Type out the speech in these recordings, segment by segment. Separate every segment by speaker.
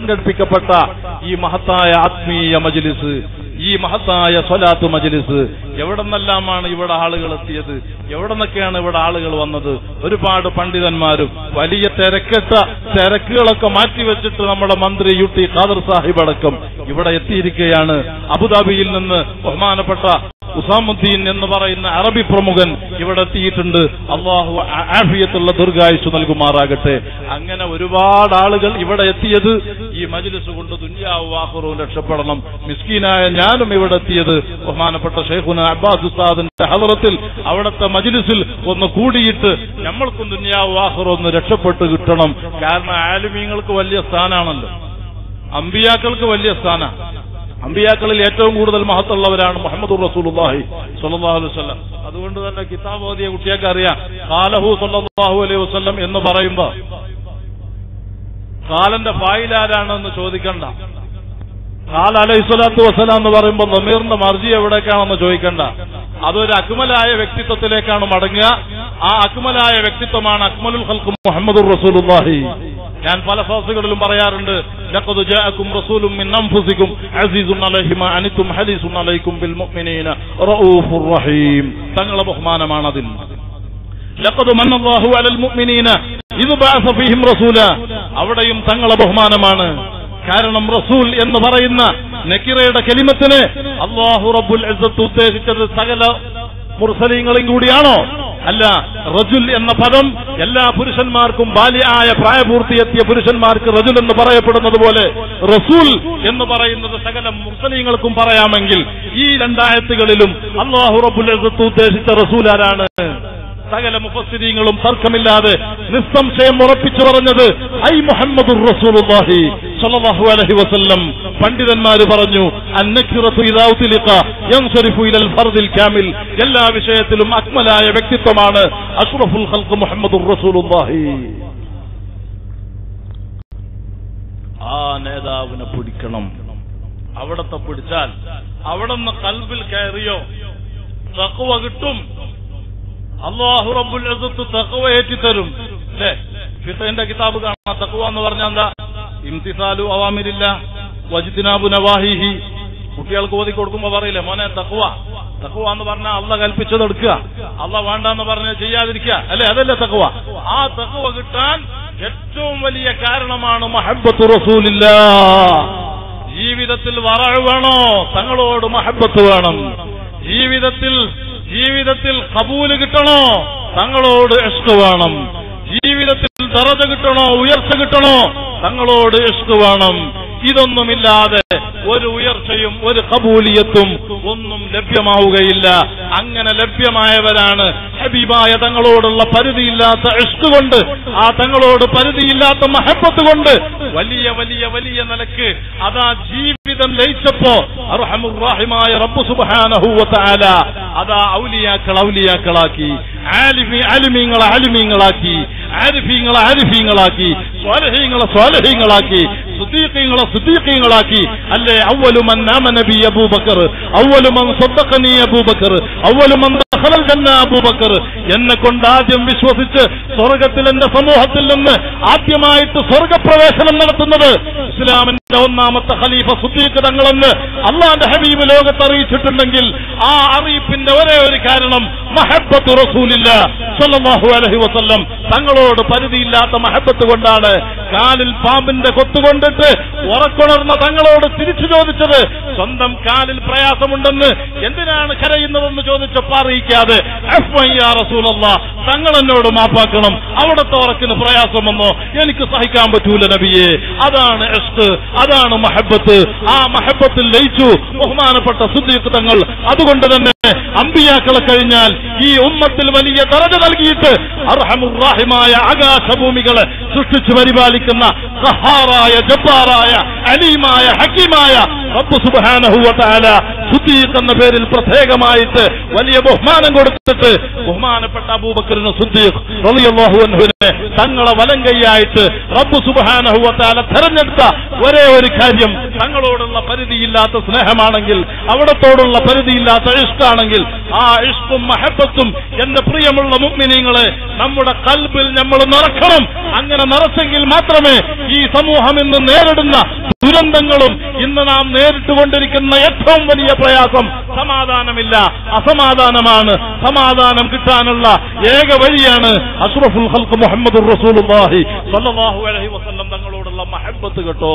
Speaker 1: സംഘടിപ്പിക്കപ്പെട്ട ഈ മഹത്തായ ആത്മീയ മജ്ലിസ് ഈ മഹത്തായ സ്വലാത്ത് മജ്ലിസ് എവിടെ നിന്നെല്ലാമാണ് ഇവിടെ ആളുകൾ എത്തിയത് എവിടെ നിന്നൊക്കെയാണ് ഇവിടെ ആളുകൾ വന്നത് ഒരുപാട് പണ്ഡിതന്മാരും വലിയ തിരക്കിട്ട തിരക്കുകളൊക്കെ മാറ്റിവെച്ചിട്ട് നമ്മുടെ മന്ത്രി യു ടി ഖാദർ സാഹിബ് അടക്കം ഇവിടെ എത്തിയിരിക്കുകയാണ് അബുദാബിയിൽ നിന്ന് ബഹുമാനപ്പെട്ട ഉസാമുദ്ദീൻ എന്ന് പറയുന്ന അറബി പ്രമുഖൻ ഇവിടെ എത്തിയിട്ടുണ്ട് അള്ളാഹു ആ- ആഫിയത്തുള്ള ദീർഘായുസ് നൽകുമാറാകട്ടെ അങ്ങനെ ഒരുപാട് ആളുകൾ ഇവിടെ എത്തിയത് ഈ മജ്ലിസ് കൊണ്ട് ദുന്യാവ് വാഹുറവും രക്ഷപ്പെടണം മിസ്കീനായ ഞാനും ഇവിടെ എത്തിയത് ബഹുമാനപ്പെട്ട ഷെയ്ഖുന അബ്ബാസ് ഉസ്താദിന്റെ ഹലറത്തിൽ അവിടുത്തെ മജ്ലിസിൽ ഒന്ന് കൂടിയിട്ട് നമ്മൾക്കും ദുന്യാവ് വാഹുറം ഒന്ന് രക്ഷപ്പെട്ട് കിട്ടണം കാരണം ആലുമീങ്ങൾക്ക് വലിയ സ്ഥാനാണല്ലോ അമ്പിയാക്കൾക്ക് വലിയ സ്ഥാന അമ്പിയാക്കളിൽ ഏറ്റവും കൂടുതൽ മഹത്തുള്ളവരാണ് മുഹമ്മദ് റസൂലുള്ളാഹി സ്വല്ലല്ലാഹു അലൈഹി വസല്ലം അതുകൊണ്ട് തന്നെ കിതാബ് ഓതിയ കുട്ടിയൊക്കെ അറിയാം കാലഹു സ്വല്ലല്ലാഹു അലൈഹി വസല്ലം എന്ന് പറയുമ്പോ കാലന്റെ ഫായിലാരാണെന്ന് ചോദിക്കണ്ട കാല അലൈഹി സ്വലാത്തു വസ്സലാം എന്ന് പറയുമ്പോൾ നമീറിന്റെ മർജി എവിടേക്കാണെന്ന് ചോദിക്കണ്ട അതൊരു അക്മലായ വ്യക്തിത്വത്തിലേക്കാണ് മടങ്ങുക ആ അക്മലായ വ്യക്തിത്വമാണ് അക്മലുൽ ഖൽഖ് മുഹമ്മദുർ റസൂലുള്ളാഹി ഞാൻ പല ഫാസുകളിലും പറയാറുണ്ട് ലഖദ് ജാഅക്കും റസൂലും മിൻ അൻഫുസിക്കും അസീസുൻ അലൈഹി മാ അനിതും ഹദീസുൻ അലൈക്കും ബിൽ മുഅ്മിനീന റഊഫുർ റഹീം തങ്ങളെ ബഹുമാനമാണ് അതിൽ ലഖദ് മന്നല്ലാഹു അലൽ മുഅ്മിനീന ഇത് ബഅസ ഫീഹിം റസൂല അവിടെയും തങ്ങളെ ബഹുമാനമാണ് കാരണം റസൂൽ എന്ന് പറയുന്ന നക്കിറയുടെ കലിമത്തിന് അള്ളാഹു റബ്ബുൽ ഇസ്സത്ത് ഉദ്ദേശിച്ചത് സകല മുർസലീങ്ങളും കൂടിയാണോ അല്ല റജുൽ എന്ന പദം എല്ലാ പുരുഷന്മാർക്കും ബാല്യായ പ്രായപൂർത്തിയെത്തിയ പുരുഷന്മാർക്ക് റജുൽ എന്ന് പറയപ്പെടുന്നത് പോലെ റസൂൽ എന്ന് പറയുന്നത് സകല മുർസലീങ്ങൾക്കും പറയാമെങ്കിൽ ഈ രണ്ടായത്തുകളിലും അള്ളാഹു റബ്ബുൽ ഇസ്സത്ത് ഉദ്ദേശിച്ച റസൂൽ ആരാണ് സകല മുഫസ്സിരീങ്ങളും തർക്കമില്ലാതെ നിസ്സംശയം ഉറപ്പിച്ചു പറഞ്ഞത് ഐ മുഹമ്മദുർ റസൂലുള്ളാഹി സ്വല്ലല്ലാഹു അലൈഹി വസല്ലം പണ്ഡിതന്മാര് പറഞ്ഞു അന്നക്കിറത്തു ഇദാ ഉത്ലിഖ യൻസരിഫു ഇലൽ ഫർദിൽ കാമിൽ എല്ലാ വിഷയത്തിലും അക്മലായ വ്യക്തിത്വമാണ് അഷ്റഫുൽ ഖൽഖ് മുഹമ്മദുർ റസൂലുള്ളാഹി ആ നേതാവിനെ പിടിക്കണം അവിടത്തെ പിടിച്ചാൽ അവിടെ നിന്ന് കൽബിൽ കയറിയോ തഖ്വ കിട്ടും അള്ളാഹു റബ്ബുൽ ഇസ്സത്ത് തഖ്വ ഏറ്റിത്തരും അല്ലേ ഫിഖഹിന്റെ കിതാബ് കാണാം തഖ്വ എന്ന് പറഞ്ഞാൽ എന്താ ഇംതിസാലു അവാമിരില്ല വജ്തിനാബു നവാഹിഹി കുട്ടികൾക്ക് ഓതി കൊടുക്കുമ്പോ പറയില്ലേ മോനെ തഖ്വ തഖ്വ എന്ന് പറഞ്ഞാൽ അള്ള കൽപ്പിച്ചത് എടുക്കുക അള്ള വേണ്ടെന്ന് പറഞ്ഞ് ചെയ്യാതിരിക്കുക അല്ലേ അതല്ലേ തഖ്വ ആ തഖ്വ കിട്ടാൻ ഏറ്റവും വലിയ കാരണമാണ് മഹബത്ത് റസൂലില്ല ജീവിതത്തിൽ വറഴ് വേണോ തങ്ങളോട് മഹബത്ത് വേണം ജീവിതത്തിൽ ജീവിതത്തിൽ കബൂല് കിട്ടണോ തങ്ങളോട് ഇഷ്ക് വേണം ജീവിതത്തിൽ ദറജ കിട്ടണോ ഉയർച്ച കിട്ടണോ തങ്ങളോട് ഇഷ്ക് വേണം ഇതൊന്നുമില്ലാതെ ഒരു ഉയർച്ചയും ഒരു കബൂലിയത്തും ഒന്നും ലഭ്യമാവുകയില്ല അങ്ങനെ ലഭ്യമായവരാണ് ഹബീബായ തങ്ങളോടുള്ള പരിധിയില്ലാത്ത ഇഷ്ക് കൊണ്ട് ആ തങ്ങളോട് പരിധിയില്ലാത്ത മഹബത്ത് കൊണ്ട് വലിയ വലിയ വലിയ നിലക്ക് അതാ ജീവിതം ലയിച്ചപ്പോ അർഹമുറാഹിമായ റബ്ബു സുബ്ഹാനഹു വ തആല അതാ ഔലിയാക്കൾ ഔലിയാക്കളാക്കി ആലിമി ആലിമീങ്ങളെ ആലിമീങ്ങളാക്കി ആരിഫീങ്ങളെ ആരിഫീങ്ങളാക്കി സ്വാലഹീങ്ങളെ സ്വാലഹീങ്ങളാക്കി സുദ്ദീഖീങ്ങളെ സുദ്ദീഖീങ്ങളാക്കി അല്ലേ അവലു മൻ ആമന ബി അബൂബക്കർ അവലു മൻ സദ്ദഖനി അബൂബക്കർ അവലു മൻ ദഖലൽ ജന്ന അബൂബക്കർ എന്നെ കൊണ്ട് ആദ്യം വിശ്വസിച്ച് സ്വർഗത്തിൽ എന്റെ സമൂഹത്തിൽ നിന്ന് ആദ്യമായിട്ട് സ്വർഗപ്രവേശനം നടത്തുന്നത് ഇസ്ലാമിന്റെ ഒന്നാമത്തെ ഖലീഫ സുദ്ദീഖ് തങ്ങളെന്ന് അള്ളാന്റെ ഹബീബ് ലോകത്ത് അറിയിച്ചിട്ടുണ്ടെങ്കിൽ ആ അറിയിപ്പിന്റെ ഒരേ ഒരു കാരണം മഹബത്ത് റസൂലില്ല സല്ലല്ലാഹു അലൈഹി വസല്ലം തങ്ങളോട് പരിധിയില്ലാത്ത മഹബത്ത് കൊണ്ടാണ് കാലിൽ പാമ്പിന്റെ കൊത്തുകൊണ്ടിട്ട് ഉറക്കുണർന്ന തങ്ങളോട് തിരിച്ചു ചോദിച്ചത് സ്വന്തം കാലിൽ പ്രയാസമുണ്ടെന്ന് എന്തിനാണ് കരയുന്നതെന്ന് ചോദിച്ചപ്പോ അറിയിക്കാതെ "അഫ്വൻ യാ റസൂലല്ലാ തങ്ങൾ എന്നോട് മാപ്പാക്കണം അവിടുത്തെ ഉറക്കിന് പ്രയാസം വന്നോ എനിക്ക് സഹിക്കാൻ പറ്റൂല നബിയെ അതാണ് ഇഷ്ക് അതാണ് മഹബത്ത് ആ മഹബത്തിൽ ലയിച്ചു ബഹുമാനപ്പെട്ട സുദ്ദീഖ് തങ്ങൾ അതുകൊണ്ട് തന്നെ അമ്പിയാക്കളെ കഴിഞ്ഞാൽ ഈ ഉമ്മത്തിൽ വലിയ ദറജ നൽകിയിട്ട് അർഹമുറാഹിമായ ആകാശഭൂമികളെ സൃഷ്ടിച്ചു പരിപാലിക്കുന്ന സഹാറായ ജബ്ബാറായ അലീമായ ഹക്കീമായ റബ്ബ് സുബ്ഹാനഹു വ തആല സുദ്ദീഖ് എന്ന പേരിൽ പ്രത്യേകമായിട്ട് വലിയ ബഹുമാനം കൊടുത്തിട്ട് ബഹുമാനപ്പെട്ട അബൂബക്കറിന് സുദ്ദീഖ് റളിയല്ലാഹു അൻഹുവിനെ തങ്ങളെ വലം കൈയായിട്ട് റബ്ബ് സുബ്ഹാനഹു വ തആല തെരഞ്ഞെടുത്ത ഒരേ ഒരു കാര്യം തങ്ങളോടുള്ള പരിധിയില്ലാത്ത സ്നേഹമാണെങ്കിൽ അവിടത്തോടുള്ള പരിധിയില്ലാത്ത ഇഷ്ടാണെങ്കിൽ ആ ഇഷ്കും മഹബത്തും എന്റെ പ്രിയമുള്ള മുഗ്മിനീങ്ങളെ നമ്മുടെ കൽബിൽ നമ്മൾ നിറക്കണം അങ്ങനെ നിറച്ചെങ്കിൽ മാത്രമേ ഈ സമൂഹം ഇന്ന് നേരിടുന്ന ദുരന്തങ്ങളും ഇന്ന് നാം നേരിട്ടുകൊണ്ടിരിക്കുന്ന ഏറ്റവും വലിയ പ്രയാസം സമാധാനമില്ല അസമാധാനമാണ് സമാധാനം കിട്ടാനുള്ള ഏക വഴിയാണ് അഷ്റഫുൽ ഖൽഖ് മുഹമ്മദ് റസൂലുള്ളാഹി സ്വല്ലല്ലാഹു അലൈഹി വസല്ലം തങ്ങളോടുള്ള മഹബത്ത് കേട്ടോ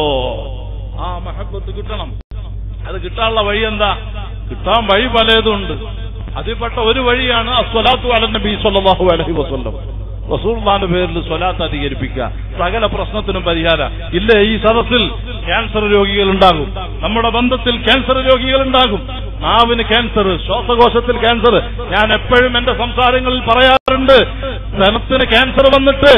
Speaker 1: ആ മഹബത്ത് കിട്ടണം അത് കിട്ടാനുള്ള വഴി എന്താ കിട്ടാൻ വഴി പലതുണ്ട് അതിൽപ്പെട്ട ഒരു വഴിയാണ് അസ്വലാത്തു അല നബി സല്ലല്ലാഹു അലൈഹി വസല്ലം റസൂൽമാന്റെ പേരിൽ സ്വലാത്ത് അധികരിപ്പിക്കുക സകല പ്രശ്നത്തിനും പരിഹാര ഇല്ലേ ഈ സദസ്സിൽ ക്യാൻസർ രോഗികൾ ഉണ്ടാകും നമ്മുടെ ബന്ധത്തിൽ ക്യാൻസർ രോഗികൾ ഉണ്ടാകും നാവിന് ക്യാൻസർ ശ്വാസകോശത്തിൽ ക്യാൻസർ ഞാൻ എപ്പോഴും എന്റെ സംസാരങ്ങളിൽ പറയാറുണ്ട് ധനത്തിന് ക്യാൻസർ വന്നിട്ട്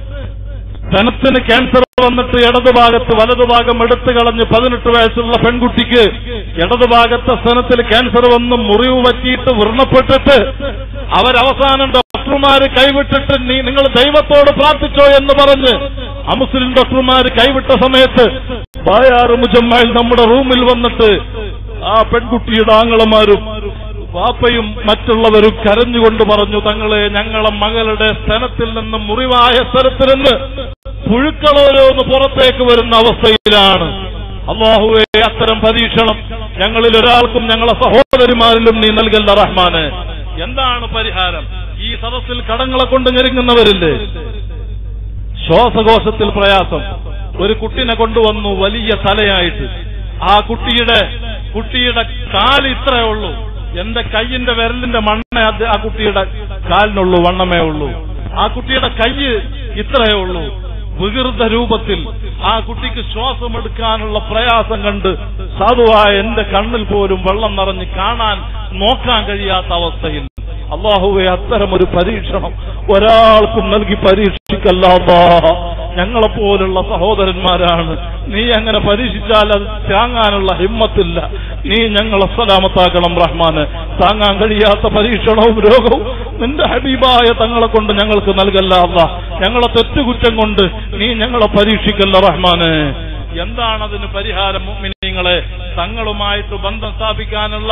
Speaker 1: ധനത്തിന് ക്യാൻസർ വന്നിട്ട് ഇടതുഭാഗത്ത് വലതുഭാഗം എടുത്തു കളഞ്ഞ് പതിനെട്ട് വയസ്സുള്ള പെൺകുട്ടിക്ക് ഇടതുഭാഗത്തെ സ്ഥലത്തിൽ ക്യാൻസർ വന്ന് മുറിവ് പറ്റിയിട്ട് വ്രണപ്പെട്ടിട്ട് അവരവസാനം ഡോക്ടർമാര് കൈവിട്ടിട്ട് നീ നിങ്ങൾ ദൈവത്തോട് പ്രാർത്ഥിച്ചോ എന്ന് പറഞ്ഞ് അമുസ്ലിം ഡോക്ടർമാര് കൈവിട്ട സമയത്ത് ബായാറ് മുജമ്മയിൽ നമ്മുടെ റൂമിൽ വന്നിട്ട് ആ പെൺകുട്ടിയുടെ ആങ്ങളമാരും വാപ്പയും മറ്റുള്ളവരും കരഞ്ഞുകൊണ്ട് പറഞ്ഞു തങ്ങളെ ഞങ്ങളെ മകളുടെ സ്ഥലത്തിൽ നിന്ന് മുറിവായ സ്ഥലത്തിൽ നിന്ന് പുഴുക്കളോരോന്ന് പുറത്തേക്ക് വരുന്ന അവസ്ഥയിലാണ് അള്ളാഹുവെ അത്തരം പരീക്ഷണം ഞങ്ങളിൽ ഒരാൾക്കും ഞങ്ങളെ സഹോദരിമാരിലും നീ നൽകല്ല റഹ്മാന് എന്താണ് പരിഹാരം ഈ സദസ്സിൽ കടങ്ങളെ കൊണ്ട് ഞെരുങ്ങുന്നവരില്ലേ ശ്വാസകോശത്തിൽ പ്രയാസം ഒരു കുട്ടിനെ കൊണ്ടുവന്നു വലിയ തലയായിട്ട് ആ കുട്ടിയുടെ കുട്ടിയുടെ കാല് ഇത്രയേ ഉള്ളൂ എന്റെ കയ്യിന്റെ വിരലിന്റെ മണ്ണ അത് ആ കുട്ടിയുടെ കാലിനുള്ളൂ വണ്ണമേ ഉള്ളൂ ആ കുട്ടിയുടെ കയ്യ് ഇത്രയേ ഉള്ളൂ വികൃത രൂപത്തിൽ ആ കുട്ടിക്ക് ശ്വാസമെടുക്കാനുള്ള പ്രയാസം കണ്ട് സാധുവായ എന്റെ കണ്ണിൽ പോലും വെള്ളം നിറഞ്ഞ് കാണാൻ നോക്കാൻ കഴിയാത്ത അവസ്ഥയിൽ അള്ളാഹുവെ അത്തരം ഒരു പരീക്ഷണം ഒരാൾക്കും നൽകി പരീക്ഷിക്കല്ല ഞങ്ങളെപ്പോലുള്ള സഹോദരന്മാരാണ് നീ അങ്ങനെ പരീക്ഷിച്ചാൽ അത് താങ്ങാനുള്ള ഹിമ്മത്തില്ല നീ ഞങ്ങളെ സലാമത്താക്കണം റഹ്മാന് താങ്ങാൻ കഴിയാത്ത പരീക്ഷണവും രോഗവും നിന്റെ ഹബീബായ തങ്ങളെ കൊണ്ട് ഞങ്ങൾക്ക് നൽകല്ല അല്ല ഞങ്ങളെ തെറ്റുകുറ്റം കൊണ്ട് നീ ഞങ്ങളെ പരീക്ഷിക്കല്ല റഹ്മാന് എന്താണ് അതിന് പരിഹാരം മുഅ്മിനീങ്ങളെ തങ്ങളുമായിട്ട് ബന്ധം സ്ഥാപിക്കാനുള്ള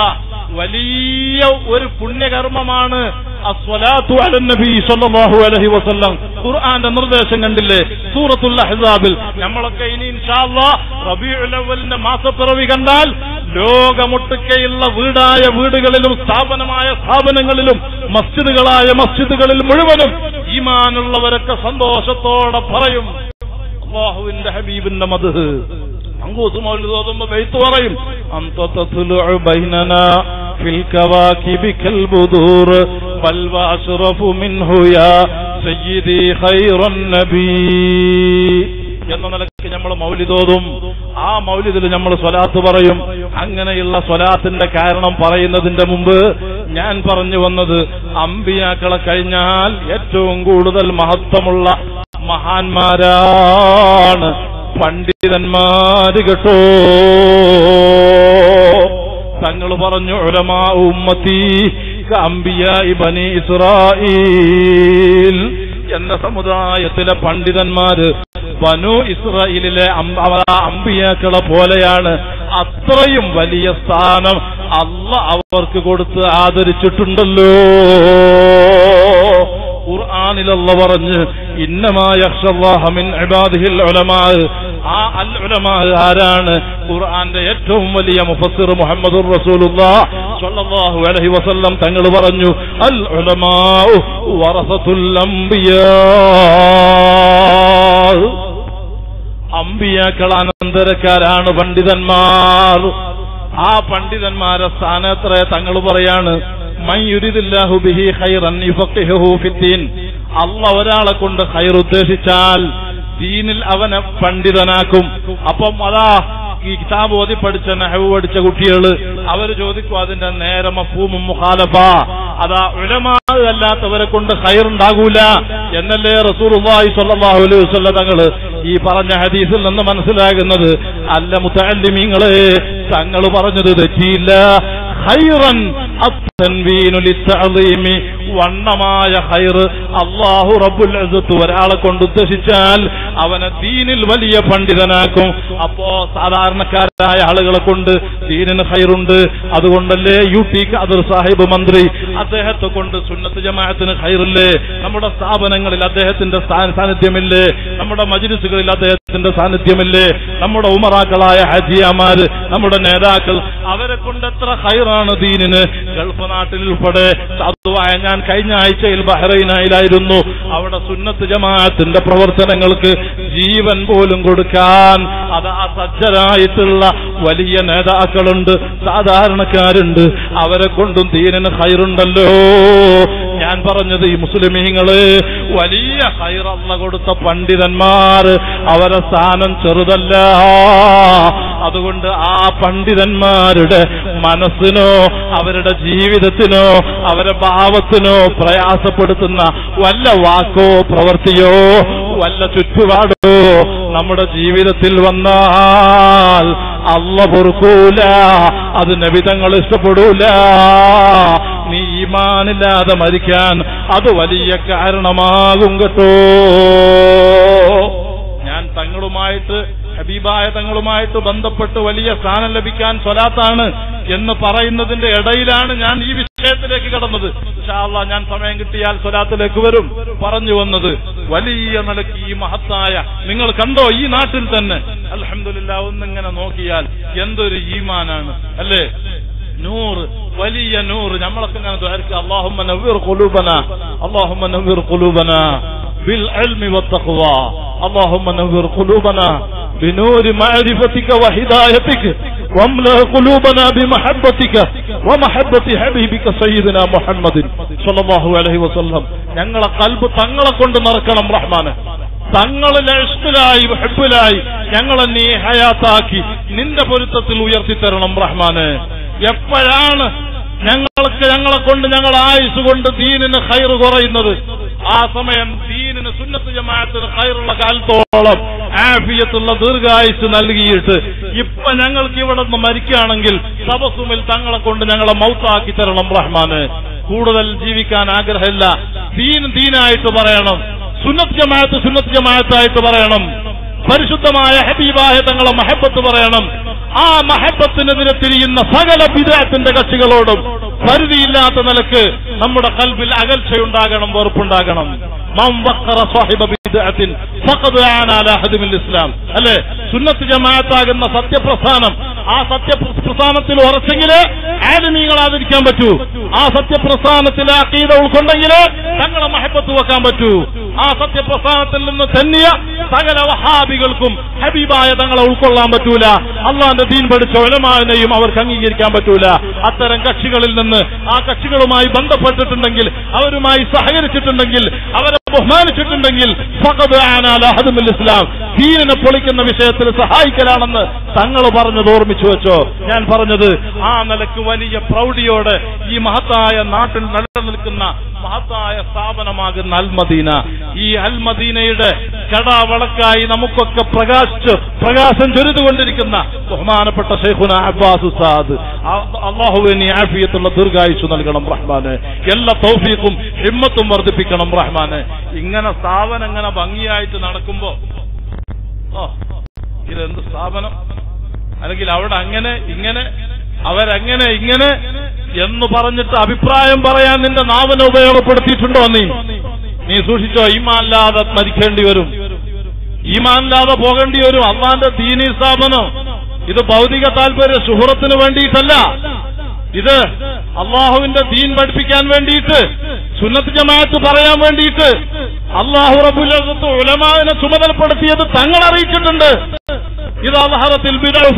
Speaker 1: വലിയ ഒരു പുണ്യകർമ്മമാണ് അസ്വലാത്തു അലൻ നബി സല്ലല്ലാഹു അലൈഹി വസല്ലം ഖുർആന്റെ നിർദ്ദേശം കണ്ടില്ലേ സൂറത്തുൽ അഹ്സാബിൽ നമ്മളൊക്കെ ഇനി ഇൻഷാല്ലാ റബീഉൽ അവ്വലിന്റെ മാസപ്പിറവി കണ്ടാൽ ലോകമൊട്ടുക്കെയുള്ള വീടായ വീടുകളിലും സ്ഥാപനമായ സ്ഥാപനങ്ങളിലും മസ്ജിദുകളായ മസ്ജിദുകളിൽ മുഴുവനും ഈമാനുള്ളവരൊക്കെ സന്തോഷത്തോടെ പറയും അള്ളാഹുവിന്റെ ഹബീബിന്റെ മധു അങ്കൂസ് മൗലിദ് ഓതുമ്പോ ബെയ്ത്ത് പറയും അന്ത തത്ലുഉ ബൈനനാ ഫിൽ കവാകിബി കൽ ബുദൂർ ബൽ വഅശ്റഫു മിൻഹു യാ സയ്യിദി ഖൈറൻ നബീ എന്ന നിലയ്ക്ക് നമ്മൾ മൗലിദോതും ആ മൗലിദിൽ നമ്മൾ സ്വലാത്ത് പറയും അങ്ങനെയുള്ള സ്വലാത്തിന്റെ കാരണം പറയുന്നതിന്റെ മുമ്പ് ഞാൻ പറഞ്ഞു വന്നത് അമ്പിയാക്കളെ കഴിഞ്ഞാൽ ഏറ്റവും കൂടുതൽ മഹത്വമുള്ള മഹാന്മാരാണ് പണ്ഡിതന്മാര് കേട്ടോ തങ്ങൾ പറഞ്ഞു ഉലമാ ഉമ്മത്തി അമ്പിയ ബനി ഇസ്രായേൽ എന്ന സമുദായത്തിലെ പണ്ഡിതന്മാര് ബനു ഇസ്രായേലിലെ അം- അവ- അമ്പിയാക്കളെ പോലെയാണ് അത്രയും വലിയ സ്ഥാനം അല്ല അവർക്ക് കൊടുത്ത് ആദരിച്ചിട്ടുണ്ടല്ലോ ഖുർആനിലല്ല പറഞ്ഞ് ഇന്നമായ മിൻ ഇബാദിഹിൽ ഉലമാ ആ അൽ ഉലമാ ആരാണ് ഖുർആന്റെ ഏറ്റവും വലിയ മുഫസ്സിർ മുഹമ്മദുർ റസൂലുള്ളാഹ് സ്വല്ലല്ലാഹു അലൈഹി വസല്ലം തങ്ങൾ പറഞ്ഞു അൽ ഉലമാ വറസത്തുൽ അംബിയാ അമ്പിയാക്കൾ അനന്തരക്കാരാണ് പണ്ഡിതന്മാർ ആ പണ്ഡിതന്മാരെ സ്ഥാനത്ര തങ്ങൾ പറയാണ് മയ്യുരിദില്ലാഹു ബിഹി ഖൈറൻ യുഫഖിഹുഹു ഫിദ്ദീൻ അല്ല ഒരാളെ കൊണ്ട് ഖൈർ ഉദ്ദേശിച്ചാൽ ദീനിൽ അവനെ പണ്ഡിതനാക്കും അപ്പം അതാ ഈ കിതാബ് ഓതി പഠിച്ച നെഹവ് പഠിച്ച കുട്ടികള് അവര് ചോദിക്കും അതിന്റെ നേരെ മഫൂമും മുഖാലഫ അതാ ഉലമാ അല്ലാത്തവരെ കൊണ്ട് ഖൈറുണ്ടാകൂല എന്നല്ലേ റസൂലുള്ളാഹി സ്വല്ലല്ലാഹു അലൈഹി വസല്ലം തങ്ങള് ഈ പറഞ്ഞ ഹദീസിൽ നിന്ന് മനസ്സിലാകുന്നത് അല്ല മുത്തല്ലിമീങ്ങളെ തങ്ങൾ പറഞ്ഞത് തെറ്റിയില്ല ഖൈറൻ അത്തൻവീനു ലിത്തഅളീമി വണ്ണമായ ഖൈർ അല്ലാഹു റബ്ബുൽ ഇസ്സത്ത് ഒരാളെ കൊണ്ട് ഉദ്ദേശിച്ചാൽ അവനെ ദീനിൽ വലിയ പണ്ഡിതനാക്കും അപ്പോ സാധാരണക്കാരായ ആളുകളെ കൊണ്ട് ദീനിന് ഖൈറുണ്ട് അതുകൊണ്ടല്ലേ യു ടി ഖാദർ സാഹിബ് മന്ത്രി അദ്ദേഹത്തെ കൊണ്ട് സുന്നത്ത് ജമാഅത്തിന് ഖൈറില്ലേ നമ്മുടെ സ്ഥാപനങ്ങളിൽ അദ്ദേഹത്തിന്റെ സ്ഥാ- സാന്നിധ്യമില്ലേ നമ്മുടെ മജ്ലിസുകളിൽ അദ്ദേഹത്തിന്റെ സാന്നിധ്യമില്ലേ നമ്മുടെ ഉമറാക്കളായ ഹജിയമാര് നമ്മുടെ നേതാക്കൾ അവരെ കൊണ്ട് എത്ര ഹൈറാണ് ദീനിന് ഗൾഫ് നാട്ടിൽ ഉൾപ്പെടെ സാധുവായ ഞാൻ കഴിഞ്ഞ ആഴ്ചയിൽ ബഹ്റൈനായിലായിരുന്നു അവിടെ സുന്നത്ത് ജമാഅത്തിന്റെ പ്രവർത്തനങ്ങൾക്ക് ജീവൻ പോലും കൊടുക്കാൻ അത് ആ സജ്ജരായിട്ടുള്ള വലിയ നേതാക്കളുണ്ട് സാധാരണക്കാരുണ്ട് അവരെ കൊണ്ടും ദീനിന് ഹൈറുണ്ടല്ലോ ഞാൻ പറഞ്ഞത് ഈ മുസ്ലിമീങ്ങള് വലിയ ഹൈറല്ല കൊടുത്ത പണ്ഡിതന്മാർ അവരെ സ്ഥാനം ചെറുതല്ല അതുകൊണ്ട് ആ പണ്ഡിതന്മാരുടെ മനസ്സിനോ അവരുടെ ജീവിതത്തിനോ അവരുടെ ഭാവത്തിനോ പ്രയാസപ്പെടുത്തുന്ന വല്ല വാക്കോ പ്രവൃത്തിയോ വല്ല ചുറ്റുപാടോ നമ്മുടെ ജീവിതത്തിൽ വന്നാൽ അല്ല പൊറുക്കൂല അത് നബിതങ്ങൾ ഇഷ്ടപ്പെടൂല നീ ഈമാനില്ലാതെ മരിക്കാൻ അത് വലിയ കാരണമാകും കേട്ടോ ഞാൻ തങ്ങളുമായിട്ട് ഹബീബായ തങ്ങളുമായിട്ട് ബന്ധപ്പെട്ട് വലിയ സ്ഥാനം ലഭിക്കാൻ സ്വലാത്താണ് എന്ന് പറയുന്നതിന്റെ ഇടയിലാണ് ഞാൻ ഈ വിഷയത്തിലേക്ക് കടന്നത് ഇൻഷാല്ലാ ഞാൻ സമയം കിട്ടിയാൽ സ്വലാത്തിലേക്ക് വരും പറഞ്ഞു വന്നത് വലിയ നിലയ്ക്ക് ഈ മഹത്തായ നിങ്ങൾ കണ്ടോ ഈ നാട്ടിൽ തന്നെ അൽഹംദുലില്ലാ ഒന്നിങ്ങനെ നോക്കിയാൽ എന്തൊരു ഈമാനാണ് അല്ലേ നൂറ് വലിയ നൂറ് നമ്മളൊക്കെ ഇങ്ങനെ ദ്വാരക്കുക അള്ളാഹുമ്മ നവ്വിർ ഖുലൂബന അള്ളാഹുമ്മ നവ്വിർ ഖുലൂബന ബിൽ ഇൽമി വത്തഖ്വ اللهم نور قلوبنا بنور معرفتك وهدايتك واملأ قلوبنا بمحبتك ومحبة حبيبك سيدنا محمد صلى الله عليه وسلم ഞങ്ങളെ കൽബ് തങ്ങളെ കൊണ്ട് നിറക്കണം റഹ്മാന് തങ്ങളിലെ ഇഷ്ടിലായി ഹെബിലായി ഞങ്ങളെ നീ ഹയാത്താക്കി നിന്റെ പൊരുത്തത്തിൽ ഉയർത്തിത്തരണം റഹ്മാന് എപ്പോഴാണ് ഞങ്ങൾക്ക് ഞങ്ങളെ കൊണ്ട് ഞങ്ങൾ ആയുസ് കൊണ്ട് ദീനിന് ഹൈറ് കുറയുന്നത് ആ സമയം ദീനിന് സുന്നത്ത് ജമാഅത്തിന് ഹൈറുള്ള കാലത്തോളം ആഫിയത്തുള്ള ദീർഘായുസ് നൽകിയിട്ട് ഇപ്പൊ ഞങ്ങൾക്ക് ഇവിടെ നിന്ന് മരിക്കുകയാണെങ്കിൽ തപസുമിൽ തങ്ങളെ കൊണ്ട് ഞങ്ങളെ മൗത്താക്കി തരണം റഹ്മാന് കൂടുതൽ ജീവിക്കാൻ ആഗ്രഹമില്ല ദീൻ ദീനായിട്ട് പറയണം സുന്നത്ത് ജമാഅത്ത് സുന്നത്ത് ജമാഅത്തായിട്ട് പറയണം പരിശുദ്ധമായ ഹബീബായ തങ്ങളെ മഹബത്ത് പറയണം ആ മഹബത്തിനെതിരെ തിരിയുന്ന സകല വിദേഹത്തിന്റെ കക്ഷികളോടും പരിധിയില്ലാത്ത നിലക്ക് നമ്മുടെ കൽബിൽ അകൽച്ചയുണ്ടാകണം വെറുപ്പുണ്ടാകണം മം വഖറ സാഹിബ ബിദ്അത്തിൻ ഫഖദ് ആന അലാ ഹദ്മിൽ ഇസ്ലാം അല്ലേ സുന്നത്ത് ജമാഅത്താകുന്ന സത്യപ്രസ്ഥാനം ആ സത്യപ്രസ്ഥാനത്തിൽ ഉറച്ചെങ്കിലേ ആലിമീങ്ങളാതിരിക്കാൻ പറ്റൂ ആ സത്യപ്രസ്ഥാനത്തിൽ അഖീദ ഉൾക്കൊണ്ടെങ്കിലേ തങ്ങളെ മഹബത്ത് വെക്കാൻ പറ്റൂ ആ സത്യപ്രസ്ഥാനത്തിൽ നിന്ന് തെന്നിയ സകല വഹാബികൾക്കും ഹബീബായ തങ്ങളെ ഉൾക്കൊള്ളാൻ പറ്റൂല അള്ളാന്റെ ദീൻ പഠിച്ച ഒലമാനെയും അവർക്ക് അംഗീകരിക്കാൻ പറ്റൂല അത്തരം കക്ഷികളിൽ നിന്ന് ആ കക്ഷികളുമായി ബന്ധപ്പെട്ടിട്ടുണ്ടെങ്കിൽ അവരുമായി സഹകരിച്ചിട്ടുണ്ടെങ്കിൽ അവരെ ബഹുമാനിച്ചിട്ടുണ്ടെങ്കിൽ ഫഖദ് ആന അലാ ഹദ്മിൽ ഇസ്ലാം ദീനിനെ പൊളിക്കുന്ന വിഷയത്തിൽ സഹായിക്കലാണെന്ന് തങ്ങൾ പറഞ്ഞത് ഓർമ്മിച്ചു വെച്ചോ ഞാൻ പറഞ്ഞത് ആ നിലക്ക് വലിയ പ്രൗഢിയോടെ ഈ മഹത്തായ നാട്ടിൽ നിലനിൽക്കുന്ന മഹത്തായ സ്ഥാപനമാകുന്ന അൽമദീന ഈ അൽമദീനയുടെ കടാവളക്കായി നമുക്കൊക്കെ പ്രകാശിച്ച് പ്രകാശം ചൊരിതുകൊണ്ടിരിക്കുന്ന ബഹുമാനപ്പെട്ട ഷെയ്ഖുന അബ്ബാസ് ഉസ്താദ് അള്ളാഹുവിന് ആഫിയത്തുള്ള ദീർഘായുസ് നൽകണം റഹ്മാന് എല്ലാ തൗഫീഖും ഹിമ്മത്തും വർദ്ധിപ്പിക്കണം റഹ്മാന് ഇങ്ങനെ സ്ഥാപനം ഇങ്ങനെ ഭംഗിയായിട്ട് നടക്കുമ്പോ ഓ ഇതെന്ത് സ്ഥാപനം അല്ലെങ്കിൽ അവിടെ അങ്ങനെ ഇങ്ങനെ അവരങ്ങനെ ഇങ്ങനെ എന്ന് പറഞ്ഞിട്ട് അഭിപ്രായം പറയാൻ നിന്റെ നാവിനെ ഉപയോഗപ്പെടുത്തിയിട്ടുണ്ടോ നീ നീ സൂക്ഷിച്ചോ ഈമാനില്ലാതെ മരിക്കേണ്ടി വരും ഈമാനില്ലാതെ പോകേണ്ടി വരും അള്ളാന്റെ ദീനീ സ്ഥാപനം ഇത് ഭൗതിക താല്പര്യ സുഹൃത്തിന് വേണ്ടിയിട്ടല്ല ഇത് അള്ളാഹുവിന്റെ ദീൻ പഠിപ്പിക്കാൻ വേണ്ടിയിട്ട് സുന്നത്ത് ജമാഅത്ത് പറയാൻ വേണ്ടിയിട്ട് അള്ളാഹു റബുലത്ത് ഉലമാവിനെ ചുമതലപ്പെടുത്തിയത് തങ്ങൾ അറിയിച്ചിട്ടുണ്ട് ഇത് അള്ളഹറത്തിൽ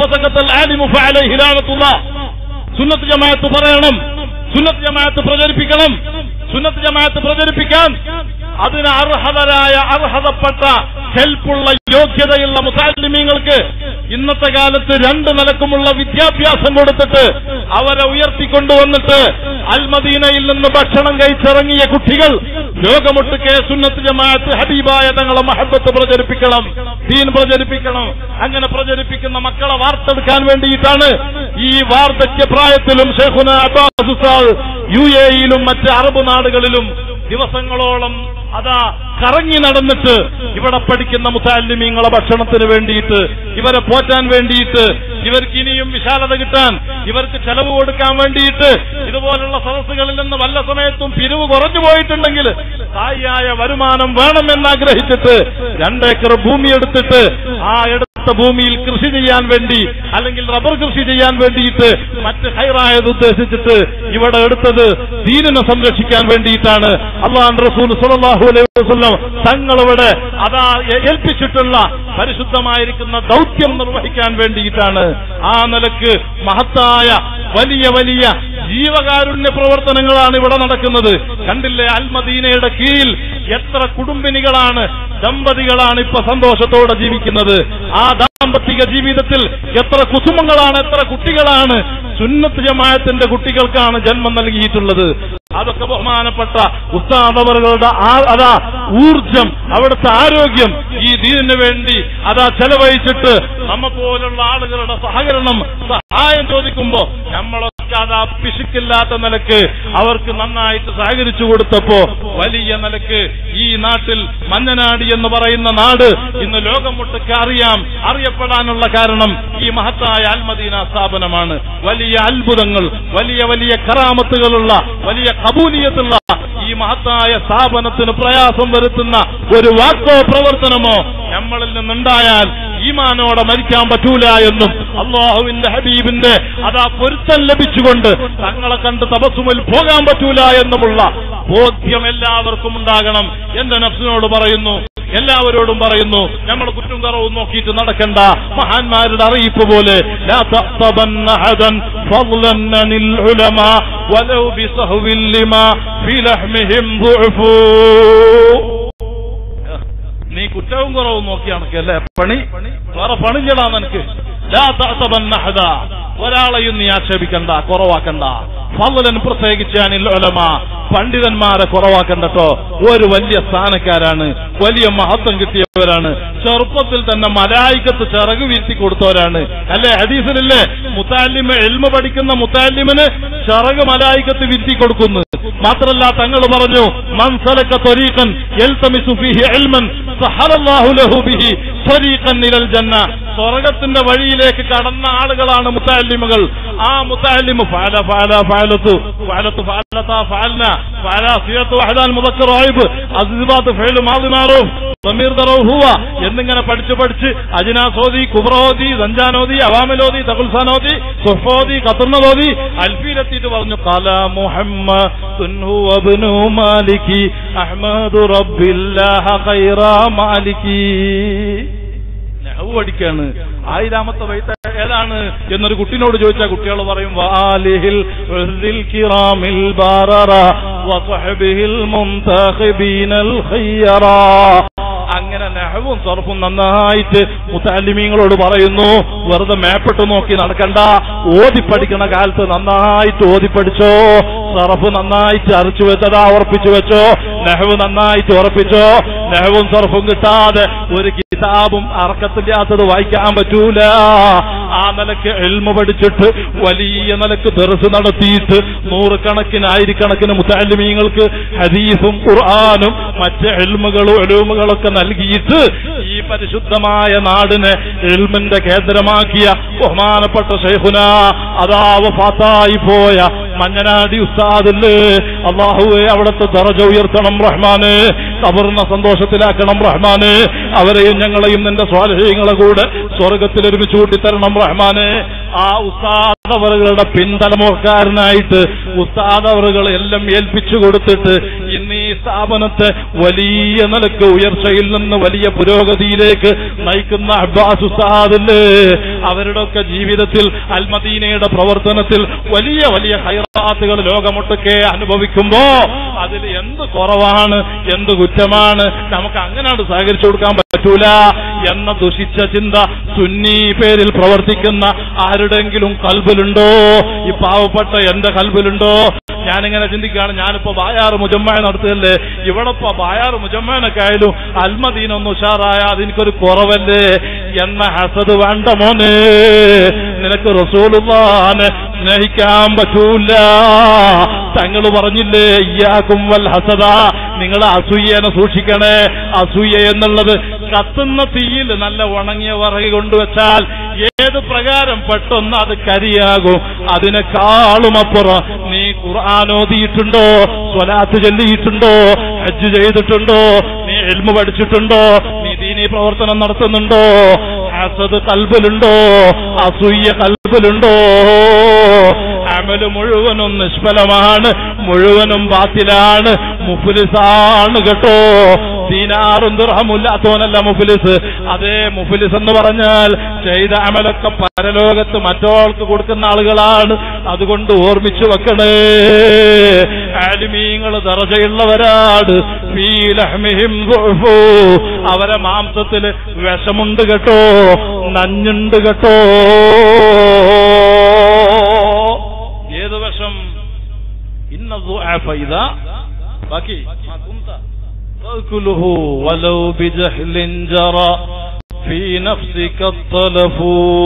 Speaker 1: സുന്നത്ത് ജമാഅത്ത് പറയണം സുന്നത്ത് ജമാഅത്ത് പ്രചരിപ്പിക്കണം സുന്നത്ത് ജമാഅത്ത് പ്രചരിപ്പിക്കാൻ അതിന് അർഹതരായ അർഹതപ്പെട്ട ഹെൽപ്പുള്ള യോഗ്യതയുള്ള മുസാലിമീങ്ങൾക്ക് ഇന്നത്തെ കാലത്ത് രണ്ട് നിലക്കുമുള്ള വിദ്യാഭ്യാസം കൊടുത്തിട്ട് അവരെ ഉയർത്തിക്കൊണ്ടുവന്നിട്ട് അൽമദീനയിൽ നിന്ന് ഭക്ഷണം കഴിച്ചിറങ്ങിയ കുട്ടികൾ ലോകമൊട്ടുക്കെ സുന്നത്ത് ജമാഅത്ത് ഹബീബായ തങ്ങളെ മഹബത്ത് പ്രചരിപ്പിക്കണം ദീൻ പ്രചരിപ്പിക്കണം അങ്ങനെ പ്രചരിപ്പിക്കുന്ന മക്കളെ വാർത്തെടുക്കാൻ വേണ്ടിയിട്ടാണ് ഈ വാർദ്ധക്യ പ്രായത്തിലും ഷെയ്ഖുന അബ്ബാസ് ഉസ്താദ് യു എയിലും മറ്റ് അറബ് നാടുകളിലും ദിവസങ്ങളോളം അതാ കറങ്ങി നടന്നിട്ട് ഇവിടെ പഠിക്കുന്ന മുത്താലിമീങ്ങളെ ഭക്ഷണത്തിന് വേണ്ടിയിട്ട് ഇവരെ പോറ്റാൻ വേണ്ടിയിട്ട് ഇവർക്ക് ഇനിയും വിശാലത കിട്ടാൻ ഇവർക്ക് ചെലവ് കൊടുക്കാൻ വേണ്ടിയിട്ട് ഇതുപോലുള്ള സദസ്സുകളിൽ നിന്ന് വല്ല സമയത്തും പിരിവ് കുറഞ്ഞു പോയിട്ടുണ്ടെങ്കിൽ സ്ഥായിയായ വരുമാനം വേണമെന്ന് ആഗ്രഹിച്ചിട്ട് രണ്ടേക്കർ ഭൂമി എടുത്തിട്ട് ആ എടുത്ത ഭൂമിയിൽ കൃഷി ചെയ്യാൻ വേണ്ടി അല്ലെങ്കിൽ റബ്ബർ കൃഷി ചെയ്യാൻ വേണ്ടിയിട്ട് മറ്റ് ഹൈറായത് ഉദ്ദേശിച്ചിട്ട് ഇവിടെ എടുത്തത് ദീനിനെ സംരക്ഷിക്കാൻ വേണ്ടിയിട്ടാണ് അള്ളാഹ് റസൂൽ സല്ലല്ലാഹു അലൈഹി വസല്ലം തങ്ങളിവിടെ അതാ ഏ- ഏൽപ്പിച്ചിട്ടുള്ള പരിശുദ്ധമായിരിക്കുന്ന ദൗത്യം നിർവഹിക്കാൻ വേണ്ടിയിട്ടാണ് ആ നിലക്ക് മഹത്തായ വലിയ വലിയ ജീവകാരുണ്യ പ്രവർത്തനങ്ങളാണ് ഇവിടെ നടക്കുന്നത് കണ്ടില്ലേ അൽമദീനയുടെ കീഴിൽ എത്ര കുടുംബിനികളാണ് ദമ്പതികളാണ് ഇപ്പൊ സന്തോഷത്തോടെ ജീവിക്കുന്നത് ആ ദാമ്പത്തിക ജീവിതത്തിൽ എത്ര കുസുമങ്ങളാണ് എത്ര കുട്ടികളാണ് സുന്നത്ത് ജമായത്തിന്റെ കുട്ടികൾക്കാണ് ജന്മം നൽകിയിട്ടുള്ളത് അതൊക്കെ ബഹുമാനപ്പെട്ട ഉസ്താദവറുകളുടെ ആ- അതാ ഊർജം അവിടുത്തെ ആരോഗ്യം ഈ ദീനിന് വേണ്ടി അതാ ചെലവഴിച്ചിട്ട് നമ്മ പോലുള്ള ആളുകളുടെ സഹകരണം സഹായം ചോദിക്കുമ്പോ നമ്മളൊക്കെ അതാ പിശുക്കില്ലാത്ത നിലക്ക് അവർക്ക് നന്നായിട്ട് സഹകരിച്ചു കൊടുത്തപ്പോ വലിയ നിലക്ക് ഈ നാട്ടിൽ മഞ്ഞനാടി എന്ന് പറയുന്ന നാട് ഇന്ന് ലോകം മുട്ടൊക്കെ അറിയാം അറിയപ്പെടാനുള്ള കാരണം ഈ മഹത്തായ അൽമദീന സ്ഥാപനമാണ് വലിയ അത്ഭുതങ്ങൾ വലിയ വലിയ കറാമത്തുകളുള്ള വലിയ കബൂലിയത്തുള്ള ഈ മഹത്തായ സ്ഥാപനത്തിന് പ്രയാസം വരുത്തുന്ന ഒരു വാക്കോ പ്രവർത്തനമോ നമ്മളിൽ നിന്നുണ്ടായാൽ ഈമാനോടെ മരിക്കാൻ പറ്റൂല എന്നും അള്ളാഹുവിന്റെ ഹബീബിന്റെ അതാ പൊരുത്തം ലഭിച്ചുകൊണ്ട് തങ്ങളെ കണ്ട് തപസ്സുമിൽ പോകാൻ പറ്റൂല എന്നുമുള്ള ബോധ്യം എല്ലാവർക്കും ഉണ്ടാകണം എന്റെ നഫ്സിനോട് പറയുന്നു എല്ലാവരോടും പറയുന്നു നമ്മൾ കുറ്റം കുറവും നോക്കിയിട്ട് നടക്കണ്ട മഹാന്മാരുടെ അറിയിപ്പ് പോലെ ലാ തഹ്സബന്ന അഹദൻ ഫضلا عن العلماء ولو بسهو لما في لحمهم ضعف നീ കുറ്റവും കുറവും നോക്കി നടക്കല്ലേ പണി വേറെ പണിഞ്ഞടാ നിനക്ക് ലാ തഅ്സബന്ന അഹദ. ഒരാളെയും നീ ആക്ഷേപിക്കണ്ട കുറവാക്കണ്ട ഫضലൻ പ്രത്യേകിച്ച് അനിൽ ഉലമ പണ്ഡിതന്മാരെ കുറവാക്കണ്ടട്ടോ ഒരു വലിയ സ്ഥാനക്കാരാണ് വലിയ മഹത്വം കിട്ടിയവരാണ് ചെറുപ്പത്തിൽ തന്നെ മലായിക്കത്ത് ചിറക് വീഴ്ത്തി കൊടുത്തവരാണ് അല്ലെ ഹദീസിലല്ലേ മുത്താലിമ എൽമ പഠിക്കുന്ന മുത്താലിമിന് ചിറക് മലായിക്കത്ത് വീഴ്ത്തി കൊടുക്കുന്നു മാത്രല്ല തങ്ങൾ പറഞ്ഞു മൻസലക്ക ത്വരീഖൻ യൽതമിസു ഫീഹി ഇൽമൻ സഹലല്ലാഹു ലഹു ബിഹി ത്വരീഖൻ ഇലൽ ജന്ന സ്വർഗത്തിന്റെ വഴിയിലേക്ക് കടന്ന ആളുകളാണ് മുത്താലിമുകൾ ആ മുത്താലിമ് ഫഅല ഫഅല ഫഅലത്തു ഫഅലത്തു ഫഅലത ഫഅൽന ഫഅല സിയത്തു വഹദാൻ മുദക്കർ ആയിബ് അസ്ബാത്ത് ഫഅൽ മാദി മാറൂഫ് സമീർ ദറോ ഹുവ എന്നിങ്ങനെ പഠിച്ച് പഠിച്ച് അജിനാസോദി കുബ്രോദി സഞ്ചാനോദി അവാമിലോദി തകുൽസാനോദി സുഹോദി ഖത്തർനോദി അൽഫീലെത്തിയിട്ട് പറഞ്ഞു കല മുഹമ്മദ് ഹുവ മാലിക്കി അഹ്മദു റബ്ബില്ലാഹ ഖൈറ മാലിക്കി നെഹ്വു പഠിക്കാണ് ആയിരാമത്തെ വൈത്ത ഏതാണ് എന്നൊരു കുട്ടിനോട് ചോദിച്ചാൽ കുട്ടികൾ പറയും വാലിഹിൽ ഉർദിൽ കിറാമിൽ ബാററ വസഹബിഹിൽ മുൻതഖിബീനൽ ഖയ്യറ അങ്ങനെ നെഹവും സർഫും നന്നായിട്ട് മുത്താലിമീങ്ങളോട് പറയുന്നു വെറുതെ മേപ്പിട്ട് നോക്കി നടക്കണ്ട ഓതി പഠിക്കണ കാലത്ത് നന്നായിട്ട് ഓതി പഠിച്ചോ സർഫ് നന്നായിട്ട് അരച്ചു വെച്ചതാ ഉറപ്പിച്ചു വെച്ചോ നെഹവ് നന്നായിട്ട് ഉറപ്പിച്ചോ നെഹവും സർഫും കിട്ടാതെ ഒരു കിതാബും അറക്കത്തില്ലാത്തത് വായിക്കാൻ പറ്റൂല ആ നിലക്ക് എൽമ പഠിച്ചിട്ട് വലിയ നിലക്ക് തെറസ് നടത്തിയിട്ട് നൂറുകണക്കിന് ആയിരക്കണക്കിന് മുത്താലിമീങ്ങൾക്ക് ഹദീസും ഖുർആാനും മറ്റ് എൽമുകളും എലൂമുകളൊക്കെ നൽകിയിട്ട് ഈ പരിശുദ്ധമായ നാടിനെ എൽമിന്റെ കേന്ദ്രമാക്കിയ ബഹുമാനപ്പെട്ട ഷെയ്ഖുന അതാവ് ഫാത്തായി പോയ മഞ്ഞനാടി ഉസ്താദില് അള്ളാഹുവെ അവിടുത്തെ ദറജ ഉയർത്തണം റഹ്മാന് കബറിന സന്തോഷത്തിലാക്കണം റഹ്മാന് അവരെയും ഞങ്ങളെയും നിന്റെ സ്വാലഹ്യങ്ങളെ കൂടെ സ്വർഗത്തിൽ ഒരുമിച്ച് കൂട്ടിത്തരണം റഹ്മാന് ആ ഉസ്താദ് അവറുകളുടെ പിന്തലമുറക്കാരനായിട്ട് ഉസ്താദ് അവറുകൾ എല്ലാം ഏൽപ്പിച്ചു കൊടുത്തിട്ട് ഇന്ന് ഈ സ്ഥാപനത്തെ വലിയ നിലക്ക് ഉയർച്ചയിൽ നിന്ന് വലിയ പുരോഗതിയിലേക്ക് നയിക്കുന്ന അബ്ബാസ് ഉസ്താദില് അവരുടെ ഒക്കെ ജീവിതത്തിൽ അൽമദീനയുടെ പ്രവർത്തനത്തിൽ വലിയ വലിയ ഹൈറാത്തുകൾ ലോകമൊട്ടൊക്കെ അനുഭവിക്കുമ്പോ അതിൽ എന്ത് കുറവാണ് എന്ത് കുറ്റമാണ് നമുക്ക് അങ്ങനെയാണ് സഹകരിച്ചു കൊടുക്കാൻ പറ്റൂല എന്ന ദുഷിച്ച ചിന്ത സുന്നി പേരിൽ പ്രവർത്തിക്കുന്ന ആരുടെങ്കിലും കൽബിലുണ്ടോ ഈ പാവപ്പെട്ട എന്റെ കൽബിലുണ്ടോ ഞാനിങ്ങനെ ചിന്തിക്കുകയാണ് ഞാനിപ്പോ ബായാറ് മുജമ്മ നടത്തുകയല്ലേ ഇവിടെ ഇപ്പൊ ബായാറ് മുജമ്മനൊക്കെ ആയാലും അൽമദീനൊന്ന് ഉഷാറായ അതെനിക്കൊരു കുറവല്ലേ എന്ന ഹസത് വേണ്ട മോനെ നിനക്ക് റസൂലുള്ളാനെ സ്നേഹിക്കാൻ പറ്റൂല തങ്ങൾ പറഞ്ഞില്ലേ ഇയാക്കും വൽ ഹസദ നിങ്ങൾ അസൂയനെ സൂക്ഷിക്കണേ അസൂയ എന്നുള്ളത് കത്തുന്ന തീയിൽ നല്ല ഉണങ്ങിയ വറകി കൊണ്ടുവച്ചാൽ ഏത് പ്രകാരം പെട്ടെന്ന് അത് കരിയാകും അതിനേക്കാളും അപ്പുറം നീ ഖുർആൻ ഓതിയിട്ടുണ്ടോ സ്വലാത്ത് ചൊല്ലിയിട്ടുണ്ടോ ഹജ്ജ് ചെയ്തിട്ടുണ്ടോ നീ എൽമ പഠിച്ചിട്ടുണ്ടോ നീ ദീനീ പ്രവർത്തനം നടത്തുന്നുണ്ടോ ഹസദ് കൽബിലുണ്ടോ അസൂയ കൽബിലുണ്ടോ അമല് മുഴുവനും നിഷ്ഫലമാണ് മുഴുവനും ബാത്തിലാണ് മുഫ്ലിസാണ് കേട്ടോ ദീനാറും ദുർഹമില്ലാത്തവനല്ല മുഫ്ലിസ് അതേ മുഫ്ലിസ് എന്ന് പറഞ്ഞാൽ ചെയ്ത അമലൊക്കെ പരലോകത്ത് മറ്റോൾക്ക് കൊടുക്കുന്ന ആളുകളാണ് അതുകൊണ്ട് ഓർമ്മിച്ചു വെക്കണേ ആലിമീങ്ങൾ ദറജയുള്ളവരാണ് ഫീ ലഹ്മിഹിം ദുഅ്ഫു. അവരെ മാംസത്തിൽ വിഷമുണ്ട് കേട്ടോ നഞ്ഞുണ്ട് കേട്ടോ ഏത് വിഷം ഇന്ന ദുആഫ ഇദാ ബാക്കി ആ, കുന്ത. تأكله ولو بجهل جرى في نفسك الطلف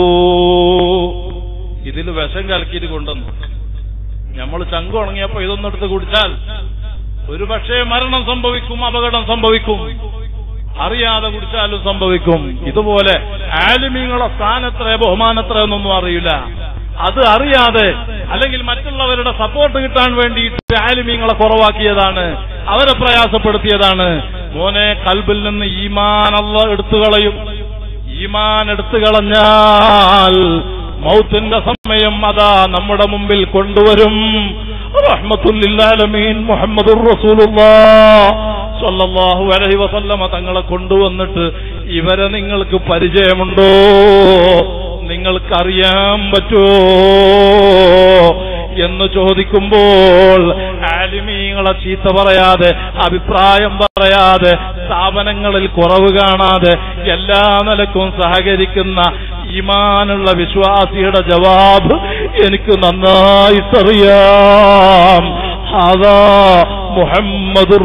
Speaker 1: ഇതിൽ വിഷം കലക്കിയിട്ട് കൊണ്ടുവന്നു നമ്മൾ ചങ്ക് ഉണങ്ങിയപ്പോ ഇതൊന്നും എടുത്ത് കുടിച്ചാൽ ഒരു പക്ഷേ മരണം സംഭവിക്കും അപകടം സംഭവിക്കും അറിയാതെ കുടിച്ചാലും സംഭവിക്കും ഇതുപോലെ ആലിമീങ്ങളെ സ്ഥാനത്ര ബഹുമാനത്ര എന്നൊന്നും അറിയില്ല അത് അറിയാതെ അല്ലെങ്കിൽ മറ്റുള്ളവരുടെ സപ്പോർട്ട് കിട്ടാൻ വേണ്ടിയിട്ട് ആലിമീങ്ങളെ കുറവാക്കിയതാണ് അവരെ പ്രയാസപ്പെടുത്തിയതാണ് മോനെ കൽബിൽ നിന്ന് ഈമാനല്ല എടുത്തു കളയും ഈമാൻ എടുത്തു കളഞ്ഞാൽ മൗത്തിന്റെ സമയം അതാ നമ്മുടെ മുമ്പിൽ കൊണ്ടുവരും റഹ്മത്തുല്ലാലമീൻ മുഹമ്മദുർ റസൂലുള്ളാഹ് സ്വല്ലല്ലാഹു അലൈഹി വസല്ലമ തങ്ങളെ കൊണ്ടുവന്നിട്ട് ഇവരെ നിങ്ങൾക്ക് പരിചയമുണ്ടോ നിങ്ങൾക്കറിയാൻ പറ്റുമോ എന്ന് ചോദിക്കുമ്പോൾ ആലിമീങ്ങളെ ചീത്ത പറയാതെ അഭിപ്രായം പറയാതെ സ്ഥാപനങ്ങളിൽ കുറവ് കാണാതെ എല്ലാ നിലക്കും സഹകരിക്കുന്ന ഈമാനുള്ള വിശ്വാസിയുടെ ജവാബ് എനിക്ക് നന്നായിട്ടറിയാം അതാ മുഹമ്മദുർ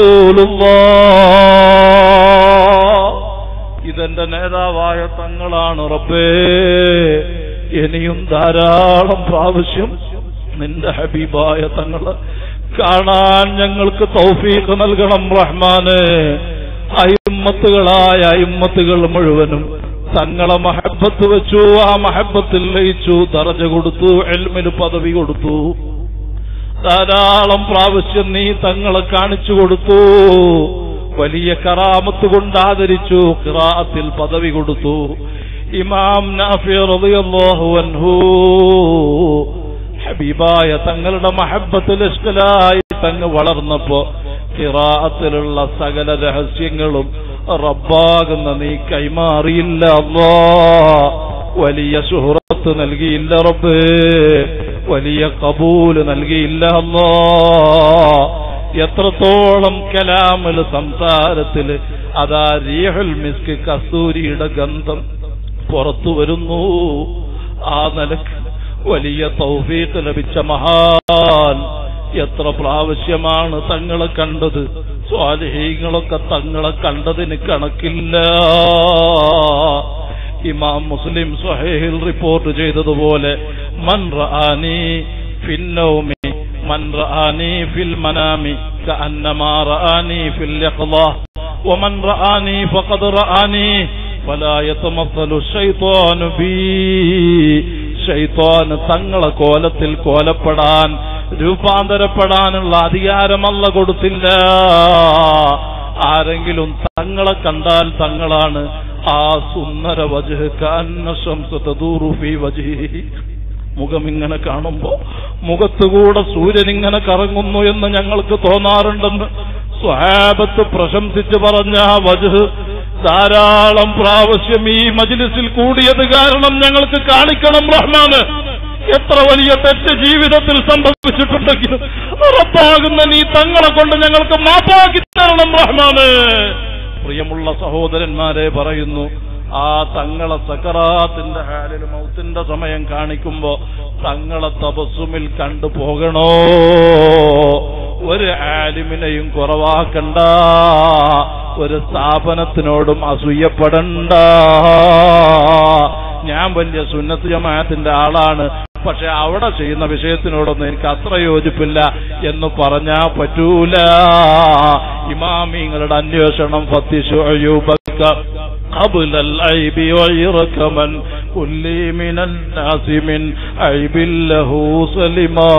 Speaker 1: റസൂലുള്ളാഹ് ഇതെന്റെ നേതാവായ തങ്ങളാണ് റബ്ബേ ഇനിയും ധാരാളം പ്രാവശ്യം നിന്റെ ഹബീബായ തങ്ങള് കാണാൻ ഞങ്ങൾക്ക് തൗഫീഖ് നൽകണം റഹ്മാന് അയിമ്മത്തുകളായ അയിമ്മത്തുകൾ മുഴുവനും തങ്ങളെ മഹബത്ത് വെച്ചു ആ മഹബത്തിൽ ലയിച്ചു ദറജ കൊടുത്തു എൽമിന് പദവി കൊടുത്തു ധാരാളം പ്രാവശ്യം നീ തങ്ങളെ കാണിച്ചു കൊടുത്തു വലിയ കറാമത്ത് കൊണ്ട് ആദരിച്ചു ഖിറാഅത്തിൽ പദവി കൊടുത്തു ഇമാം നാഫി റളിയല്ലാഹു അൻഹു ഹബീബായ തങ്ങളുടെ മഹബത്തിൽ ഇഷ്കലായി തങ്ങ് വളർന്നപ്പോ ഖിറാഅത്തിലുള്ള സകല രഹസ്യങ്ങളും റബ്ബാകുന്ന നീ കൈമാറിയില്ല അല്ലാ വലിയ സുഹൃത്ത് നൽകിയില്ല റബ്ബേ വലിയ കബൂല് നൽകിയില്ല അല്ലാ എത്രത്തോളം കലാമില് സംസാരത്തില് അതാ റീഹുൽ മിസ്ക് കസ്തൂരിയുടെ ഗന്ധം പുറത്തു വരുന്നു ആ നിലക്ക് വലിയ തൗഫീഖ് ലഭിച്ച മഹാൻ എത്ര പ്രാവശ്യമാണ് തങ്ങളെ കണ്ടത് സ്വാലിഹീങ്ങളൊക്കെ തങ്ങളെ കണ്ടതിന് കണക്കില്ല ഇമാം മുസ്ലിം സ്വഹേഹിൽ റിപ്പോർട്ട് ചെയ്തതുപോലെ മൻ റആനി ഫിന്നൗമി من رآني في المنام كأنما رآني في اليقظة ومن رآني فقد رآني فلا يتمثل الشيطان بي ഷൈത്വാൻ തങ്ങളെ കോലത്തിൽ കോലപ്പെടാൻ രൂപാന്തരപ്പെടാനുള്ള അധികാരമല്ല കൊടുത്തില്ല ആരെങ്കിലും തങ്ങളെ കണ്ടാൽ തങ്ങളാണ് ആ സുന്ദര വജഹ് കാന്നശംസൂറുഫി വജഹി മുഖം ഇങ്ങനെ കാണുമ്പോ മുഖത്തുകൂടെ സൂര്യൻ ഇങ്ങനെ കറങ്ങുന്നു എന്ന് ഞങ്ങൾക്ക് തോന്നാറുണ്ടെന്ന് സ്വഹാബത്ത് പ്രശംസിച്ച് പറഞ്ഞ ആ വജഹ് ധാരാളം പ്രാവശ്യം ഈ മജിലിസിൽ കൂടിയത് കാരണം ഞങ്ങൾക്ക് കാണിക്കണം റഹ്മാന് എത്ര വലിയ തെറ്റ് ജീവിതത്തിൽ സംഭവിച്ചിട്ടുണ്ടെങ്കിലും ഉറപ്പാകുന്ന നീ തങ്ങളെ കൊണ്ട് ഞങ്ങൾക്ക് മാപ്പാക്കി തരണം റഹ്മാന് പ്രിയമുള്ള സഹോദരന്മാരെ പറയുന്നു ആ തങ്ങളെ സക്കറാത്തിന്റെ ഹാലിൽ മൗത്തിന്റെ സമയം കാണിക്കുമ്പോ തങ്ങളെ തപസ്സുമിൽ കണ്ടു പോകണോ ഒരു ആലിമിനെയും കുറവാക്കണ്ട ഒരു സ്ഥാപനത്തിനോടും അസൂയപ്പെടണ്ട ഞാൻ വലിയ സുന്നത്ത് ജമാഅത്തിന്റെ ആളാണ് പക്ഷെ അവിടെ ചെയ്യുന്ന വിഷയത്തിനോടൊന്നും എനിക്ക് അത്ര യോജിപ്പില്ല എന്ന് പറഞ്ഞാ പറ്റൂല ഇമാമിങ്ങളുടെ അന്വേഷണം ഫത്തിഷുബക്ക قبل العيب وغيرك من كل من الناس من عيب له سلما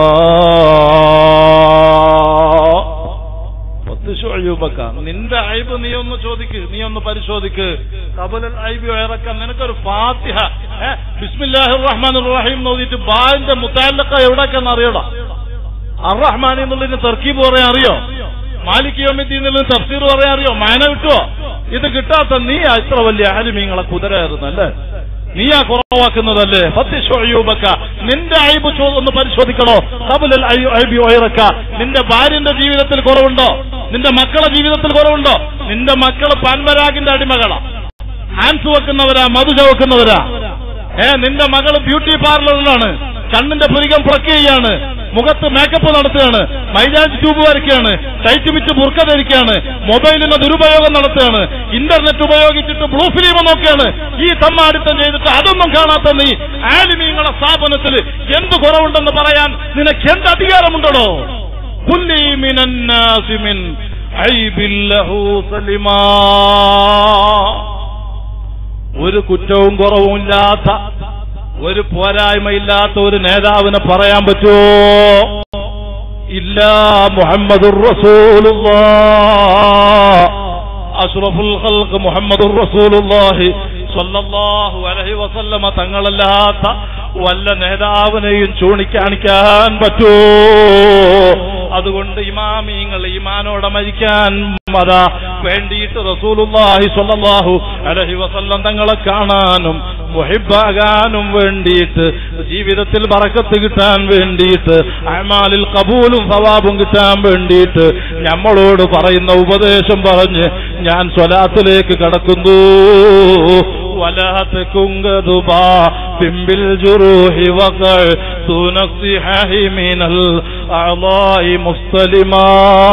Speaker 1: ഷുഅയൂബക്ക നിന്റെ ഐബ് നീ ഒന്ന് ചോദിക്ക് നീ ഒന്ന് പരിശോധിക്ക് കബലൽ ഐബ് ഇറക്കാൻ നിനക്കൊരു ഫാത്തിഹ ഏ, ബിസ്മില്ലാഹിർ റഹ്മാനിർ റഹീം നോക്കിയിട്ട് ബാന്റെ മുത്താലക്ക എവിടേക്കെന്ന് അറിയടാ അറഹ്മാനി എന്നുള്ളതിന് തർക്കീബ് പറയാൻ അറിയോ മാലിക് യോമിദ്ദീൻ എന്നുള്ളതിന് തഫ്സീർ പറയാൻ അറിയോ മാന കിട്ടുവോ ഇത് കിട്ടാത്ത നീ ഇത്ര വലിയ ആലിമീങ്ങളെ കുതിരായിരുന്നല്ലേ നീയാ കുറവാക്കുന്നതല്ലേ ഫത്തിഷുഅയൂബക്ക നിന്റെ ഐബ് ചോ- ഒന്ന് പരിശോധിക്കണോ കബലൽ ഐ- ഐബി ഒയറക്ക നിന്റെ ഭാര്യന്റെ ജീവിതത്തിൽ കുറവുണ്ടോ നിന്റെ മക്കളെ ജീവിതത്തിൽ കുറവുണ്ടോ നിന്റെ മക്കള് പാൻപരാഗിന്റെ അടിമകളാ ഹാൻസ് വെക്കുന്നവരാ മധു ചവക്കുന്നവരാ ഏ നിന്റെ മകള് ബ്യൂട്ടി പാർലറിലാണ് കണ്ണിന്റെ പുരികം പ്രക്ക് ചെയ്യാണ് മുഖത്ത് മേക്കപ്പ് നടത്തുകയാണ് മൈലാഞ്ച് ട്യൂബ് വരയ്ക്കുകയാണ് ടൈറ്റ് വിറ്റ് ബുർക്ക ധരിക്കുകയാണ് മൊബൈലിന്റെ ദുരുപയോഗം നടത്തുകയാണ് ഇന്റർനെറ്റ് ഉപയോഗിച്ചിട്ട് ബ്ലൂ ഫിലിം നോക്കുകയാണ് ഈ തമ്മാടിത്തം ചെയ്തിട്ട് അതൊന്നും കാണാത്ത നീ ആലിമീങ്ങളെ സ്ഥാപനത്തിൽ എന്ത് കുറവുണ്ടെന്ന് പറയാൻ നിനക്ക് എന്ത് അധികാരമുണ്ടോ കുല്ലി മിനന്നാസി മിൻ ഐബിൻ ലഹു സലിമാ ഒരു കുറ്റവും കുറവുമില്ലാത്ത ഒരു പോരായ്മയില്ലാത്ത ഒരു നേതാവിനെ പറയാൻ പറ്റുമോ ഇല്ല മുഹമ്മദുർ റസൂലുള്ളാഹ് അഷ്റഫുൽ ഖൽഖ് മുഹമ്മദുർ റസൂലുള്ളാഹി സ്വല്ലല്ലാഹു അലൈഹി വസല്ലമ തങ്ങളല്ലാത്ത വല്ല നേതാവിനെയും ചൂണ്ടിക്കാണിക്കാൻ പറ്റുമോ അതുകൊണ്ട് ഇമാമീങ്ങൾ ഈമാനോടെ മരിക്കാൻ അതാ വേണ്ടിയിട്ട് റസൂലുള്ളാഹി സ്വല്ലല്ലാഹു അലൈഹി വസല്ലം തങ്ങളെ കാണാനും മുഹിബാകാനും വേണ്ടിയിട്ട് ജീവിതത്തിൽ ബറക്കത്ത് കിട്ടാൻ വേണ്ടിയിട്ട് അമാലിൽ കബൂലും സവാബും കിട്ടാൻ വേണ്ടിയിട്ട് നമ്മളോട് പറയുന്ന ഉപദേശം പറഞ്ഞ് ഞാൻ സ്വലാത്തിലേക്ക് കടക്കുന്നു ولا تكن غضبا بالجروح وقع دون الصحاح من الأعضاء مستلما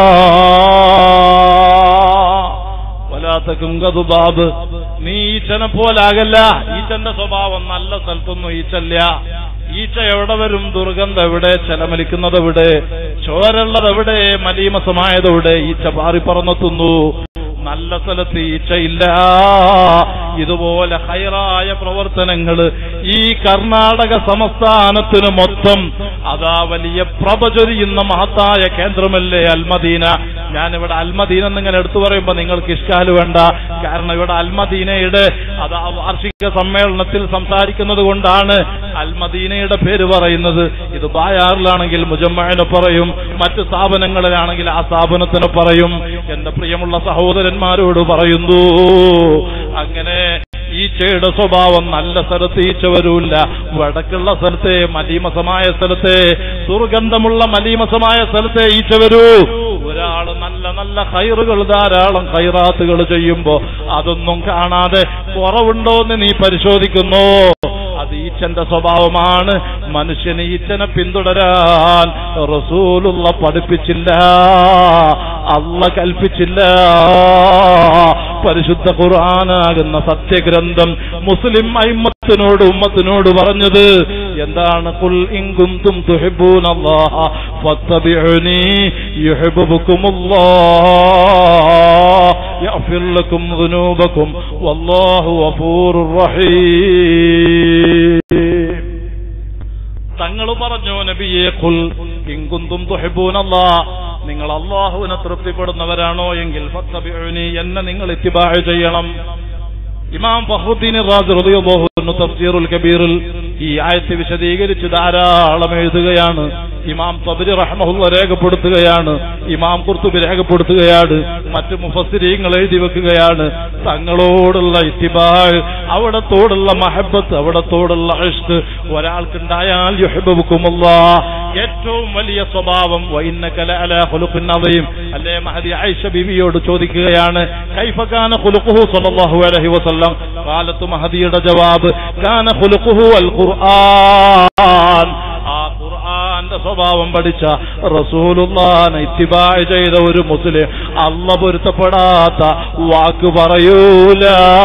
Speaker 1: ولا تكن غضباب നീ ഈച്ചനെ പോലാകല്ല ഈച്ചന്റെ സ്വഭാവം നല്ല സ്ഥലത്തൊന്നും ഈച്ചല്ല ഈച്ച എവിടെ വരും ദുർഗന്ധം എവിടെ ചലമലിക്കുന്നത് എവിടെ ചോരുള്ളത് എവിടെ മലീമസമായത് എവിടെ ഈച്ച പാറി പറന്നെത്തുന്നു നല്ല സ്ഥലത്ത് ഈച്ചയില്ല ഇതുപോലെ ഹൈറായ പ്രവർത്തനങ്ങൾ ഈ കർണാടക സംസ്ഥാനത്തിന് മൊത്തം അതാ വലിയ പ്രഭ ചൊരിയുന്ന മഹത്തായ കേന്ദ്രമല്ലേ അൽമദീന ഞാനിവിടെ അൽമദീന എന്നിങ്ങനെ എടുത്തു പറയുമ്പോൾ നിങ്ങൾക്ക് ഇഷ്കാല് വേണ്ട കാരണം ഇവിടെ അൽമദീനയുടെ അതാ വാർഷിക സമ്മേളനത്തിൽ സംസാരിക്കുന്നത് കൊണ്ടാണ് അൽമദീനയുടെ പേര് പറയുന്നത് ഇത് ബായാറിലാണെങ്കിൽ മുജമ്മനെ പറയും മറ്റ് സ്ഥാപനങ്ങളിലാണെങ്കിൽ ആ സ്ഥാപനത്തിന് പറയും എന്റെ പ്രിയമുള്ള സഹോദരന്മാരോട് പറയുന്നു അങ്ങനെ ഈച്ചയുടെ സ്വഭാവം നല്ല സ്ഥലത്ത് ഈച്ച വരൂല്ല വടക്കുള്ള സ്ഥലത്തെ മലീമസമായ സ്ഥലത്തെ ദുർഗന്ധമുള്ള മലീമസമായ സ്ഥലത്തെ ഈച്ച വരൂ ഒരാൾ നല്ല നല്ല ഹൈറുകൾ ധാരാളം ഹൈറാത്തുകൾ ചെയ്യുമ്പോ അതൊന്നും കാണാതെ കുറവുണ്ടോന്ന് നീ പരിശോധിക്കുന്നു അത് ഈച്ചന്റെ സ്വഭാവമാണ് മനുഷ്യന് ഈച്ചനെ പിന്തുടരാൻ റസൂലുള്ള പഠിപ്പിച്ചില്ല അല്ല കൽപ്പിച്ചില്ല പരിശുദ്ധ ഖുർആനാകുന്ന സത്യഗ്രന്ഥം മുസ്ലിം അയിമത്തിനോട് ഉമ്മത്തിനോട് പറഞ്ഞത് എന്താണ് കുൽ ഇങ്കുന്തും തുഹിബൂനല്ലാഹ ഫത്തബിഉനി യുഹിബ്ബുകുമുല്ലാഹ് يغفر لكم ذنوبكم والله غفور رحيم തങ്ങൾ പറഞ്ഞു നബിയെ കുൽ ഇങ്കുന്തും തുഹിബൂനല്ലാ നിങ്ങൾ അള്ളാഹുവിനെ തൃപ്തിപ്പെടുന്നവരാണോ എങ്കിൽ ഫത്തബിഉനി എന്നെ നിങ്ങൾ ഇത്തിബാ ചെയ്യണം ഇമാം ഫഹ്റുദ്ദീൻ റാസ് റളിയല്ലാഹു അൻഹു തഫ്സീറുൽ കബീറിൽ ഈ ആയത്ത് വിശദീകരിച്ച് ധാരാളം എഴുതുകയാണ് ഇമാം തബരി റഹ്മഹുല്ല രേഖപ്പെടുത്തുകയാണ് ഇമാം കുർത്തുബി രേഖപ്പെടുത്തുകയാണ് മറ്റ് മുഫസ്സിരീങ്ങൾ എഴുതി വെക്കുകയാണ് തങ്ങളോടുള്ള ഇത്തിബാൾ അവിടത്തോടുള്ള മഹബത്ത് അവിടത്തോടുള്ള ഇഷ്ക് ഒരാൾക്കുണ്ടായാൽ യുഹിബുക്കുമുള്ള ഏറ്റവും വലിയ സ്വഭാവം വഇന്നക ലഅലാ ഖുലുഖിൻ അദീം അല്ലേ മഹദി ആയിഷ ബീവിയോട് ചോദിക്കുകയാണ് കൈഫ കാന ഖുലുഖുഹു സ്വല്ലല്ലാഹു അലൈഹി വസല്ലം കാലത്ത് മഹദിയുടെ ജവാബ് കാന ഖുലുഖുഹു അൽ ഖുർആൻ ആ ഖുർആന്റെ സ്വഭാവം പഠിച്ച റസൂലുള്ളാനെ ഇത്തിബായ് ചെയ്ത ഒരു മുസ്ലിം അല്ല പൊരുത്തപ്പെടാത്ത വാക്ക് പറയൂല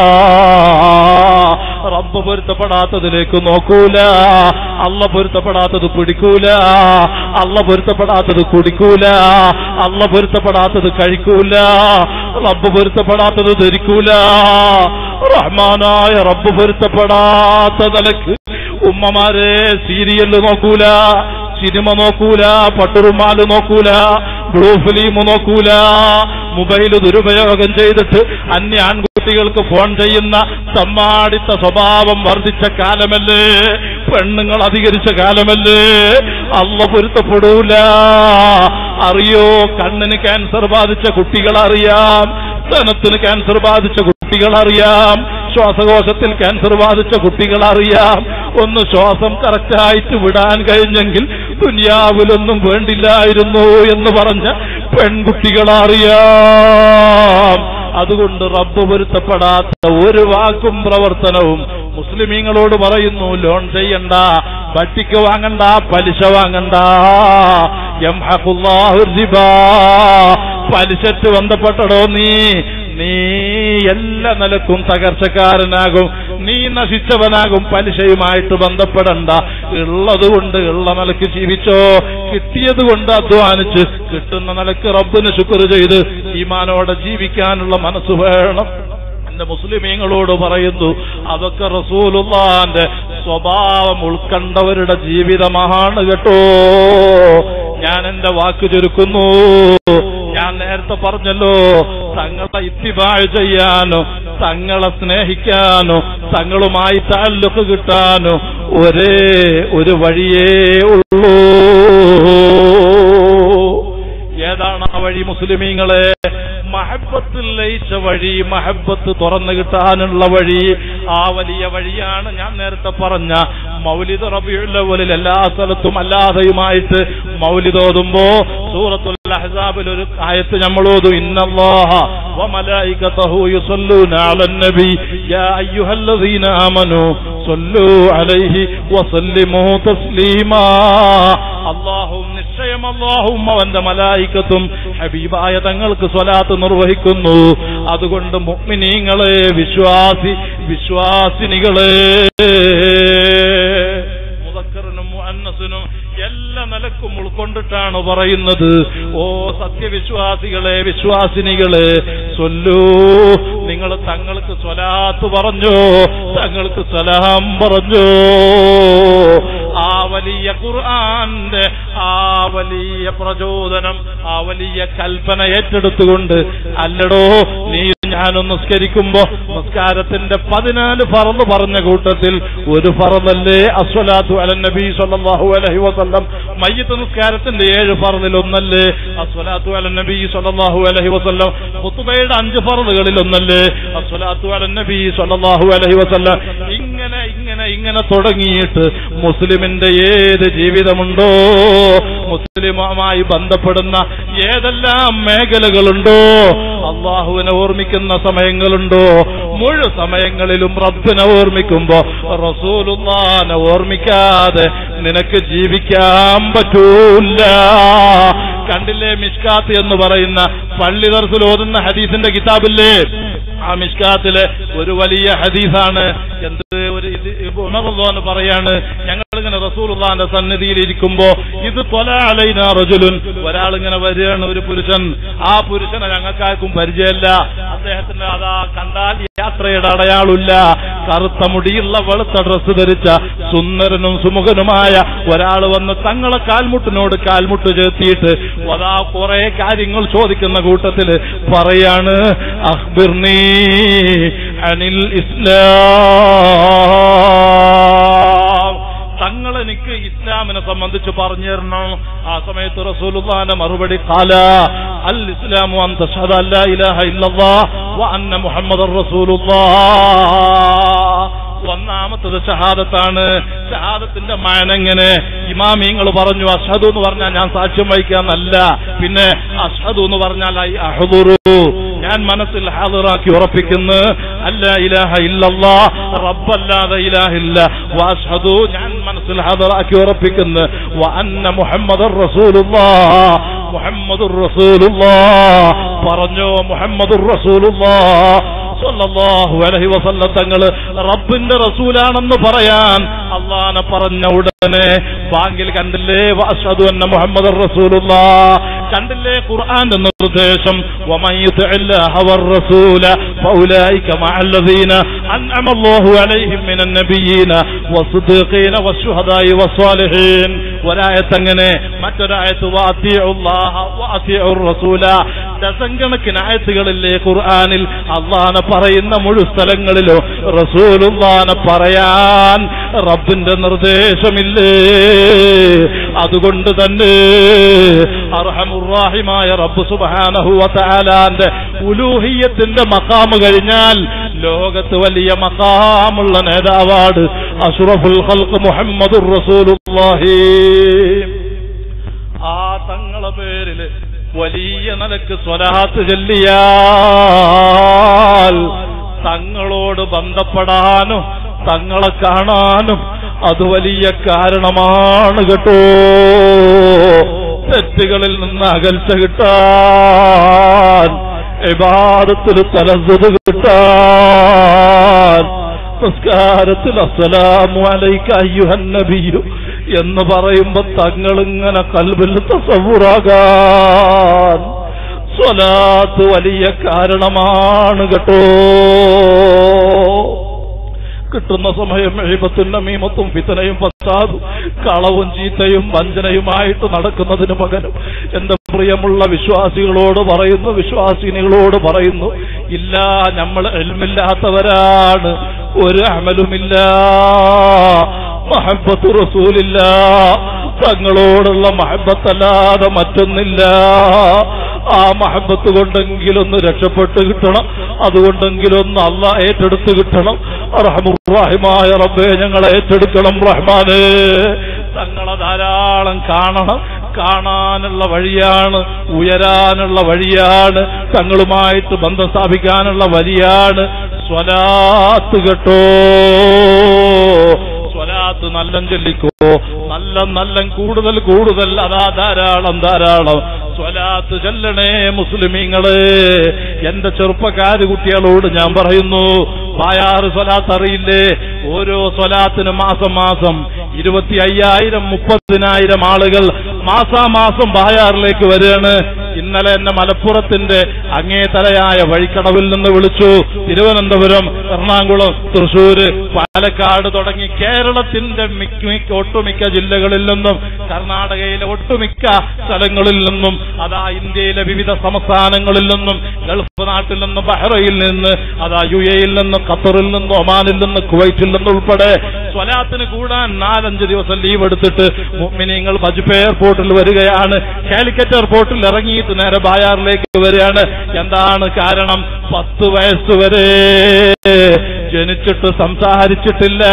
Speaker 1: റബ്ബ് പൊരുത്തപ്പെടാത്തതിലേക്ക് നോക്കൂല അല്ല പൊരുത്തപ്പെടാത്തത് പിടിക്കൂല അല്ല പൊരുത്തപ്പെടാത്തത് കുടിക്കൂല അല്ല പൊരുത്തപ്പെടാത്തത് കഴിക്കൂല റബ്ബ് പൊരുത്തപ്പെടാത്തത് ധരിക്കൂല റഹ്മാനായ റബ്ബ് പൊരുത്തപ്പെടാത്ത നിലക്ക് ഉമ്മമാരെ സീരിയല് നോക്കൂല സിനിമ നോക്കൂല പട്ടുറുമാല് നോക്കൂല ബ്ലൂ ഫിലിം നോക്കൂല മൊബൈൽ ദുരുപയോഗം ചെയ്തിട്ട് അന്യ ആൺകുട്ടികൾക്ക് ഫോൺ ചെയ്യുന്ന തമ്മാടിത്ത സ്വഭാവം വർദ്ധിച്ച കാലമല്ലേ പെണ്ണുങ്ങൾ അധികരിച്ച കാലമല്ലേ അല്ല പൊരുത്തപ്പെടൂല അറിയോ കണ്ണിന് ക്യാൻസർ ബാധിച്ച കുട്ടികൾ അറിയാം സ്തനത്തിന് ക്യാൻസർ ബാധിച്ച കുട്ടികൾ അറിയാം ശ്വാസകോശത്തിൽ ക്യാൻസർ ബാധിച്ച കുട്ടികൾ അറിയാം ഒന്ന് ശ്വാസം കറക്റ്റായിട്ട് വിടാൻ കഴിഞ്ഞെങ്കിൽ ദുനിയാവിലൊന്നും വേണ്ടില്ലായിരുന്നു എന്ന് പറഞ്ഞ പെൺകുട്ടികൾ അറിയാം അതുകൊണ്ട് റബ്ബ് പൊരുത്തപ്പെടാത്ത ഒരു വാക്കും പ്രവർത്തനവും മുസ്ലിമീങ്ങളോട് പറയുന്നു ലോൺ ചെയ്യണ്ട വട്ടിക്ക് വാങ്ങണ്ട പലിശ വാങ്ങണ്ട യംഹഖുല്ലാഹു റിബാ പലിശറ്റ് ബന്ധപ്പെട്ടടോ നീ നീ എല്ലാ നിലക്കും തകർച്ചക്കാരനാകും നീ നശിച്ചവനാകും പലിശയുമായിട്ട് ബന്ധപ്പെടണ്ട ഉള്ളത് കൊണ്ട് ഉള്ള നിലക്ക് ജീവിച്ചോ കിട്ടിയത് കൊണ്ട് അധ്വാനിച്ച് കിട്ടുന്ന നിലക്ക് റബ്ബിന് ശുക്ർ ചെയ്ത് ഈമാനോടെ ജീവിക്കാനുള്ള മനസ്സ് വേണം എന്റെ മുസ്ലിമീങ്ങളോട് പറയുന്നു അതൊക്കെ റസൂലുള്ളാന്റെ സ്വഭാവം ഉൾക്കണ്ടവരുടെ ജീവിതമാണ് കേട്ടോ ഞാൻ എന്റെ വാക്ക് ചുരുക്കുന്നു ഞാൻ നേരത്തെ പറഞ്ഞല്ലോ തങ്ങളെ ഇത്തിബാഴ് ചെയ്യാനോ തങ്ങളെ സ്നേഹിക്കാനോ തങ്ങളുമായി താല്ലുക്ക് കിട്ടാനോ ഒരേ ഒരു വഴിയേ ഉള്ളൂ ഏതാണ് ആ വഴി മുസ്ലിമീങ്ങളെ മഹബത്തിൽ ലയിച്ച വഴി മഹബത്ത് തുറന്നു കിട്ടാനുള്ള വഴി ആ വലിയ വഴിയാണ് ഞാൻ നേരത്തെ പറഞ്ഞ മൗലിദ് റബിയുള്ളവലിൽ എല്ലാ സ്ഥലത്തും അല്ലാതെയുമായിട്ട് മൗലിദോതുമ്പോ സൂറത്തുൽ അഹ്സാബിൽ ഒരു ആയത്ത് നമ്മൾ ഓതും ഇന്നല്ലാഹ وملائكته يصلون على النبي يا أيها الذين آمنوا صلوا عليه وسلموا تسليما അള്ളാഹും നിശ്ചയം അള്ളാഹും അവന്റെ മലായിക്കത്തും ഹബീബായ തങ്ങൾക്ക് സ്വലാത്ത് നിർവഹിക്കുന്നു അതുകൊണ്ട് മുഗ്മിനീങ്ങളെ വിശ്വാസി വിശ്വാസിനികളെ മുതക്കറിനും മുഅന്നസിനും എല്ലാ നിലക്കും ഉൾക്കൊണ്ടിട്ടാണ് പറയുന്നത് ഓ സത്യവിശ്വാസികളെ വിശ്വാസിനികളെ സൊല്ലൂ നിങ്ങൾ തങ്ങൾക്ക് സ്വലാത്ത് പറഞ്ഞോ തങ്ങൾക്ക് സലാം പറഞ്ഞോ ആ വലിയ ഖുർആന്റെ ആ വലിയ പ്രചോദനം ആ വലിയ കൽപ്പന ഏറ്റെടുത്തുകൊണ്ട് അല്ലടോ നീ ഞാനും നിസ്കരിക്കുമ്പോ നിസ്കാരത്തിന്റെ പതിനാല് ഫറന്ന് പറഞ്ഞ കൂട്ടത്തിൽ ഒരു ഫറന്നല്ലേ അസ്വലാത്തു അല നബി സല്ലല്ലാഹു അലൈഹി വസല്ലം മയ്യത്ത് നിസ്കാരത്തിന്റെ ഏഴ് ഫറന്നിൽ ഒന്നല്ലേ അസ്വലാത്തു അല നബി സല്ലല്ലാഹു അലൈഹി വസല്ലം ഖുതുബയുടെ അഞ്ച് ഫറന്നുകളിൽ ഒന്നല്ലേ അസ്വലാത്തു അല നബി സല്ലല്ലാഹു അലൈഹി വസല്ലം ഇങ്ങനെ ഇങ്ങനെ ഇങ്ങനെ തുടങ്ങിയിട്ട് മുസ്ലിമിന്റെ ഏത് ജീവിതമുണ്ടോ മുസ്ലിമുമായി ബന്ധപ്പെടുന്ന ഏതെല്ലാം മേഖലകളുണ്ടോ അള്ളാഹുവിനെ ഓർമ്മിക്കുന്ന സമയങ്ങളുണ്ടോ മുഴു സമയങ്ങളിലും റബ്ബിനെ ഓർമ്മിക്കുമ്പോ റസൂലുള്ളാനെ ഓർമ്മിക്കാതെ നിനക്ക് ജീവിക്കാൻ പറ്റൂല കണ്ടില്ലേ മിഷ്കാത്ത് എന്ന് പറയുന്ന പള്ളി ദർസിൽ ഓതുന്ന ഹദീസിന്റെ കിതാബില്ലേ ആ മിഷ്കാത്തിലെ ഒരു വലിയ ഹദീസാണ് എന്ത് ഒരു ഇത് ഉണർന്നോന്ന് പറയാണ് ഞങ്ങളിങ്ങനെ റസൂലുള്ളാന്റെ സന്നിധിയിൽ ഇരിക്കുമ്പോ ഇത് തൊല അലൈന റജുലുൻ ഒരാളിങ്ങനെ വരികയാണ് ഒരു പുരുഷൻ ആ പുരുഷനെ ഞങ്ങൾക്കാർക്കും പരിചയമില്ല അദ്ദേഹത്തിന് അതാ കണ്ടാൽ യാത്രയുടെ അടയാളില്ല കറുത്ത മുടിയുള്ള വെളുത്ത ഡ്രസ്സ് ധരിച്ച സുന്ദരനും സുമുഖനുമായ ഒരാൾ വന്ന് തങ്ങളെ കാൽമുട്ടിനോട് കാൽമുട്ട് ചേർത്തിയിട്ട് അതാ കുറെ കാര്യങ്ങൾ ചോദിക്കുന്ന കൂട്ടത്തില് പറയാണ് അഖ്ബിർനീ അനിൽ ഇസ്ലാം തങ്ങൾ എനിക്ക് ഇസ്ലാമിനെ സംബന്ധിച്ച് പറഞ്ഞു തരണം ആ സമയത്ത് റസൂലുള്ളാന്റെ മറുപടി കാല അൽ ഇസ്ലാമു അൻ തഷ്ഹദ അല്ലാ ഇലാഹ ഇല്ലല്ലാഹ് വ അന്ന മുഹമ്മദർ റസൂലുള്ളാഹ് ഒന്നാമത്തത് ഷഹാദത്താണ് ഷഹാദത്തിന്റെ മാനെങ്ങനെ ഇമാമിങ്ങൾ പറഞ്ഞു അഷദു എന്ന് പറഞ്ഞാൽ ഞാൻ സാക്ഷ്യം വഹിക്കാന്നല്ല പിന്നെ അഷദു എന്ന് പറഞ്ഞാൽ ഐ അഹ്ദുറു ഞാൻ മനസ്സിൽ ഹാദിറാക്കി ഉറപ്പിക്കുന്നു അല്ല ഇലാഹ ഇല്ലല്ലാ റബ്ബല്ലാതെ ഇലാഹില്ല വാഷ്ഹദു ഞാൻ മനസ്സിൽ ഹാദിറാക്കി ഉറപ്പിക്കുന്നു വ അന്ന മുഹമ്മദുർ റസൂലുള്ളാ മുഹമ്മദുർ റസൂലുള്ളാ പറഞ്ഞോ മുഹമ്മദുർ റസൂലുള്ളാ സല്ലല്ലാഹു അലൈഹി വസല്ലം തങ്ങള് റബ്ബിന്റെ റസൂലാണെന്ന് പറയാൻ അള്ളാനെ പറഞ്ഞ ഉടനെ ബാങ്കിൽ കണ്ടില്ലേ വാഷദു അന്ന മുഹമ്മദ് റസൂലുള്ള കണ്ടില്ലേ ഖുർആന്റെ നിർദ്ദേശം ومن يطع الله والرسول فاولئك مع الذين انعم الله عليهم من النبيين والصديقين والشهداء والصالحين ഒരായത്ത് അങ്ങനെ മറ്റൊരായത്ത് വാത്തിയുള്ളാഹ വാത്തിയുർ റസൂല ഡസൻ കണക്കിന് ആയത്തുകളില്ലേ ഖുർആനിൽ അള്ളാനെ പറയുന്ന മുഴു സ്ഥലങ്ങളിലോ റസൂലുള്ളാനെ പറയാൻ റബ്ബിന്റെ നിർദ്ദേശമില്ലേ അതുകൊണ്ട് തന്നെ അർഹമുറാഹിമായ റബ്ബ് സുബ്ഹാനഹു വതആലാന്റെ ഉലൂഹിയത്തിന്റെ മഖാമ് കഴിഞ്ഞാൽ ലോകത്ത് വലിയ മഖാമുള്ള നേതാവാണ് അഷ്റഫുൽ ഖൽഖ് മുഹമ്മദുർ റസൂലുള്ളാഹി ആ തങ്ങളെ പേരില് വലിയ നിലക്ക് സ്വലാത്ത് ചൊല്ലിയാൽ തങ്ങളോട് ബന്ധപ്പെടാനും തങ്ങളെ കാണാനും അത് വലിയ കാരണമാണ് കേട്ടോ തെറ്റുകളിൽ നിന്ന് അകൽച്ച കിട്ടാൻ ഇബാദത്തിൽ തലസ്സത് കിട്ടാൻ നമസ്കാരത്തിൽ അസ്സലാമു അലൈക അയ്യുഹൻ നബിയു എന്ന് പറയുമ്പോ തങ്ങളിങ്ങനെ കൽബിൽ തസവുറാകാൻ സ്വലാത്ത് വലിയ കാരണമാണ് കേട്ടോ കിട്ടുന്ന സമയം എഴുപത്തും നമീമത്തും ഫിത്തനയും പശ്ചാത്തും കളവും ചീത്തയും വഞ്ചനയുമായിട്ട് നടക്കുന്നതിന് പകരം എന്റെ പ്രിയമുള്ള വിശ്വാസികളോട് പറയുന്നു വിശ്വാസിനികളോട് പറയുന്നു ഇല്ല നമ്മൾ എൽമില്ലാത്തവരാണ് ഒരു അമലുമില്ല മഹബത്ത് റസൂലില്ല തങ്ങളോടുള്ള മഹബത്തല്ലാതെ മറ്റൊന്നില്ല ആ മഹബത്ത് കൊണ്ടെങ്കിലൊന്ന് രക്ഷപ്പെട്ട് കിട്ടണം അതുകൊണ്ടെങ്കിലൊന്ന് അല്ല ഏറ്റെടുത്ത് കിട്ടണം റഹമുറാഹിമായ റബ്ബെ ഞങ്ങളെ ഏറ്റെടുക്കണം റഹ്മാനെ തങ്ങളെ ധാരാളം കാണണം കാണാനുള്ള വഴിയാണ് ഉയരാനുള്ള വഴിയാണ് തങ്ങളുമായിട്ട് ബന്ധം സ്ഥാപിക്കാനുള്ള വഴിയാണ് സ്വലാത്ത് കേട്ടോ സ്വലാത്ത് നല്ല ചൊല്ലിക്കോ നല്ല നല്ല കൂടുതൽ കൂടുതൽ അതാ ധാരാളം ധാരാളം സ്വലാത്ത് ചൊല്ലണേ മുസ്ലിമീങ്ങള് എന്റെ ചെറുപ്പക്കാര് കുട്ടികളോട് ഞാൻ പറയുന്നു പായാറ് സ്വലാത്ത് അറിയില്ലേ ഓരോ സ്വലാത്തിന് മാസം മാസം ഇരുപത്തി അയ്യായിരം മുപ്പതിനായിരം ആളുകൾ മാസാമാസം ബായാറിലേക്ക് വരികയാണ് ഇന്നലെ എന്നെ മലപ്പുറത്തിന്റെ അങ്ങേ തലയായ വഴിക്കടവിൽ നിന്ന് വിളിച്ചു തിരുവനന്തപുരം എറണാകുളം തൃശൂര് പാലക്കാട് തുടങ്ങി കേരളത്തിന്റെ മിക്ക മിക്ക ഒട്ടുമിക്ക ജില്ലകളിൽ നിന്നും കർണാടകയിലെ ഒട്ടുമിക്ക സ്ഥലങ്ങളിൽ നിന്നും അതാ ഇന്ത്യയിലെ വിവിധ സംസ്ഥാനങ്ങളിൽ നിന്നും ഗൾഫ് നാട്ടിൽ നിന്ന് ബഹ്റയിൽ നിന്ന് അതാ യു എയിൽ നിന്ന് ഖത്തറിൽ നിന്ന് ഒമാനിൽ നിന്ന് കുവൈറ്റിൽ നിന്ന് ഉൾപ്പെടെ സ്വലാത്തിന് കൂടാൻ നാലഞ്ച് ദിവസം ലീവ് എടുത്തിട്ട് മുഅ്മിനീങ്ങൾ ബജ്പേ എയർപോർട്ടിൽ വരികയാണ് കാലിക്കറ്റ് എയർപോർട്ടിൽ ഇറങ്ങിയിട്ട് നേരെ ബായാറിലേക്ക് വരികയാണ് എന്താണ് കാരണം പത്ത് വയസ്സ് വരെ ജനിച്ചിട്ട് സംസാരിച്ചിട്ടില്ല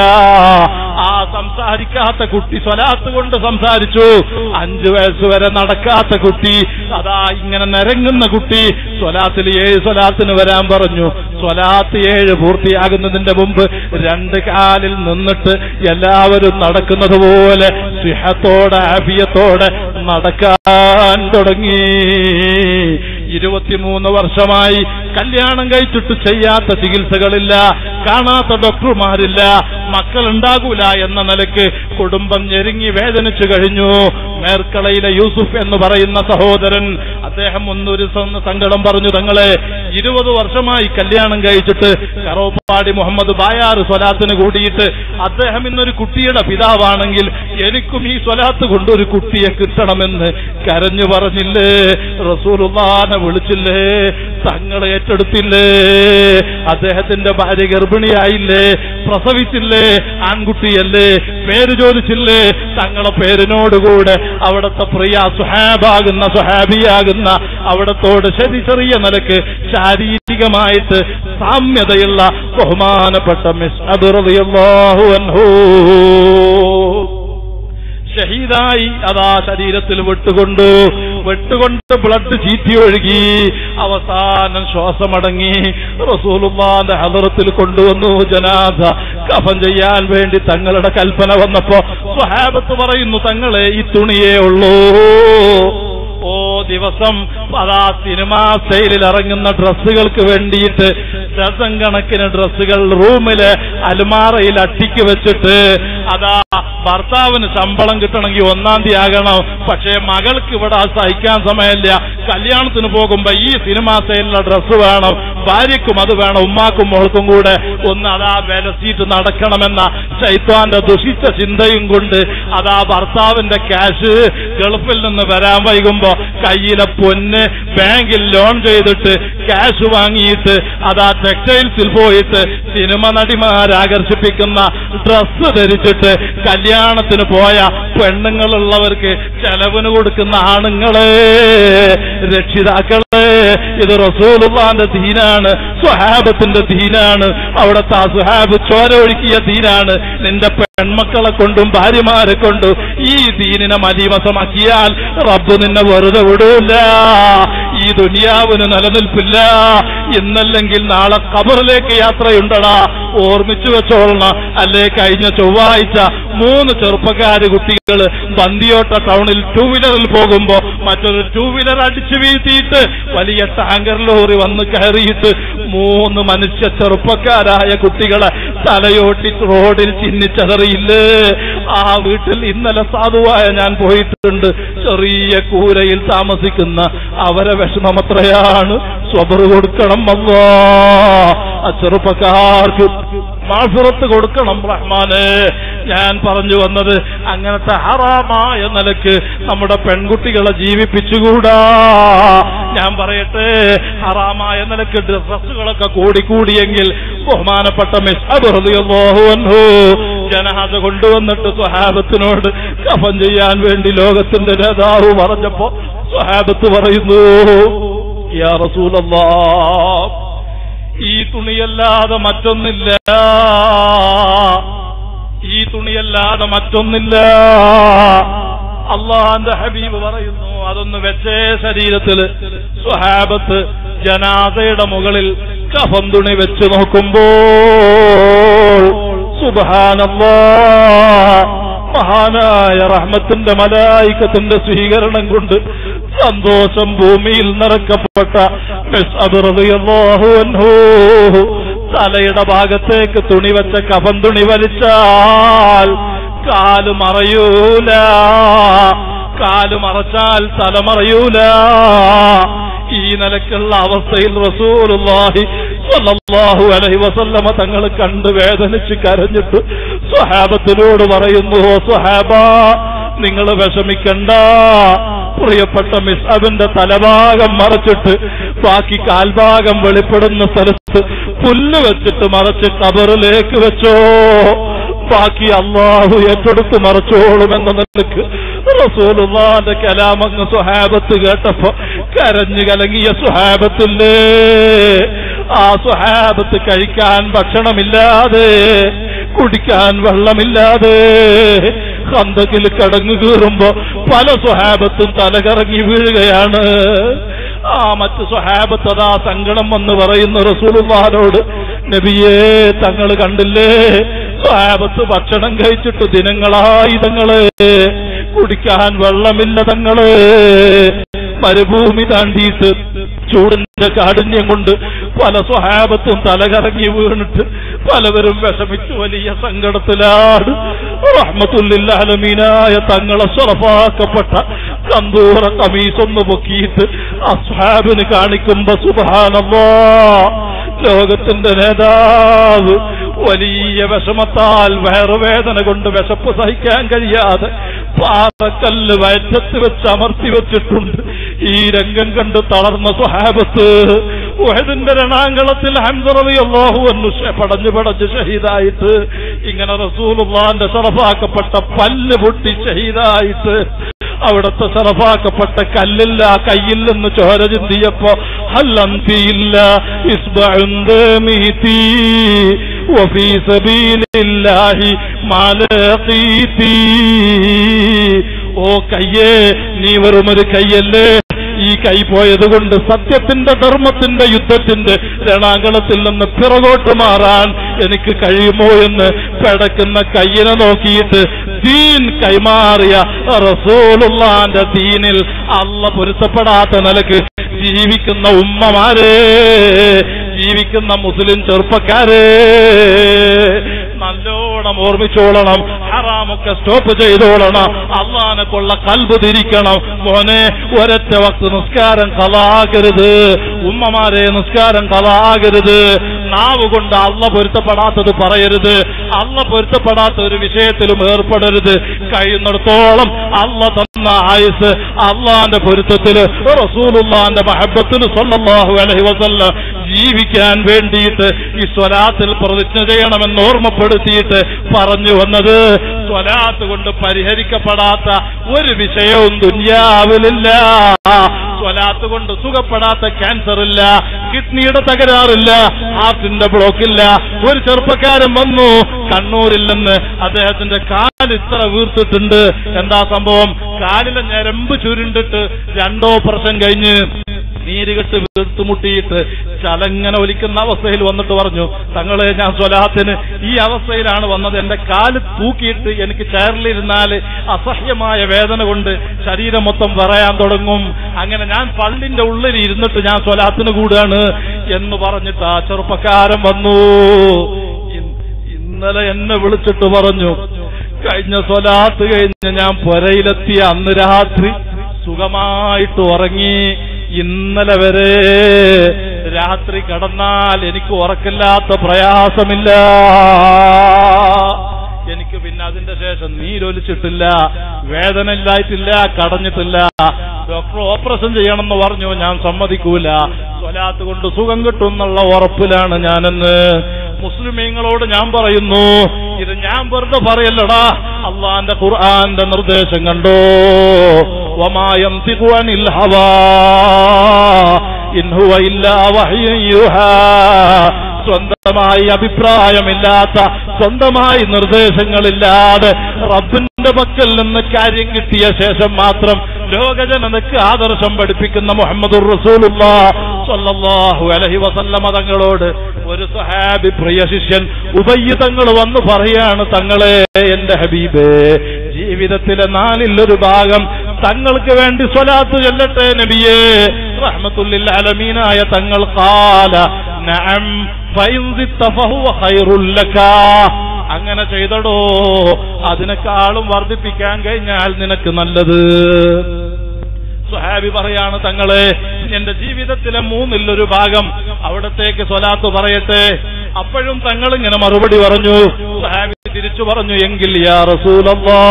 Speaker 1: ആ സംസാരിക്കാത്ത കുട്ടി സ്വലാത്ത് കൊണ്ട് സംസാരിച്ചു അഞ്ചു വയസ്സ് വരെ നടക്കാത്ത കുട്ടി അതാ ഇങ്ങനെ നിരങ്ങുന്ന കുട്ടി സ്വലാത്തിൽ ഏഴ് സ്വലാത്തിന് വരാൻ പറഞ്ഞു സ്വലാത്ത് ഏഴ് പൂർത്തിയാകുന്നതിന്റെ മുമ്പ് രണ്ട് കാലിൽ നിന്നിട്ട് എല്ലാവരും നടക്കുന്നത് പോലെ സിഹത്തോടെ ആഫിയത്തോടെ നടക്കാൻ തുടങ്ങി ഇരുപത്തിമൂന്ന് വർഷമായി കല്യാണം കഴിച്ചിട്ട് ചെയ്യാത്ത ചികിത്സകളില്ല കാണാത്ത ഡോക്ടർമാരില്ല മക്കൾ ഉണ്ടാകൂല എന്ന നിലക്ക് കുടുംബം ഞെരുങ്ങി വേദനിച്ചു കഴിഞ്ഞു മേർക്കളയിലെ യൂസുഫ് എന്ന് പറയുന്ന സഹോദരൻ അദ്ദേഹം ഒന്നൊരു സ- സങ്കടം പറഞ്ഞു തങ്ങളെ ഇരുപത് വർഷമായി കല്യാണം കഴിച്ചിട്ട് കറോപ്പാടി മുഹമ്മദ് ബായാറ് സ്വലാത്തിന് കൂടിയിട്ട് അദ്ദേഹം ഇന്നൊരു കുട്ടിയുടെ പിതാവാണെങ്കിൽ എനിക്കും ഈ സ്വലാത്ത് കൊണ്ട് ഒരു കുട്ടിയെ കിട്ടണമെന്ന് കരഞ്ഞു പറഞ്ഞില്ലേ റസൂലുള്ളാനെ വിളിച്ചില്ലേ തങ്ങളെ ഏറ്റെടുത്തില്ലേ അദ്ദേഹത്തിന്റെ ഭാര്യ ഗർഭിണിയായില്ലേ പ്രസവിച്ചില്ലേ ആൺകുട്ടിയല്ലേ പേര് ചോദിച്ചില്ലേ തങ്ങളെ പേരിനോടുകൂടെ അവിടുത്തെ പ്രിയ സുഹാബാകുന്ന സുഹാബിയാകുന്ന ഉണ്ടാകുന്ന അവിടത്തോട് ശരി ചെറിയ നിലക്ക് ശാരീരികമായിട്ട് സാമ്യതയുള്ള ബഹുമാനപ്പെട്ട മിസ് അബിറിയാഹു അൻഹു ഷഹീദായി അതാ ശരീരത്തിൽ വെട്ടുകൊണ്ടു വെട്ടുകൊണ്ട് ബ്ലഡ് ചീറ്റി ഒഴുകി അവസാനം ശ്വാസമടങ്ങി റസൂലുള്ളാന്റെ ഹദറത്തിൽ കൊണ്ടുവന്നു ജനാദ കഫൻ ചെയ്യാൻ വേണ്ടി തങ്ങളുടെ കൽപ്പന വന്നപ്പോ സ്വഹാബത്ത് പറയുന്നു തങ്ങളെ ഈ തുണിയേ ഉള്ളൂ ഓ ദിവസം അതാ സിനിമാ സ്റ്റൈലിൽ ഇറങ്ങുന്ന ഡ്രസ്സുകൾക്ക് വേണ്ടിയിട്ട് ഡസൻ കണക്കിന് ഡ്രസ്സുകൾ റൂമില് അലുമാറയിൽ അട്ടിക്ക് വെച്ചിട്ട് അതാ ഭർത്താവിന് ശമ്പളം കിട്ടണമെങ്കിൽ ഒന്നാം തീയതി ആകണം പക്ഷേ മകൾക്ക് ഇവിടെ അത് സഹിക്കാൻ സമയമില്ല കല്യാണത്തിന് പോകുമ്പോ ഈ സിനിമാ സ്റ്റൈലിലുള്ള ഡ്രസ്സ് വേണം ഭാര്യക്കും അത് വേണം ഉമ്മാക്കും മോൾക്കും കൂടെ ഒന്ന് അതാ വിലസിയിട്ട് നടക്കണമെന്ന ചൈത്വാന്റെ ദുഷിച്ച ചിന്തയും കൊണ്ട് അതാ ഭർത്താവിന്റെ ക്യാഷ് ഗൾഫിൽ നിന്ന് വരാൻ വൈകുമ്പോ കയ്യിലെ പൊന്ന് ബാങ്കിൽ ലോൺ ചെയ്തിട്ട് ക്യാഷ് വാങ്ങിയിട്ട് അതാ ടെക്സ്റ്റൈൽസിൽ പോയിട്ട് സിനിമ നടിമാരാകർഷിപ്പിക്കുന്ന ഡ്രസ്സ് ധരിച്ചിട്ട് കല്യാണത്തിന് പോയ പെണ്ണുങ്ങളുള്ളവർക്ക് ചെലവിന് കൊടുക്കുന്ന ആണുങ്ങളെ രക്ഷിതാക്കളെ ഇത് റസൂലുള്ളാന്റെ ദീനാണ് സ്വഹാബത്തിന്റെ ദീനാണ് അവിടുത്തെ ആ സുഹാബ് ചോര ഒഴുക്കിയ ദീനാണ് നിന്റെ പെൺമക്കളെ കൊണ്ടും ഭാര്യമാരെ കൊണ്ടും ഈ ദീനിനെ മലീമസമാക്കിയാൽ റബ്ബ് നിന്നെ വെറുതെ വിടൂല ഈ ദുനിയാവിന് നിലനിൽപ്പില്ല ഇന്നല്ലെങ്കിൽ നാളെ കബറിലേക്ക് യാത്രയുണ്ടടാ ഓർമ്മിച്ചു വെച്ചോളണം അല്ലേ കഴിഞ്ഞ ചൊവ്വാഴ്ച മൂന്ന് ചെറുപ്പക്കാര് കുട്ടികൾ ബന്ദിയോട്ട ടൗണിൽ ടൂ വീലറിൽ പോകുമ്പോ മറ്റൊരു ടൂ വീലർ അടിച്ചു വീഴ്ത്തിയിട്ട് വലിയ ടാങ്കർ ലോറി വന്ന് കയറിയിട്ട് മൂന്ന് മനുഷ്യ ചെറുപ്പക്കാരായ കുട്ടികളെ തലയോട്ടി റോഡിൽ ചിന്നിച്ചതറിയില്ലേ ആ വീട്ടിൽ ഇന്നലെ സാധുവായ ഞാൻ പോയിട്ടുണ്ട് ചെറിയ കൂരയിൽ താമസിക്കുന്ന അവരെ വിഷമം എത്രയാണ് സ്വബറ് കൊടുക്കണം അല്ലാ ആ ചെറുപ്പക്കാർക്ക് മാഫിറത്ത് കൊടുക്കണം റഹ്മാന് ഞാൻ പറഞ്ഞു വന്നത് അങ്ങനത്തെ ഹറാമായ നിലക്ക് നമ്മുടെ പെൺകുട്ടികളെ ജീവിപ്പിച്ചുകൂടാ ഞാൻ പറയട്ടെ ഹറാമായ നിലക്ക് ഡ്രസ്സുകളൊക്കെ കൂടിക്കൂടിയെങ്കിൽ ബഹുമാനപ്പെട്ട മിസ്ഹബിയല്ലാഹു ജനഹാസ കൊണ്ടുവന്നിട്ട് സ്വഹാബത്തിനോട് കഫൻ ചെയ്യാൻ വേണ്ടി ലോകത്തിന്റെ നേതാവ് പറഞ്ഞപ്പോ സ്വഹാബത്ത് പറയുന്നു യാ റസൂലല്ലാ ഈ തുണിയല്ലാതെ മറ്റൊന്നില്ല ഈ തുണിയല്ലാതെ മറ്റൊന്നില്ല അള്ളാന്റെ ഹബീബ് പറയുന്നു അതൊന്ന് വെച്ചേ ശരീരത്തിൽ സ്വഹാബത്ത് ജനാദയുടെ മുകളിൽ കഫം തുണി വെച്ച് നോക്കുമ്പോൾ സുബാനല്ലാ മഹാനായ റഹ്മത്തിന്റെ മലായിക്കത്തിന്റെ സ്വീകരണം കൊണ്ട് സന്തോഷം ഭൂമിയിൽ നിറക്കപ്പെട്ട മിസ്അബ് റളിയല്ലാഹു അൻഹു തലയുടെ ഭാഗത്തേക്ക് തുണി വെച്ച കഫൻ തുണി വലിച്ചാൽ കാല് മറയൂല കാല് മറച്ചാൽ തല മറയൂല ഈ നിലക്കുള്ള അവസ്ഥയിൽ റസൂലുള്ളാഹി സ്വല്ലല്ലാഹു അലൈഹി വസല്ലമ തങ്ങൾ കണ്ട് വേദനിച്ച് കരഞ്ഞിട്ട് സ്വഹാബത്തിനോട് പറയുന്നു "ഓ സ്വഹാബ നിങ്ങൾ വിഷമിക്കണ്ട പ്രിയപ്പെട്ട മിസ്അബിന്റെ തലഭാഗം മറച്ചിട്ട് ബാക്കി കാൽഭാഗം വെളിപ്പെടുന്ന സ്ഥലത്ത് പുല്ല് വെച്ചിട്ട് മറച്ച് കബറിലേക്ക് വെച്ചോ ബാക്കി അള്ളാഹു ഏറ്റെടുത്ത് മറച്ചോളുമെന്ന നിലക്ക് റസൂലുള്ളാന്റെ കലാമങ്ങ് സുഹാബത്ത് കേട്ടപ്പോ കരഞ്ഞു കലങ്ങിയ സുഹാബത്തില്ലേ ആ സുഹാബത്ത് കഴിക്കാൻ ഭക്ഷണമില്ലാതെ കുടിക്കാൻ വെള്ളമില്ലാതെ ഹന്തക്കിൽ കടങ്ങു കീറുമ്പോ പല സ്വഹാബത്തും തലകറങ്ങി വീഴുകയാണ് ആ മറ്റ് സ്വഹാബത്ത് അതാ സങ്കടം വന്ന് പറയുന്ന റസൂലുള്ളാഹിനോട് നബിയേ തങ്ങൾ കണ്ടില്ലേ സ്വഹാബത്ത് ഭക്ഷണം കഴിച്ചിട്ട് ദിനങ്ങളായി തങ്ങള് കുടിക്കാൻ വെള്ളമില്ല തങ്ങള് മരുഭൂമി താണ്ടിയിട്ട് ചൂടിന്റെ കാഠിന്യം കൊണ്ട് പല സ്വഹാബത്തും തലകറങ്ങി വീണിട്ട് പലവരും വിഷമിച്ചു വലിയ സങ്കടത്തിലാണ് റഹ്മത്തുല്ലാലമീനായ തങ്ങളെ സ്വറഫാക്കപ്പെട്ട കന്തൂറ കമീസൊന്ന് പൊക്കിയിട്ട് അസ്ഹാബിന് കാണിക്കുമ്പോ സുബാനല്ലോ ലോകത്തിന്റെ നേതാവ് വലിയ വിഷമത്താൽ വയറുവേദന കൊണ്ട് വിശപ്പ് സഹിക്കാൻ കഴിയാതെ പാറക്കല്ല് വയറ്റത്ത് വെച്ച് അമർത്തി വെച്ചിട്ടുണ്ട് ഈ രംഗം കണ്ട് തളർന്ന സ്വഹാബത്ത് ഉഹദിന്റെ രണാങ്കളത്തിൽ ഹംസറിയാഹു എന്ന് പടഞ്ഞു പടഞ്ഞ് ഷഹീദായിട്ട് ഇങ്ങനെ റസൂലുള്ളാന്റെ സറഫാക്കപ്പെട്ട പല്ല് പൊട്ടി ഷഹീദായിട്ട് അവിടുത്തെ സറഫാക്കപ്പെട്ട കല്ലില്ല കയ്യിൽ നിന്ന് ചോര ചിന്തിയപ്പോ ഹല്ലന്തിയില്ല ഇസ്ബീത്തി وفي سبيل الله ما لقيتي ഓ കയ്യേ നീ വെറുമൊരു കയ്യല്ലേ ഈ കൈ പോയത് കൊണ്ട് സത്യത്തിന്റെ ധർമ്മത്തിന്റെ യുദ്ധത്തിന്റെ രണാകളത്തിൽ നിന്ന് പിറകോട്ട് മാറാൻ എനിക്ക് കഴിയുമോ എന്ന് പെടക്കുന്ന കയ്യിനെ നോക്കിയിട്ട് ദീൻ കൈമാറിയ റസൂലുള്ളാന്റെ ദീനിൽ അല്ല പൊരുത്തപ്പെടാത്ത നിലക്ക് ജീവിക്കുന്ന ഉമ്മമാരെ ജീവിക്കുന്ന മുസ്ലിം ചെറുപ്പക്കാരെ നല്ലോണം ഓർമ്മിച്ചോളണം ഹറാമൊക്കെ സ്റ്റോപ്പ് ചെയ്തോളണം അള്ളാനെ കൊള്ള കൽബ് തിരിക്കണം മോനെ ഒരൊറ്റ വക്ത് നിസ്കാരം കലാകരുത് ഉമ്മമാരെ നിസ്കാരം കലാകരുത് നാവ് കൊണ്ട് അള്ള പൊരുത്തപ്പെടാത്തത് പറയരുത് അള്ള പൊരുത്തപ്പെടാത്ത ഒരു വിഷയത്തിലും ഏർപ്പെടരുത് കഴിയുന്നിടത്തോളം അള്ള തന്ന ആയുസ് അള്ളാന്റെ പൊരുത്തത്തില് റസൂലുള്ളാന്റെ മഹബത്തിന് സ്വല്ലല്ലാഹു അലൈഹി വസല്ലം ജീവിക്കാൻ വേണ്ടിയിട്ട് ഈ സ്വലാത്തിൽ പ്രതിജ്ഞ ചെയ്യണമെന്ന് ഓർമ്മപ്പെടുത്തിയിട്ട് പറഞ്ഞു വന്നത് സ്വലാത്ത് കൊണ്ട് പരിഹരിക്കപ്പെടാത്ത ഒരു വിഷയവും ദുന്യാവിലില്ല സ്വലാത്ത് കൊണ്ട് സുഖപ്പെടാത്ത ക്യാൻസർ ഇല്ല കിഡ്നിയുടെ തകരാറില്ല ഹാർട്ടിന്റെ ബ്ലോക്ക് ഇല്ല ഒരു ചെറുപ്പക്കാരൻ വന്നു കണ്ണൂരിൽ നിന്ന് അദ്ദേഹത്തിന്റെ കാൽ ഇത്ര വീർത്തിട്ടുണ്ട് എന്താ സംഭവം കാലിലെ ഞരമ്പ് ചുരുണ്ടിട്ട് രണ്ടോ പ്രശ്നം കഴിഞ്ഞ് നീരുകെട്ട് വീർത്തുമുട്ടിയിട്ട് ചലങ്ങനെ ഒലിക്കുന്ന അവസ്ഥയിൽ വന്നിട്ട് പറഞ്ഞു തങ്ങളെ ഞാൻ സ്വലാത്തിന് ഈ അവസ്ഥയിലാണ് വന്നത് എന്റെ കാല് തൂക്കിയിട്ട് എനിക്ക് ചെയറിലിരുന്നാൽ അസഹ്യമായ വേദന കൊണ്ട് ശരീരം മൊത്തം പറയാൻ തുടങ്ങും അങ്ങനെ ഞാൻ പള്ളിന്റെ ഉള്ളിൽ ഇരുന്നിട്ട് ഞാൻ സ്വലാത്തിന് കൂടുകയാണ് എന്ന് പറഞ്ഞിട്ട് ആ ചെറുപ്പക്കാരൻ വന്നു ഇൻ- ഇന്നലെ എന്നെ വിളിച്ചിട്ട് പറഞ്ഞു കഴിഞ്ഞ സ്വലാത്ത് കഴിഞ്ഞ് ഞാൻ പുരയിലെത്തിയ അന്ന് രാത്രി സുഖമായിട്ട് ഉറങ്ങി ഇന്നലെ വരെ രാത്രി കടന്നാൽ എനിക്ക് ഉറക്കില്ലാത്ത പ്രയാസമില്ല എനിക്ക് പിന്നെ അതിന്റെ ശേഷം നീരൊലിച്ചിട്ടില്ല വേദന ഇല്ലായിട്ടില്ല കടഞ്ഞിട്ടില്ല ഡോക്ടർ ഓപ്പറേഷൻ ചെയ്യണമെന്ന് പറഞ്ഞു ഞാൻ സമ്മതിക്കൂല സ്വലാത്ത് കൊണ്ട് സുഖം കിട്ടും എന്നുള്ള ഉറപ്പിലാണ് ഞാനെന്ന് മുസ്ലിമീങ്ങളോട് ഞാൻ പറയുന്നു ഇത് ഞാൻ വെറുതെ പറയല്ലടാ അള്ളാന്റെ ഖുർആന്റെ നിർദ്ദേശം കണ്ടോ വമായം തികുവനിൽ ഹവാ ഇൻ ഹുവ ഇല്ലാ വഹ്യുൻ യുഹാ സ്വന്തമായി അഭിപ്രായമില്ലാത്ത സ്വന്തമായി നിർദ്ദേശങ്ങളില്ലാതെ റബ്ബിന്റെ പക്കൽ നിന്ന് കാര്യം കിട്ടിയ ശേഷം മാത്രം ലോകജനതയ്ക്ക് ആദർശം പഠിപ്പിക്കുന്ന മുഹമ്മദ് റസൂലുള്ളാഹു അലഹി വസല്ലമ തങ്ങളോട് ഒരു സഹാബി പ്രിയ ശിഷ്യൻ ഉബയ്യ തങ്ങൾ വന്ന് പറയാണ് തങ്ങളെ എന്റെ ഹബീബേ ജീവിതത്തിലെ നാലിൽ ഒരു ഭാഗം തങ്ങൾക്ക് വേണ്ടി സ്വലാത്ത് ചൊല്ലട്ടെ നബിയേ റഹ്മത്തുല്ലിൽ അലമീനായ തങ്ങൾ കാല നഅം ഫൈൻ സിത്ത ഫഹുവ ഖൈറുൽ ലക അങ്ങനെ ചെയ്തടോ അതിനേക്കാളും വർദ്ധിപ്പിക്കാൻ കഴിഞ്ഞാൽ നിനക്ക് നല്ലത് സുഹാബി പറയാണ് തങ്ങളെ എന്റെ ജീവിതത്തിലെ മൂന്നിലൊരു ഭാഗം അവിടത്തേക്ക് സ്വലാത്ത് പറയട്ടെ അപ്പോഴും തങ്ങൾ ഇങ്ങനെ മറുപടി പറഞ്ഞു സുഹാബി തിരിച്ചു പറഞ്ഞു എങ്കിൽ യാ റസൂലല്ലാ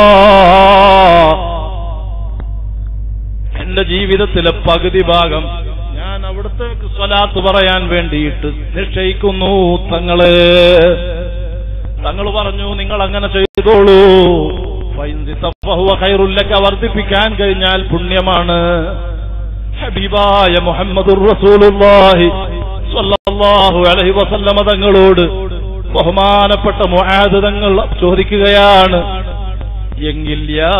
Speaker 1: എന്റെ ജീവിതത്തിലെ പകുതി ഭാഗം ഞാൻ അവിടത്തേക്ക് സ്വലാത്ത് പറയാൻ വേണ്ടിയിട്ട് നിശ്ചയിക്കുന്നു തങ്ങളെ തങ്ങൾ പറഞ്ഞു നിങ്ങൾ അങ്ങനെ ചെയ്തോളൂ ഖൈറുല്ലക്ക വർദ്ധിപ്പിക്കാൻ കഴിഞ്ഞാൽ പുണ്യമാണ് ഹബീബായ മുഹമ്മദ് റസൂലുള്ളാഹി സ്വല്ലല്ലാഹു അലൈഹി വസല്ലമ തങ്ങളോട് ബഹുമാനപ്പെട്ട മുആദ് തങ്ങൾ ചോദിക്കുകയാണ് എങ്കിൽ യാ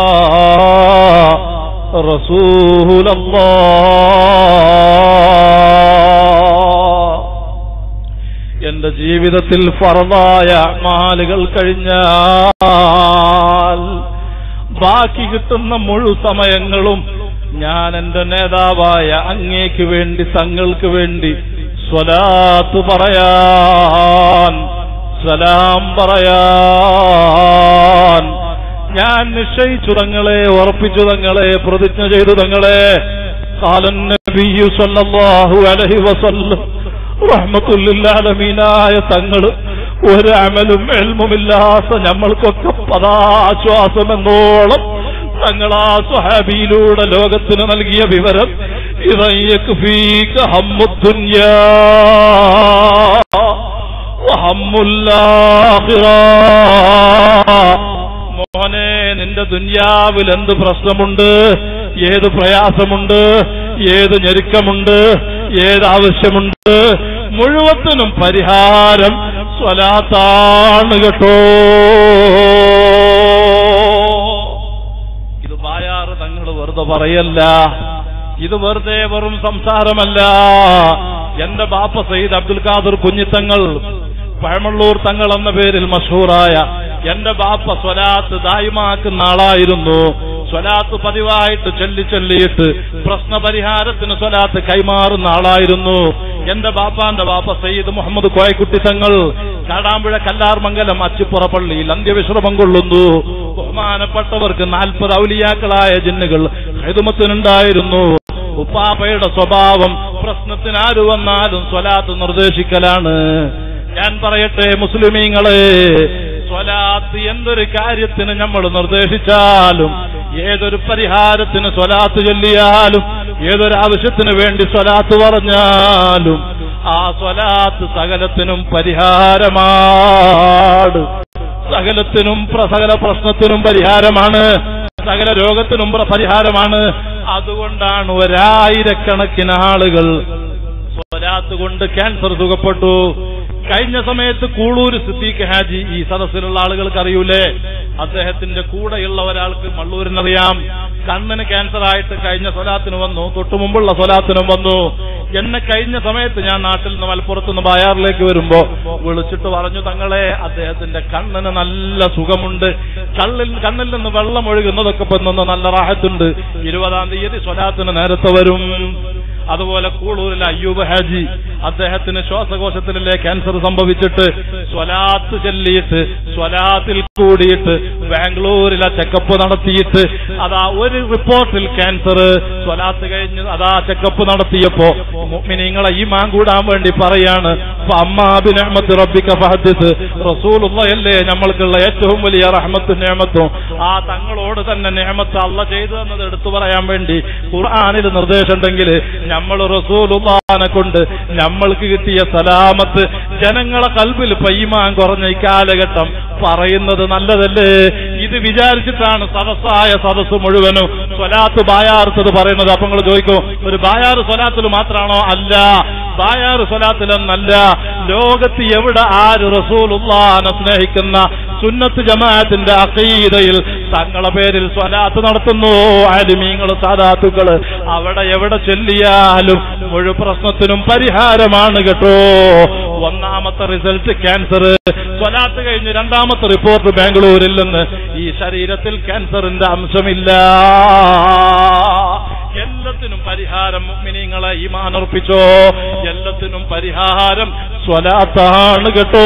Speaker 1: റസൂലല്ലാഹ് എന്റെ ജീവിതത്തിൽ ഫറവായ മാലുകൾ കഴിഞ്ഞാൽ ബാക്കി കിട്ടുന്ന മുഴു സമയങ്ങളും ഞാൻ എന്റെ നേതാവായ അങ്ങേക്ക് വേണ്ടി തങ്ങൾക്ക് വേണ്ടി സ്വലാത്ത് പറയാൻ സലാം പറയാൻ ഞാൻ നിശ്ചയിച്ചു തങ്ങളെ ഉറപ്പിച്ചു തങ്ങളെ പ്രതിജ്ഞ ചെയ്തു തങ്ങളെ കാലൻ നബിയു സല്ലല്ലാഹു അലൈഹി വസല്ലം റഹ്മത്തുല്ലാലമീനായ തങ്ങള് ഒരു അമലും എൽമുമില്ലാത്ത നമ്മൾക്കൊക്കെ പദാശ്വാസമെന്നോളം തങ്ങളാ സ്വഹാബിയിലൂടെ ലോകത്തിന് നൽകിയ വിവരം ഇതയ്യക്ക് ഫീക ഹമ്മുദ്ദുന്യാ വഹമ്മുല്ലാഹിറ മോനെ നിന്റെ ദുന്യാവിൽ എന്ത് പ്രശ്നമുണ്ട് ഏത് പ്രയാസമുണ്ട് ഏത് ഞെരുക്കമുണ്ട് ഏത് ആവശ്യമുണ്ട് മുഴുവത്തിനും പരിഹാരം സ്വലാത്താണ് കേട്ടോ ഇത് ബായാറ് തങ്ങൾ വെറുതെ പറയല്ല ഇത് വെറുതെ വെറും സംസാരമല്ല എന്റെ ബാപ്പ സയ്യിദ് അബ്ദുൽ ഖാദർ കുഞ്ഞിത്തങ്ങൾ പഴമള്ളൂർ തങ്ങൾ എന്ന പേരിൽ മഷഹൂറായ എന്റെ ബാപ്പ സ്വലാത്ത് ദായിമാക്കുന്ന ആളായിരുന്നു സ്വലാത്ത് പതിവായിട്ട് ചൊല്ലി ചൊല്ലിയിട്ട് പ്രശ്നപരിഹാരത്തിന് സ്വലാത്ത് കൈമാറുന്ന ആളായിരുന്നു എന്റെ ബാപ്പാന്റെ ബാപ്പ സയ്യിദ് മുഹമ്മദ് കോയക്കുട്ടി തങ്ങൾ കാടാമ്പുഴ കല്ലാർമംഗലം അച്ചിപ്പുറ പള്ളിയിൽ അന്ത്യവിശ്രമം കൊള്ളുന്നു ബഹുമാനപ്പെട്ടവർക്ക് നാൽപ്പത് ഔലിയാക്കളായ ജിന്നുകൾ ഹൈതുമത്തിനുണ്ടായിരുന്നു ഉപ്പാപ്പയുടെ സ്വഭാവം പ്രശ്നത്തിന് ആര് വന്നാലും സ്വലാത്ത് നിർദ്ദേശിക്കലാണ് ഞാൻ പറയട്ടെ മുസ്ലിമീങ്ങളെ സ്വലാത്ത് എന്തൊരു കാര്യത്തിന് നമ്മൾ നിർദ്ദേശിച്ചാലും ഏതൊരു പരിഹാരത്തിന് സ്വലാത്ത് ചൊല്ലിയാലും ഏതൊരു ആവശ്യത്തിന് വേണ്ടി സ്വലാത്ത് പറഞ്ഞാലും ആ സ്വലാത്ത് സകലത്തിനും പരിഹാരമാണ് സകലത്തിനും പ്ര- സകല പ്രശ്നത്തിനും പരിഹാരമാണ് സകല രോഗത്തിനും പ്ര- പരിഹാരമാണ് അതുകൊണ്ടാണ് ഒരായിരക്കണക്കിന് ആളുകൾ സ്വലാത്ത് കൊണ്ട് ക്യാൻസർ സുഖപ്പെട്ടു കഴിഞ്ഞ സമയത്ത് കൂളൂര് സിദ്ദീഖ് ഹാജി ഈ സദസ്സിലുള്ള ആളുകൾക്ക് അറിയൂലേ അദ്ദേഹത്തിന്റെ കൂടെയുള്ള ഒരാൾക്ക് മള്ളൂരിനറിയാം കണ്ണിന് ക്യാൻസർ ആയിട്ട് കഴിഞ്ഞ സ്വലാത്തിന് വന്നു തൊട്ടു മുമ്പുള്ള സ്വലാത്തിനും വന്നു എന്നെ കഴിഞ്ഞ സമയത്ത് ഞാൻ നാട്ടിൽ നിന്ന് മലപ്പുറത്ത് നിന്ന് ബായാറിലേക്ക് വരുമ്പോ വിളിച്ചിട്ട് പറഞ്ഞു തങ്ങളെ അദ്ദേഹത്തിന്റെ കണ്ണിന് നല്ല സുഖമുണ്ട് കള്ളിൽ കണ്ണിൽ നിന്ന് വെള്ളം ഒഴുകുന്നതൊക്കെ ഇപ്പൊ നിന്ന് നല്ല റാഹത്തുണ്ട് ഇരുപതാം തീയതി സ്വലാത്തിന് നേരത്തെ വരും അതുപോലെ കൂളൂരിലെ അയ്യൂബ് ഹാജി അദ്ദേഹത്തിന് ശ്വാസകോശത്തിലെ ക്യാൻസർ സംഭവിച്ചിട്ട് സ്വലാത്ത് ചൊല്ലിയിട്ട് സ്വലാത്തിൽ കൂടിയിട്ട് ബാംഗ്ലൂരിലെ ചെക്കപ്പ് നടത്തിയിട്ട് അതാ ഒരു റിപ്പോർട്ടിൽ ക്യാൻസർ സ്വലാത്ത് കഴിഞ്ഞ് അതാ ചെക്കപ്പ് നടത്തിയപ്പോ നിങ്ങളെ ഈ മാൻ കൂടാൻ വേണ്ടി പറയാണ് അമ്മാബിനഹമ്മത്ത് റബ്ബിക്ക ഫഹദ്ദിസ് റസൂലുള്ളയല്ലേ നമ്മൾക്കുള്ള ഏറ്റവും വലിയ റഹ്മത്തും നേമത്തും ആ തങ്ങളോട് തന്നെ നേമത്ത് അല്ല ചെയ്തു തന്നത് എടുത്തു പറയാൻ വേണ്ടി ഖുർആാനിൽ നിർദ്ദേശമുണ്ടെങ്കിൽ നമ്മൾ റസൂലുള്ളാനെ കൊണ്ട് നമ്മൾക്ക് കിട്ടിയ സലാമത്ത് ജനങ്ങളെ കൽബിൽ പയ്യമാൻ കുറഞ്ഞ ഈ കാലഘട്ടം പറയുന്നത് നല്ലതല്ലേ ഇത് വിചാരിച്ചിട്ടാണ് സദസ്സായ സദസ്സ് മുഴുവനും സ്വലാത്ത് ബായാർത്തത് പറയുന്നത് അപ്പൊ നിങ്ങൾ ചോദിക്കും ഒരു ബായാറ് സ്വലാത്തിൽ മാത്രമാണോ അല്ല ബായാറ് സ്വലാത്തിലെന്നല്ല ലോകത്ത് എവിടെ ആര് റസൂലുള്ളാനെ സ്നേഹിക്കുന്ന സുന്നത്ത് ജമാഅത്തിന്റെ അഖീദയിൽ തങ്ങളെ പേരിൽ സ്വലാത്ത് നടത്തുന്നു ആലിമീങ്ങൾ സാദാത്തുക്കള് അവിടെ എവിടെ ചൊല്ലിയാലും മുഴു പ്രശ്നത്തിനും പരിഹാരമാണ് കേട്ടോ ഒന്നാമത്തെ റിസൾട്ട് ക്യാൻസർ സ്വലാത്ത് കഴിഞ്ഞ് രണ്ടാമത്തെ റിപ്പോർട്ട് ബാംഗ്ലൂരിൽ നിന്ന് ഈ ശരീരത്തിൽ ക്യാൻസറിന്റെ അംശമില്ല എല്ലാത്തിനും പരിഹാരം മുഅ്മിനീങ്ങളെ ഈമാൻ ഉറപ്പിച്ചോ എല്ലാത്തിനും പരിഹാരം സ്വലാത്താണ് കേട്ടോ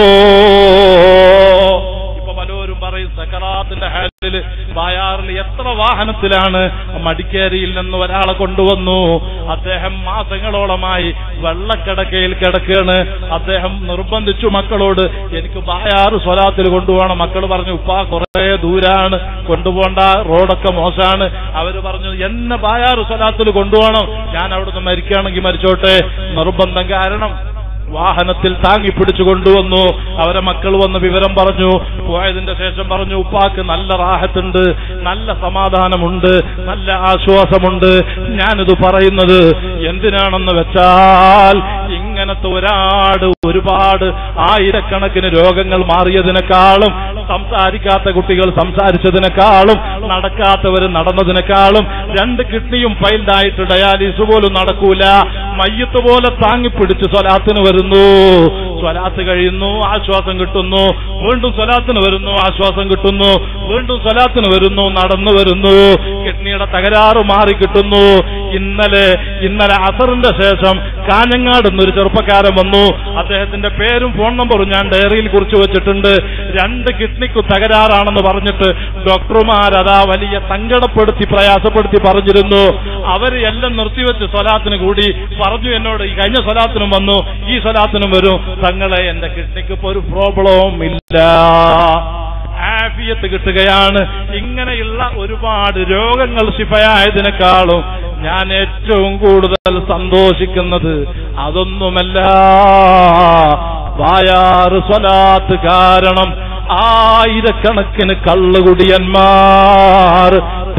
Speaker 1: ഇപ്പൊ പലരും പറയും സക്കറാത്തിന്റെ ഹാലില് ബായാറിൽ എത്ര വാഹനത്തിലാണ് മടിക്കേരിയിൽ നിന്ന് ഒരാളെ കൊണ്ടുവന്നു അദ്ദേഹം മാസങ്ങളോളമായി വെള്ളക്കിടക്കയിൽ കിടക്കുകയാണ് അദ്ദേഹം നിർബന്ധിച്ചു മക്കളോട് എനിക്ക് ബായാറ് സ്വലാത്തിൽ കൊണ്ടുപോകണം മക്കൾ പറഞ്ഞു ഉപ്പാ കുറെ ദൂരാണ് കൊണ്ടുപോകണ്ട റോഡൊക്കെ മോശമാണ് അവര് പറഞ്ഞു എന്നെ ബായാറ് സ്വലാത്തിൽ കൊണ്ടുപോകണം ഞാൻ അവിടുന്ന് മരിക്കുകയാണെങ്കിൽ മരിച്ചോട്ടെ നിർബന്ധം കാരണം വാഹനത്തിൽ താങ്ങി പിടിച്ചു കൊണ്ടുവന്നു അവരെ മക്കൾ വന്ന് വിവരം പറഞ്ഞു പോയതിന്റെ ശേഷം പറഞ്ഞു ഉപ്പാക്ക് നല്ല റാഹത്തുണ്ട് നല്ല സമാധാനമുണ്ട് നല്ല ആശ്വാസമുണ്ട് ഞാനിത് പറയുന്നത് എന്തിനാണെന്ന് വെച്ചാൽ ഇങ്ങനത്തെ ഒരാട് ഒരുപാട് ആയിരക്കണക്കിന് രോഗങ്ങൾ മാറിയതിനേക്കാളും സംസാരിക്കാത്ത കുട്ടികൾ സംസാരിച്ചതിനേക്കാളും നടക്കാത്തവർ നടന്നതിനേക്കാളും രണ്ട് കിഡ്നിയും ഫൈൽഡായിട്ട് ഡയാലിസ് പോലും നടക്കൂല മയ്യത്ത് പോലെ താങ്ങിപ്പിടിച്ച് സ്വലാത്തിന് വരുന്നു സ്വലാത്ത് കഴിയുന്നു ആശ്വാസം കിട്ടുന്നു വീണ്ടും സ്വലാത്തിന് വരുന്നു ആശ്വാസം കിട്ടുന്നു വീണ്ടും സ്വലാത്തിന് വരുന്നു നടന്നു വരുന്നു കിഡ്നിയുടെ തകരാറ് മാറി കിട്ടുന്നു ഇന്നലെ ഇന്നലെ അസറിന്റെ ശേഷം കാഞ്ഞങ്ങാട് എന്നൊരു ചെറുപ്പക്കാരൻ വന്നു അദ്ദേഹത്തിന്റെ പേരും ഫോൺ നമ്പറും ഞാൻ ഡയറിയിൽ കുറിച്ച് വെച്ചിട്ടുണ്ട് രണ്ട് കിഡ്നിക്ക് തകരാറാണെന്ന് പറഞ്ഞിട്ട് ഡോക്ടർമാർ അതാ വലിയ സങ്കടപ്പെടുത്തി പ്രയാസപ്പെടുത്തി പറഞ്ഞിരുന്നു അവര് എല്ലാം നിർത്തിവെച്ച് സ്വലാത്തിന് കൂടി പറഞ്ഞു എന്നോട് ഈ കഴിഞ്ഞ സ്വലാത്തിനും വന്നു ഈ സ്വലാത്തിനും വരും തങ്ങളെ എന്റെ കിഡ്നിക്ക് ഇപ്പൊ ഒരു പ്രോബ്ലവും ഇല്ല ആഫിയത്ത് കിട്ടുകയാണ് ഇങ്ങനെയുള്ള ഒരുപാട് രോഗങ്ങൾ ശിഫയായതിനേക്കാളും ഞാൻ ഏറ്റവും കൂടുതൽ സന്തോഷിക്കുന്നത് അതൊന്നുമല്ല വായാറ് സ്വലാത്ത് കാരണം ആയിരക്കണക്കിന് കള്ളുകുടിയന്മാർ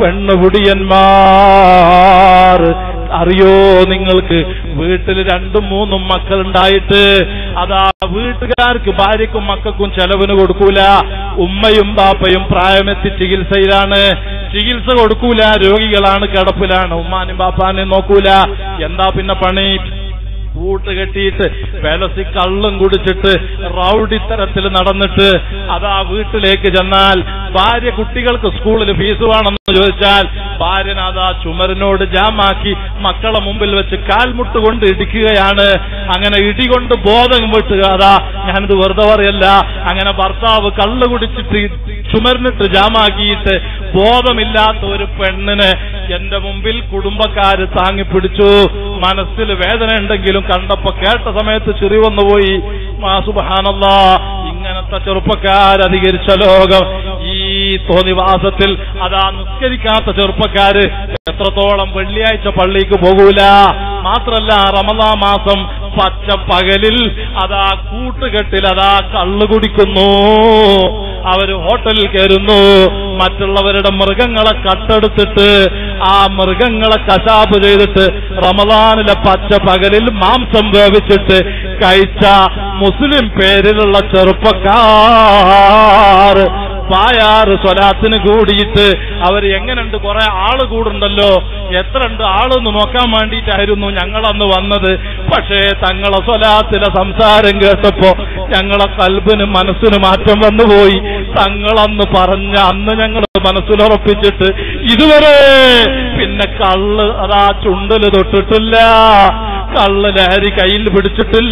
Speaker 1: പെണ്ണുകുടിയന്മാർ അറിയോ നിങ്ങൾക്ക് വീട്ടിൽ രണ്ടും മൂന്നും മക്കളുണ്ടായിട്ട് അതാ വീട്ടുകാർക്ക് ഭാര്യക്കും മക്കൾക്കും ചെലവിന് കൊടുക്കൂല ഉമ്മയും ബാപ്പയും പ്രായമെത്തി ചികിത്സയിലാണ് ചികിത്സ കൊടുക്കൂല രോഗികളാണ് കിടപ്പിലാണ് ഉമ്മാനും ബാപ്പാനും നോക്കൂല എന്താ പിന്നെ പണി കൂട്ട് കെട്ടിയിട്ട് വിലസി കള്ളും കുടിച്ചിട്ട് റൗഡിത്തരത്തിൽ നടന്നിട്ട് അതാ വീട്ടിലേക്ക് ചെന്നാൽ ഭാര്യ കുട്ടികൾക്ക് സ്കൂളിൽ ഫീസ് വേണമെന്ന് ചോദിച്ചാൽ ഭാര്യൻ അതാ ചുമരിനോട് ജാമാക്കി മക്കളെ മുമ്പിൽ വെച്ച് കാൽമുട്ട് കൊണ്ട് ഇടിക്കുകയാണ് അങ്ങനെ ഇടികൊണ്ട് ബോധം വിട്ടുക അതാ ഞാനിത് വെറുതെ പറയല്ല അങ്ങനെ ഭർത്താവ് കള്ളു കുടിച്ചിട്ട് ചുമരിനിട്ട് ജാമാക്കിയിട്ട് ബോധമില്ലാത്ത ഒരു പെണ്ണിന് എന്റെ മുമ്പിൽ കുടുംബക്കാര് താങ്ങിപ്പിടിച്ചു മനസ്സിൽ വേദന ഉണ്ടെങ്കിലും കണ്ടപ്പോ കേട്ട സമയത്ത് ചിറി വന്നുപോയി മാ സുബഹാനല്ലാ ഇങ്ങനത്തെ ചെറുപ്പക്കാരധികരിച്ച ലോകം ഈ തോന്നിവാസത്തിൽ അതാ നിസ്കരിക്കാത്ത ചെറുപ്പക്കാര് എത്രത്തോളം വെള്ളിയാഴ്ച പള്ളിക്ക് പോകൂല മാത്രല്ല റമദാ മാസം പച്ച പകലിൽ അതാ കൂട്ടുകെട്ടിൽ അതാ കള്ളു കുടിക്കുന്നു അവര് ഹോട്ടലിൽ കയറുന്നു മറ്റുള്ളവരുടെ മൃഗങ്ങളെ കട്ടെടുത്തിട്ട് ആ മൃഗങ്ങളെ കശാപ്പ് ചെയ്തിട്ട് റമദാനിലെ പച്ച പകലിൽ മാംസം വേവിച്ചിട്ട് കഴിച്ച മുസ്ലിം പേരിലുള്ള ചെറുപ്പക്കാർ പായാറ് സ്വലാത്തിന് കൂടിയിട്ട് അവർ എങ്ങനെയുണ്ട് കുറെ ആള് കൂടുണ്ടല്ലോ എത്ര ഉണ്ട് ആളെന്ന് നോക്കാൻ വേണ്ടിയിട്ടായിരുന്നു ഞങ്ങളന്ന് വന്നത് പക്ഷേ തങ്ങളെ സ്വലാത്തിലെ സംസാരം കേട്ടപ്പോ ഞങ്ങളെ കൽബിന് മനസ്സിന് മാറ്റം വന്നുപോയി തങ്ങളന്ന് പറഞ്ഞ അന്ന് ഞങ്ങൾ മനസ്സിലുറപ്പിച്ചിട്ട് ഇതുവരെ പിന്നെ കള്ള് അതാ ചുണ്ടല് തൊട്ടിട്ടില്ല കള്ള് ലഹരി കയ്യിൽ പിടിച്ചിട്ടില്ല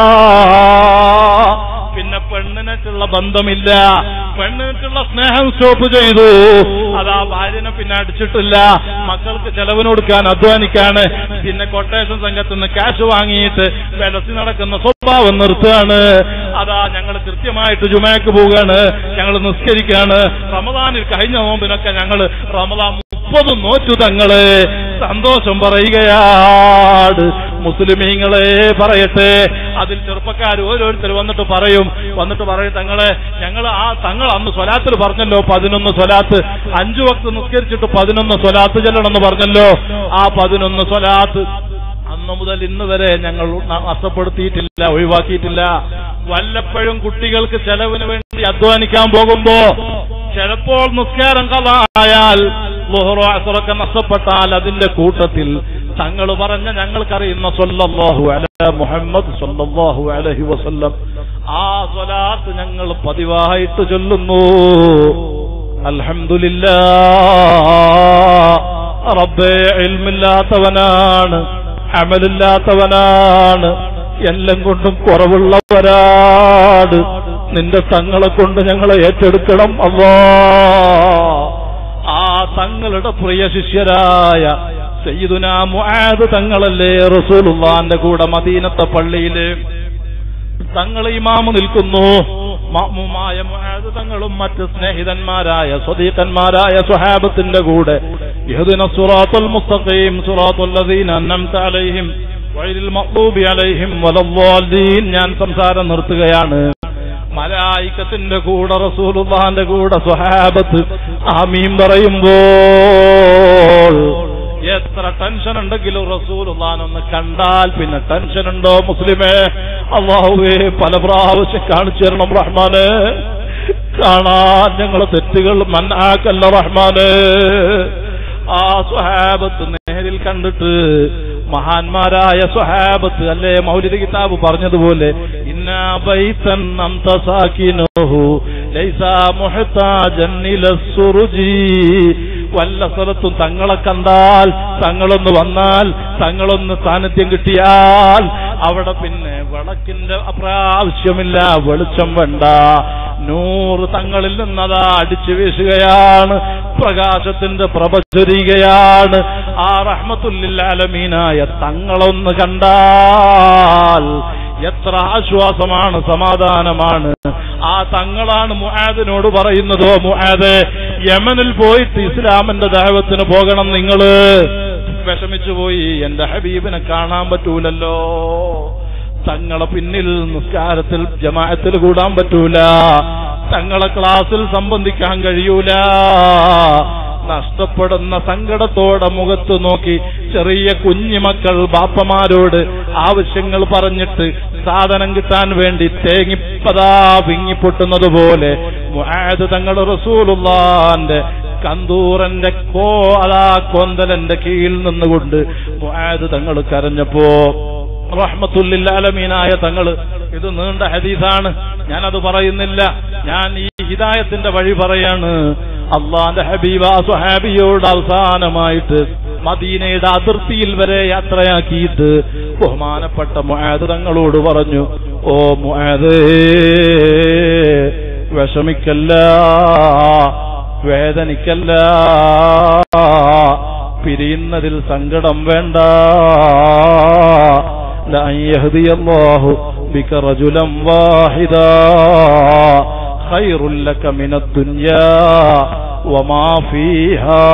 Speaker 1: പിന്നെ പെണ്ണിനായിട്ടുള്ള ബന്ധമില്ല പെണ്ണിനായിട്ടുള്ള സ്നേഹം സ്റ്റോപ്പ് ചെയ്തു അതാ ഭാര്യനെ പിന്നെ അടിച്ചിട്ടില്ല മക്കൾക്ക് ചെലവിന് കൊടുക്കാൻ അധ്വാനിക്കാണ് പിന്നെ കൊട്ടേഷൻ സംഘത്തിൽ നിന്ന് ക്യാഷ് വാങ്ങിയിട്ട് വിലസി നടക്കുന്ന സ്വഭാവം നിർത്തുകയാണ് അതാ ഞങ്ങൾ കൃത്യമായിട്ട് ജുമയ്ക്ക് പോവുകയാണ് ഞങ്ങൾ നിസ്കരിക്കുകയാണ് റമദാനിൽ കഴിഞ്ഞ നോമ്പിനൊക്കെ ഞങ്ങൾ റമദാൻ മുപ്പത് നോറ്റു തങ്ങള് സന്തോഷം പറയുകയാണ് മുസ്ലിമീങ്ങളെ പറയട്ടെ അതിൽ ചെറുപ്പക്കാർ ഓരോരുത്തർ വന്നിട്ട് പറയും വന്നിട്ട് പറയും തങ്ങളെ ഞങ്ങൾ ആ തങ്ങൾ അന്ന് സ്വലാത്തിൽ പറഞ്ഞല്ലോ പതിനൊന്ന് സ്വലാത്ത് അഞ്ചു വക്ത് നിസ്കരിച്ചിട്ട് പതിനൊന്ന് സ്വലാത്ത് ചെല്ലണമെന്ന് പറഞ്ഞല്ലോ ആ പതിനൊന്ന് സ്വലാത്ത് അന്ന് മുതൽ ഇന്ന് വരെ ഞങ്ങൾ നഷ്ടപ്പെടുത്തിയിട്ടില്ല ഒഴിവാക്കിയിട്ടില്ല വല്ലപ്പോഴും കുട്ടികൾക്ക് ചെലവിന് വേണ്ടി അധ്വാനിക്കാൻ പോകുമ്പോ ചിലപ്പോൾ നിസ്കാരം കഥായാൽ ലുഹറോ അസറൊക്കെ നഷ്ടപ്പെട്ടാൽ അതിന്റെ കൂട്ടത്തിൽ തങ്ങൾ പറഞ്ഞ ഞങ്ങൾക്കറിയുന്ന സല്ലല്ലാഹു അല മുഹമ്മദ് സല്ലല്ലാഹു അലൈഹി വസല്ലം ആ സ്വലാത്ത് ഞങ്ങൾ പതിവായിട്ട് ചൊല്ലുന്നു അൽഹംദുലില്ലാ റബ്ബേ ഇൽമില്ലാത്തവനാണ് അമലില്ലാത്തവനാണ് എല്ലാം കൊണ്ടും കുറവുള്ളവരാണ് നിന്റെ തങ്ങളെ കൊണ്ട് ഞങ്ങളെ ഏറ്റെടുക്കണം അല്ലാ ആ തങ്ങളുടെ പ്രിയ ശിഷ്യരായ സയ്യിദുന മുആദ് തങ്ങളല്ലേ റസൂലുള്ളാന്റെ കൂടെ മദീനത്തെ പള്ളിയില് തങ്ങൾ ഇമാമ് നിൽക്കുന്നു മാമുമായ മുആദ് തങ്ങളും മറ്റ് സ്നേഹിതന്മാരായ സ്വദീഖന്മാരായ സ്വഹാബത്തിന്റെ കൂടെ ഇഹ്ദിന സുറാത്തുൽ മുസ്തഖീം സുറാത്തുൽ ലദീന അൻഅംത അലൈഹിം വൈരിൽ മഖ്ദൂബി അലൈഹിം വലദ്ദാലീൻ ഞാൻ സംസാരം നിർത്തുകയാണ് മലായിക്കത്തിന്റെ കൂടെ റസൂലുള്ളാന്റെ കൂടെ സ്വഹാബത്ത് ആമീൻ പറയുമ്പോൾ എത്ര ടെൻഷൻ ഉണ്ടെങ്കിലും റസൂലുള്ളാനൊന്ന് കണ്ടാൽ പിന്നെ ടെൻഷൻ ഉണ്ടോ മുസ്ലിമേ അള്ളാഹുവേ പല പ്രാവശ്യം കാണിച്ചു തരണം റഹ്മാന് കാണാൻ ഞങ്ങളെ തെറ്റുകൾ മന്നാക്കല്ല റഹ്മാന് ആ സ്വഹാബത്ത് നേരിൽ കണ്ടിട്ട് മഹാന്മാരായ സ്വഹാബത്ത് അല്ലേ മൗലിക കിതാബ് പറഞ്ഞതുപോലെ ഇന്നാ ബൈതൻ അന്ത സാകിനുഹു ലൈസ മുഹ്താജൻ ഇല സുറുജി വല്ല സ്ഥലത്തും തങ്ങളെ കണ്ടാൽ തങ്ങളൊന്ന് വന്നാൽ തങ്ങളൊന്ന് സാന്നിധ്യം കിട്ടിയാൽ അവിടെ പിന്നെ വിളക്കിന്റെ അപ്രാവശ്യമില്ല വെളിച്ചം വേണ്ട നൂറ് തങ്ങളിൽ നിന്നതാ അടിച്ചു വീശുകയാണ് പ്രകാശത്തിന്റെ പ്രഭ ചൊരിയുകയാണ് ആ റഹ്മത്തുല്ലാലമീനായ തങ്ങളൊന്ന് കണ്ടാൽ എത്ര ആശ്വാസമാണ് സമാധാനമാണ് ആ തങ്ങളാണ് മുഹാദിനോട് പറയുന്നതോ മുഹാദ് യമനിൽ പോയിട്ട് ഇസ്ലാമിന്റെ ദൈവത്തിന് പോകണം നിങ്ങള് വിഷമിച്ചു പോയി എന്റെ ഹബീബിനെ കാണാൻ പറ്റൂലല്ലോ തങ്ങളെ പിന്നിൽ നിസ്കാരത്തിൽ ജമാഅത്തിൽ കൂടാൻ പറ്റൂല തങ്ങളെ ക്ലാസ്സിൽ സംബന്ധിക്കാൻ കഴിയൂല നഷ്ടപ്പെടുന്ന സങ്കടത്തോടെ മുഖത്ത് നോക്കി ചെറിയ കുഞ്ഞുമക്കൾ ബാപ്പമാരോട് ആവശ്യങ്ങൾ പറഞ്ഞിട്ട് സാധനം കിട്ടാൻ വേണ്ടി തേങ്ങിപ്പതാ വിങ്ങിപ്പൊട്ടുന്നത് പോലെ മുആദ് തങ്ങൾ റസൂലുള്ളാന്റെ കന്തൂറന്റെ കോ അതാ കൊന്തലന്റെ കീഴിൽ നിന്നുകൊണ്ട് മുആദ് തങ്ങൾ കരഞ്ഞപ്പോ റഹ്മത്തുല്ലാലമീനായ തങ്ങള് ഇത് നീണ്ട ഹദീസാണ് ഞാനത് പറയുന്നില്ല ഞാൻ ഈ ഹിദായത്തിന്റെ വഴി പറയാണ് അള്ളാന്റെ ഹബീബ സുഹാബിയോട് അവസാനമായിട്ട് മദീനയുടെ അതിർത്തിയിൽ വരെ യാത്രയാക്കിയിട്ട് ബഹുമാനപ്പെട്ട മുആദ് തങ്ങളോട് പറഞ്ഞു ഓ മുആദ് വിഷമിക്കല്ല വേദനിക്കല്ല പിരിയുന്നതിൽ സങ്കടം വേണ്ട لأن يهدي الله بك رجلا واحدا خير لك من الدنيا وما فيها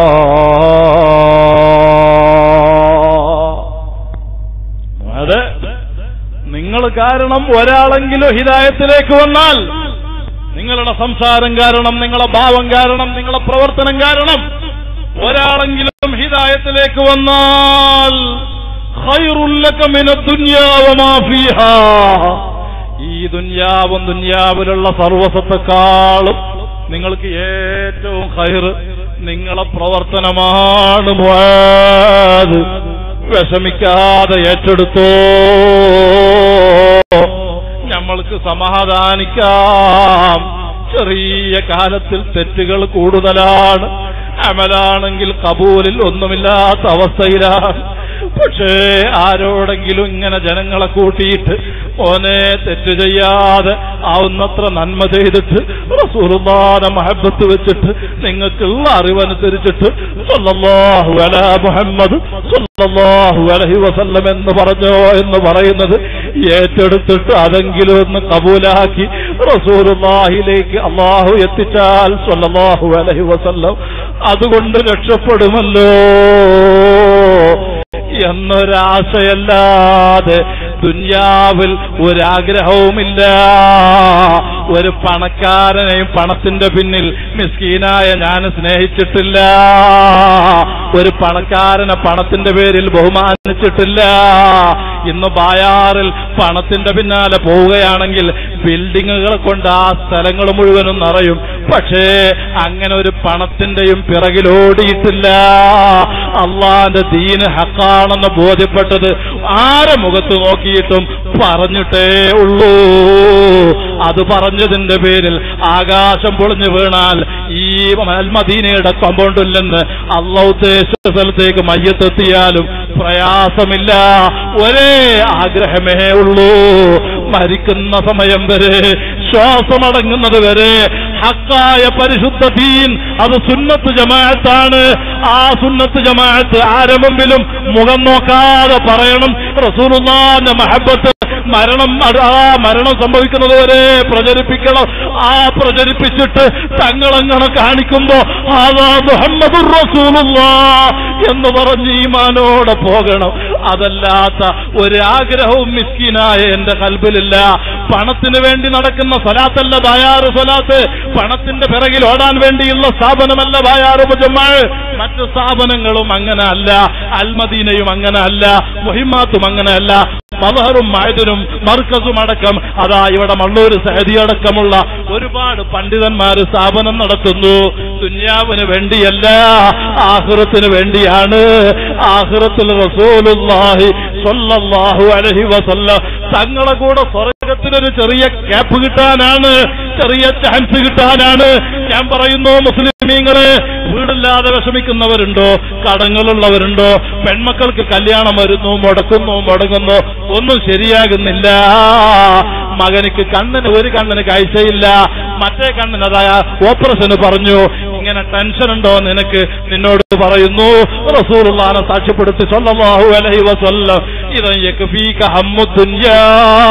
Speaker 1: അതെ നിങ്ങൾ കാരണം ഒരാളെങ്കിലും ഹിതായത്തിലേക്ക് വന്നാൽ നിങ്ങളുടെ സംസാരം കാരണം നിങ്ങളെ ഭാവം കാരണം നിങ്ങളെ പ്രവർത്തനം കാരണം ഒരാളെങ്കിലും ഹിതായത്തിലേക്ക് വന്നാൽ ഖൈറുല്ലക മിന ദുനിയാ വമാ ഫീഹാ ഈ ദുന്യാവും ദുന്യാവിലുള്ള സർവസത്തെക്കാളും നിങ്ങൾക്ക് ഏറ്റവും ഖൈറ് നിങ്ങളെ പ്രവർത്തനമാണ് മുആദ് വിഷമിക്കാതെ ഏറ്റെടുത്തോ നമ്മൾക്ക് സമാധാനിക്കാം ചെറിയ കാലത്തിൽ തെറ്റുകൾ കൂടുതലാണ് അമലാണെങ്കിൽ കബൂലിൽ ഒന്നുമില്ലാത്ത അവസ്ഥയിലാണ് പക്ഷേ ആരോടെങ്കിലും ഇങ്ങനെ ജനങ്ങളെ കൂട്ടിയിട്ട് ഓനെ തെറ്റ് ചെയ്യാതെ ആവുന്നത്ര നന്മ ചെയ്തിട്ട് റസൂലുള്ളാഹിന്റെ മഹബത്ത് വെച്ചിട്ട് നിങ്ങൾക്കുള്ള അറിവനുസരിച്ചിട്ട് സല്ലല്ലാഹു അലാ മുഹമ്മദ് സല്ലല്ലാഹു അലൈഹി വസല്ലം എന്ന് പറഞ്ഞോ എന്ന് പറയുന്നത് ഏറ്റെടുത്തിട്ട് അതെങ്കിലും ഒന്ന് കബൂലാക്കി റസൂലുള്ളാഹിലേക്ക് അള്ളാഹു എത്തിച്ചാൽ സല്ലല്ലാഹു അലൈഹി വസല്ലം അതുകൊണ്ട് രക്ഷപ്പെടുമല്ലോ എന്നൊരാശയല്ലാതെ ദുന്യാവിൽ ഒരാഗ്രഹവുമില്ല ഒരു പണക്കാരനെയും പണത്തിന്റെ പിന്നിൽ മിസ്കീനായ ഞാൻ സ്നേഹിച്ചിട്ടില്ല ഒരു പണക്കാരനെ പണത്തിന്റെ പേരിൽ ബഹുമാനിച്ചിട്ടില്ല ഇന്ന് ബായാറിൽ പണത്തിന്റെ പിന്നാലെ പോവുകയാണെങ്കിൽ ബിൽഡിങ്ങുകൾ കൊണ്ട് ആ സ്ഥലങ്ങൾ മുഴുവനും നിറയും പക്ഷേ അങ്ങനെ ഒരു പണത്തിന്റെയും പിറകിലോടിയിട്ടില്ല അള്ളാന്റെ ദീന് ഹക്കാണെന്ന് ബോധ്യപ്പെട്ടത് ആരെ മുഖത്ത് നോക്കിയിട്ടും പറഞ്ഞിട്ടേ ഉള്ളൂ അത് പറഞ്ഞതിന്റെ പേരിൽ ആകാശം പൊളിഞ്ഞു വീണാൽ ഈ മദീനയുടെ കോമ്പൗണ്ടിൽ നിന്ന് അള്ള ഉദ്ദേശിച്ച സ്ഥലത്തേക്ക് മയ്യത്തെത്തിയാലും പ്രയാസമില്ല ഒരേ ആഗ്രഹമേ ഉള്ളൂ മരിക്കുന്ന സമയം വരെ ശ്വാസമടങ്ങുന്നത് വരെ ഹക്കായ പരിശുദ്ധ ദീൻ അത് സുന്നത്ത് ജമാഅത്താണ് ആ സുന്നത്ത് ജമാഅത്ത് ആരെ മുമ്പിലും മുഖം നോക്കാതെ പറയണം റസൂലുള്ളാന്റെ മഹബത്ത് മരണം അത് ആ മരണം സംഭവിക്കുന്നത് വരെ പ്രചരിപ്പിക്കണം ആ പ്രചരിപ്പിച്ചിട്ട് തങ്ങളങ്ങനെ കാണിക്കുമ്പോ അതാ മുഹമ്മദ് റസൂലുള്ള എന്ന് പറഞ്ഞ് ഈമാനോടെ പോകണം അതല്ലാത്ത ഒരാഗ്രഹവും മിസ്കീനായ എന്റെ കൽബിലില്ല പണത്തിന് വേണ്ടി നടക്കുന്ന സ്വലാത്തല്ല ബായാറ് സ്വലാത്ത് പണത്തിന്റെ പിറകിൽ ഓടാൻ വേണ്ടിയുള്ള സ്ഥാപനമല്ല ബായാറ് ജമാഴ് മറ്റ് സ്ഥാപനങ്ങളും അങ്ങനെ അല്ല അൽമദീനയും അങ്ങനെ അല്ല മുഹിമാത്തും അങ്ങനെ അല്ല മലഹറും മഴതിനും മർക്കസും അടക്കം അതാ ഇവിടെ മള്ളൂർ സഹദി അടക്കമുള്ള ഒരുപാട് പണ്ഡിതന്മാര് സ്ഥാപനം നടത്തുന്നു ദുന്യാവിന് വേണ്ടിയല്ല ആഹ്റത്തിന് വേണ്ടിയാണ് ആഹ്റത്തിൽ റസൂലുള്ളാഹി സ്വല്ലല്ലാഹു അലൈഹി വസല്ലം തങ്ങളെ കൂടെ സ്വർഗത്തിനൊരു ചെറിയ ക്യാപ്പ് കിട്ടാനാണ് ചെറിയ ചാൻസ് കിട്ടാനാണ് ഞാൻ പറയുന്നു മുസ്ലിമീങ്ങളെ വീടില്ലാതെ വിഷമിക്കുന്നവരുണ്ടോ കടങ്ങളുള്ളവരുണ്ടോ പെൺമക്കൾക്ക് കല്യാണം വരുന്നു മുടക്കുന്നു മുടങ്ങുന്നു ഒന്നും ശരിയാകുന്നില്ല മകനിക്ക് കണ്ണിന് ഒരു കണ്ണിന് കാഴ്ചയില്ല മറ്റേ കണ്ണിന് അതായ ഓപ്പറേഷന് പറഞ്ഞു ഇങ്ങനെ ടെൻഷൻ ഉണ്ടോ നിനക്ക് നിന്നോട് പറയുന്നു റസൂലുള്ളാനെ സാക്ഷ്യപ്പെടുത്തി സല്ലല്ലാഹു അലൈഹി വസല്ലം ഇദൻ യക്ഫീക ഹമ്മു ദുനിയാ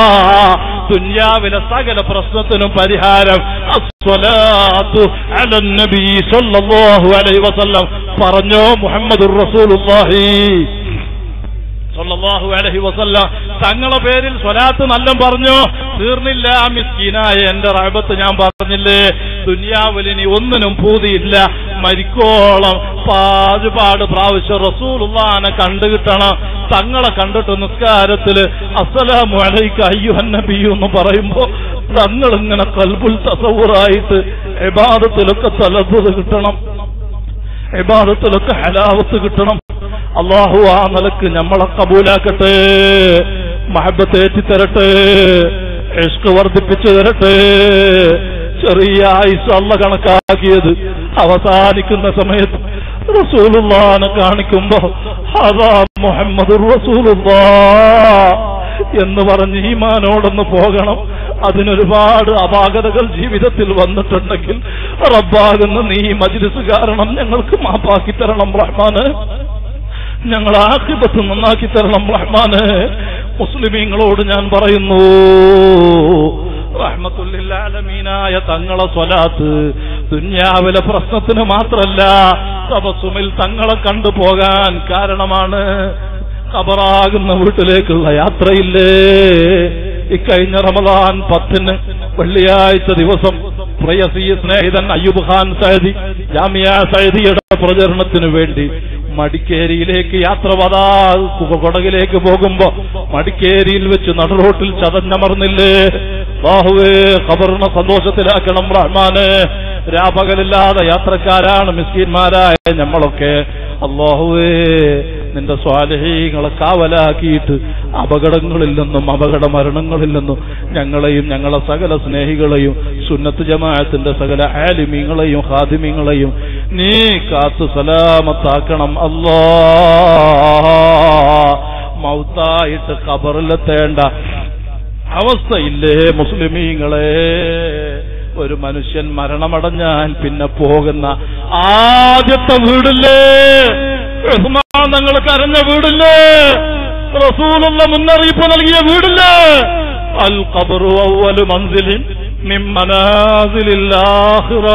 Speaker 1: ദുനിയാവിലെ സകല പ്രശ്നത്തിനും പരിഹാരം അസ്സലാത്തു അലൻ നബി സല്ലല്ലാഹു അലൈഹി വസല്ലം പറഞ്ഞോ മുഹമ്മദുർ റസൂലുള്ളാഹി സല്ലല്ലാഹു അലൈഹി വസല്ല തങ്ങളെ പേരിൽ സ്വലാത്ത് നല്ല പറഞ്ഞു തീർന്നില്ല ആ മിസ്കീനായ എന്റെ റഹബത്ത് ഞാൻ പറഞ്ഞില്ലേ ദുനിയാവിലിനി ഒന്നിനും പൂതിയില്ല മരിക്കോളം പാടുപാട് പ്രാവശ്യം റസൂലുള്ളാനെ കണ്ടുകിട്ടണം തങ്ങളെ കണ്ടിട്ട് നിസ്കാരത്തില് അസ്സലാമു അലൈക അയ്യുഹൻ നബിയു എന്ന് പറയുമ്പോ തങ്ങൾ ഇങ്ങനെ കൽബുൽ തസവുറായിട്ട് എബാദത്തിലൊക്കെ തലബുത് കിട്ടണം എബാദത്തിലൊക്കെ ഹലാവത്ത് കിട്ടണം അള്ളാഹു ആ നിലക്ക് നമ്മളെ കബൂലാക്കട്ടെ മഹബത്ത് ഏറ്റിത്തരട്ടെ ഇഷ്ക് വർദ്ധിപ്പിച്ചു തരട്ടെ ചെറിയ ആയുസ് അല്ല കണക്കാക്കിയത് അവസാനിക്കുന്ന സമയത്ത് റസൂലുള്ളാനെ കാണിക്കുമ്പോ അതാ മുഹമ്മദ് റസൂലുള്ളാ എന്ന് പറഞ്ഞ് ഈമാനോടൊന്ന് പോകണം അതിനൊരുപാട് അപാകതകൾ ജീവിതത്തിൽ വന്നിട്ടുണ്ടെങ്കിൽ റബ്ബാകുന്ന നീ മജ്ലിസ് കാരണം ഞങ്ങൾക്ക് മാപ്പാക്കി തരണം റഹ്മാന് ഞങ്ങൾ ആഖിബത്ത് നന്നാക്കി തരണം റഹ്മാന് മുസ്ലിമീങ്ങളോട് ഞാൻ പറയുന്നു റഹ്മത്തുല്ലാലമീനായ തങ്ങളെ സ്വലാത്ത് ദുന്യാവിലെ പ്രശ്നത്തിന് മാത്രല്ല തപസുമിൽ തങ്ങളെ കണ്ടുപോകാൻ കാരണമാണ് ഖബറാകുന്ന വീട്ടിലേക്കുള്ള യാത്രയില്ലേ ഇക്കഴിഞ്ഞ റമദാൻ പത്തിന് വെള്ളിയാഴ്ച ദിവസം പ്രയസി സ്നേഹിതൻ അയ്യൂബ് ഖാൻ സൈദി ജാമിയ സൈദിയുടെ പ്രചരണത്തിന് വേണ്ടി മടിക്കേരിയിലേക്ക് യാത്ര വതാ കൊടകിലേക്ക് പോകുമ്പോ മടിക്കേരിയിൽ വെച്ച് നടുറോട്ടിൽ ചതഞ്ഞമർന്നില്ലേ ബാഹുവേ ഖബറിനെ സന്തോഷത്തിലാക്കണം റഹ്മാന് രാപകലില്ലാതെ യാത്രക്കാരാണ് മിസ്കീന്മാരായ നമ്മളൊക്കെ അള്ളാഹുവേ നിന്റെ സ്വാലഹീങ്ങളെ കാവലാക്കിയിട്ട് അപകടങ്ങളിൽ നിന്നും അപകട മരണങ്ങളിൽ നിന്നും ഞങ്ങളെയും ഞങ്ങളെ സകല സ്നേഹികളെയും സുന്നത്ത് ജമാഅത്തിന്റെ സകല ആലിമീങ്ങളെയും ഹാദിമീങ്ങളെയും നീ കാത്തു സലാമത്താക്കണം അല്ലാ മൗത്തായിട്ട് ഖബറിലെത്തേണ്ട അവസ്ഥയില്ലേ മുസ്ലിമീങ്ങളെ ഒരു മനുഷ്യൻ മരണമടഞ്ഞാൽ പിന്നെ പോകുന്ന ആദ്യത്തെ വീടില്ലേ ഉസ്മാൻ തങ്ങൾ കരഞ്ഞ വീടില്ലേ റസൂലുള്ള മുന്നറിയിപ്പ് നൽകിയ വീടില്ലേ അൽ ഖബറു അവ്വലു മൻസിലിൻ മിൻ മനാസിലിൽ ആഖിറ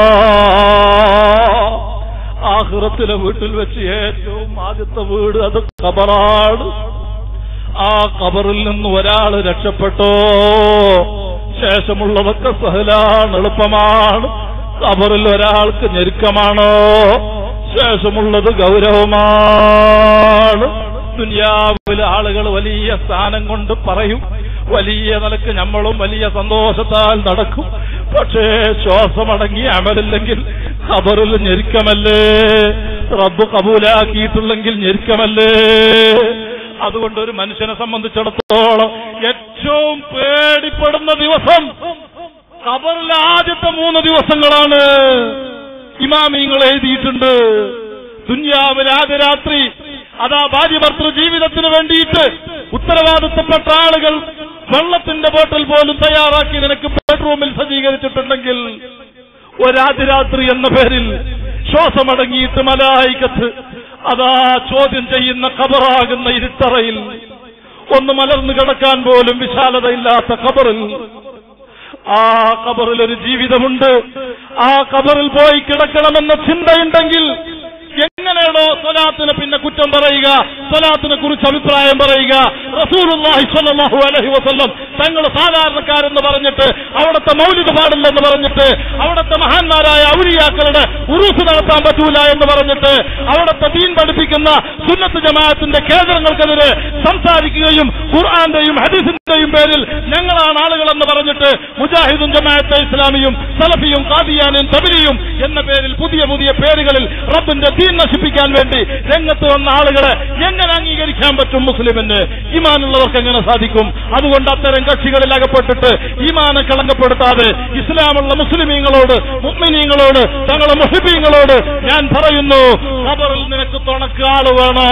Speaker 1: ആഖിറത്തിലെ വീട്ടിൽ വെച്ച് ഏറ്റവും ആദ്യത്തെ വീട് അത് ഖബറാണ് ആ ഖബറിൽ നിന്ന് ഒരാൾ രക്ഷപ്പെട്ടോ ശേഷമുള്ളതൊക്കെ സഹലാണ് എളുപ്പമാണ് ഖബറിൽ ഒരാൾക്ക് ഞെരുക്കമാണോ ശേഷമുള്ളത് ഗൗരവമാണ് ദുനിയാവിലെ ആളുകൾ വലിയ സ്ഥാനം കൊണ്ട് പറയും വലിയ നിലക്ക് നമ്മളും വലിയ സന്തോഷത്താൽ നടക്കും പക്ഷേ ശ്വാസമടങ്ങി അമലില്ലെങ്കിൽ ഖബറിൽ ഞെരുക്കമല്ലേ റബ്ബ് കബൂലാക്കിയിട്ടുണ്ടെങ്കിൽ ഞെരുക്കമല്ലേ അതുകൊണ്ട് ഒരു മനുഷ്യനെ സംബന്ധിച്ചിടത്തോളം ഏറ്റവും പേടിപ്പെടുന്ന ദിവസം ഖബറിലെ ആദ്യത്തെ മൂന്ന് ദിവസങ്ങളാണ് ഇമാമിങ്ങൾ എഴുതിയിട്ടുണ്ട് ദുന്യാവിലെ ആദ്യ രാത്രി അതാ ഭാര്യ ഭർത്തൃ ജീവിതത്തിന് വേണ്ടിയിട്ട് ഉത്തരവാദിത്തപ്പെട്ട ആളുകൾ വെള്ളത്തിന്റെ ബോട്ടിൽ പോലും തയ്യാറാക്കി നിനക്ക് ബെഡ്റൂമിൽ സജ്ജീകരിച്ചിട്ടുണ്ടെങ്കിൽ ഒരാദ്യ രാത്രി എന്ന പേരിൽ ശ്വാസമടങ്ങിയിട്ട് മലായിക്കത്ത് അതാ ചോദ്യം ചെയ്യുന്ന ഖബറാകുന്ന ഇരുട്ടറയിൽ ഒന്ന് മലർന്നു കിടക്കാൻ പോലും വിശാലതയില്ലാത്ത ഖബറിൽ ആ ഖബറിൽ ഒരു ജീവിതമുണ്ട് ആ ഖബറിൽ പോയി കിടക്കണമെന്ന ചിന്തയുണ്ടെങ്കിൽ എങ്ങനെയാണോ സ്വലാത്തിനെ പിന്നെ കുറ്റം പറയുക സ്വലാത്തിനെ കുറിച്ച് അഭിപ്രായം പറയുക റസൂലുള്ളാഹി സ്വല്ലല്ലാഹു അലൈഹി വസല്ലം തങ്ങൾ സാധാരണക്കാരെന്ന് പറഞ്ഞിട്ട് അവിടുത്തെ മൗലിക പാടില്ലെന്ന് പറഞ്ഞിട്ട് അവിടുത്തെ മഹാന്മാരായ ഔലിയാക്കളുടെ ഉറൂസ് നടത്താൻ പറ്റൂല എന്ന് പറഞ്ഞിട്ട് അവിടുത്തെ ദീൻ പഠിപ്പിക്കുന്ന സുന്നത്ത് ജമാഅത്തിന്റെ കേന്ദ്രങ്ങൾക്കെതിരെ സംസാരിക്കുകയും ഖുർആന്റെയും ഹദീസിന്റെയും പേരിൽ ഞങ്ങളാണ് ആളുകളെന്ന് പറഞ്ഞിട്ട് മുജാഹിദും ജമാഅത്തെ ഇസ്ലാമിയും സലഫിയും കാദിയാനും തബിലിയും എന്ന പേരിൽ പുതിയ പുതിയ പേരുകളിൽ റബ്ബിന്റെ ദീൻ നശിപ്പിക്കാൻ വേണ്ടി രംഗത്ത് വന്ന ആളുകളെ എങ്ങനെ അംഗീകരിക്കാൻ പറ്റും മുസ്ലിമിന് ഈമാനുള്ളവർക്ക് എങ്ങനെ സാധിക്കും അതുകൊണ്ട് അത്തരം കക്ഷികളിൽ അകപ്പെട്ടിട്ട് ഈമാനെ കളങ്കപ്പെടുത്താതെ ഇസ്ലാമുള്ള മുസ്ലിമീങ്ങളോട് മുസ്ലിമീങ്ങളോട് തങ്ങളെ മുഹിബീങ്ങളോട് ഞാൻ പറയുന്നു ഖബറിൽ നിനക്ക് തുണക്കാള് വേണോ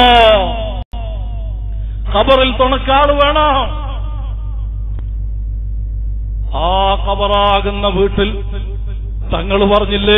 Speaker 1: ഖബറിൽ തുണക്കാള് വേണോ ആ ഖബറാകുന്ന വീട്ടിൽ തങ്ങൾ പറഞ്ഞില്ലേ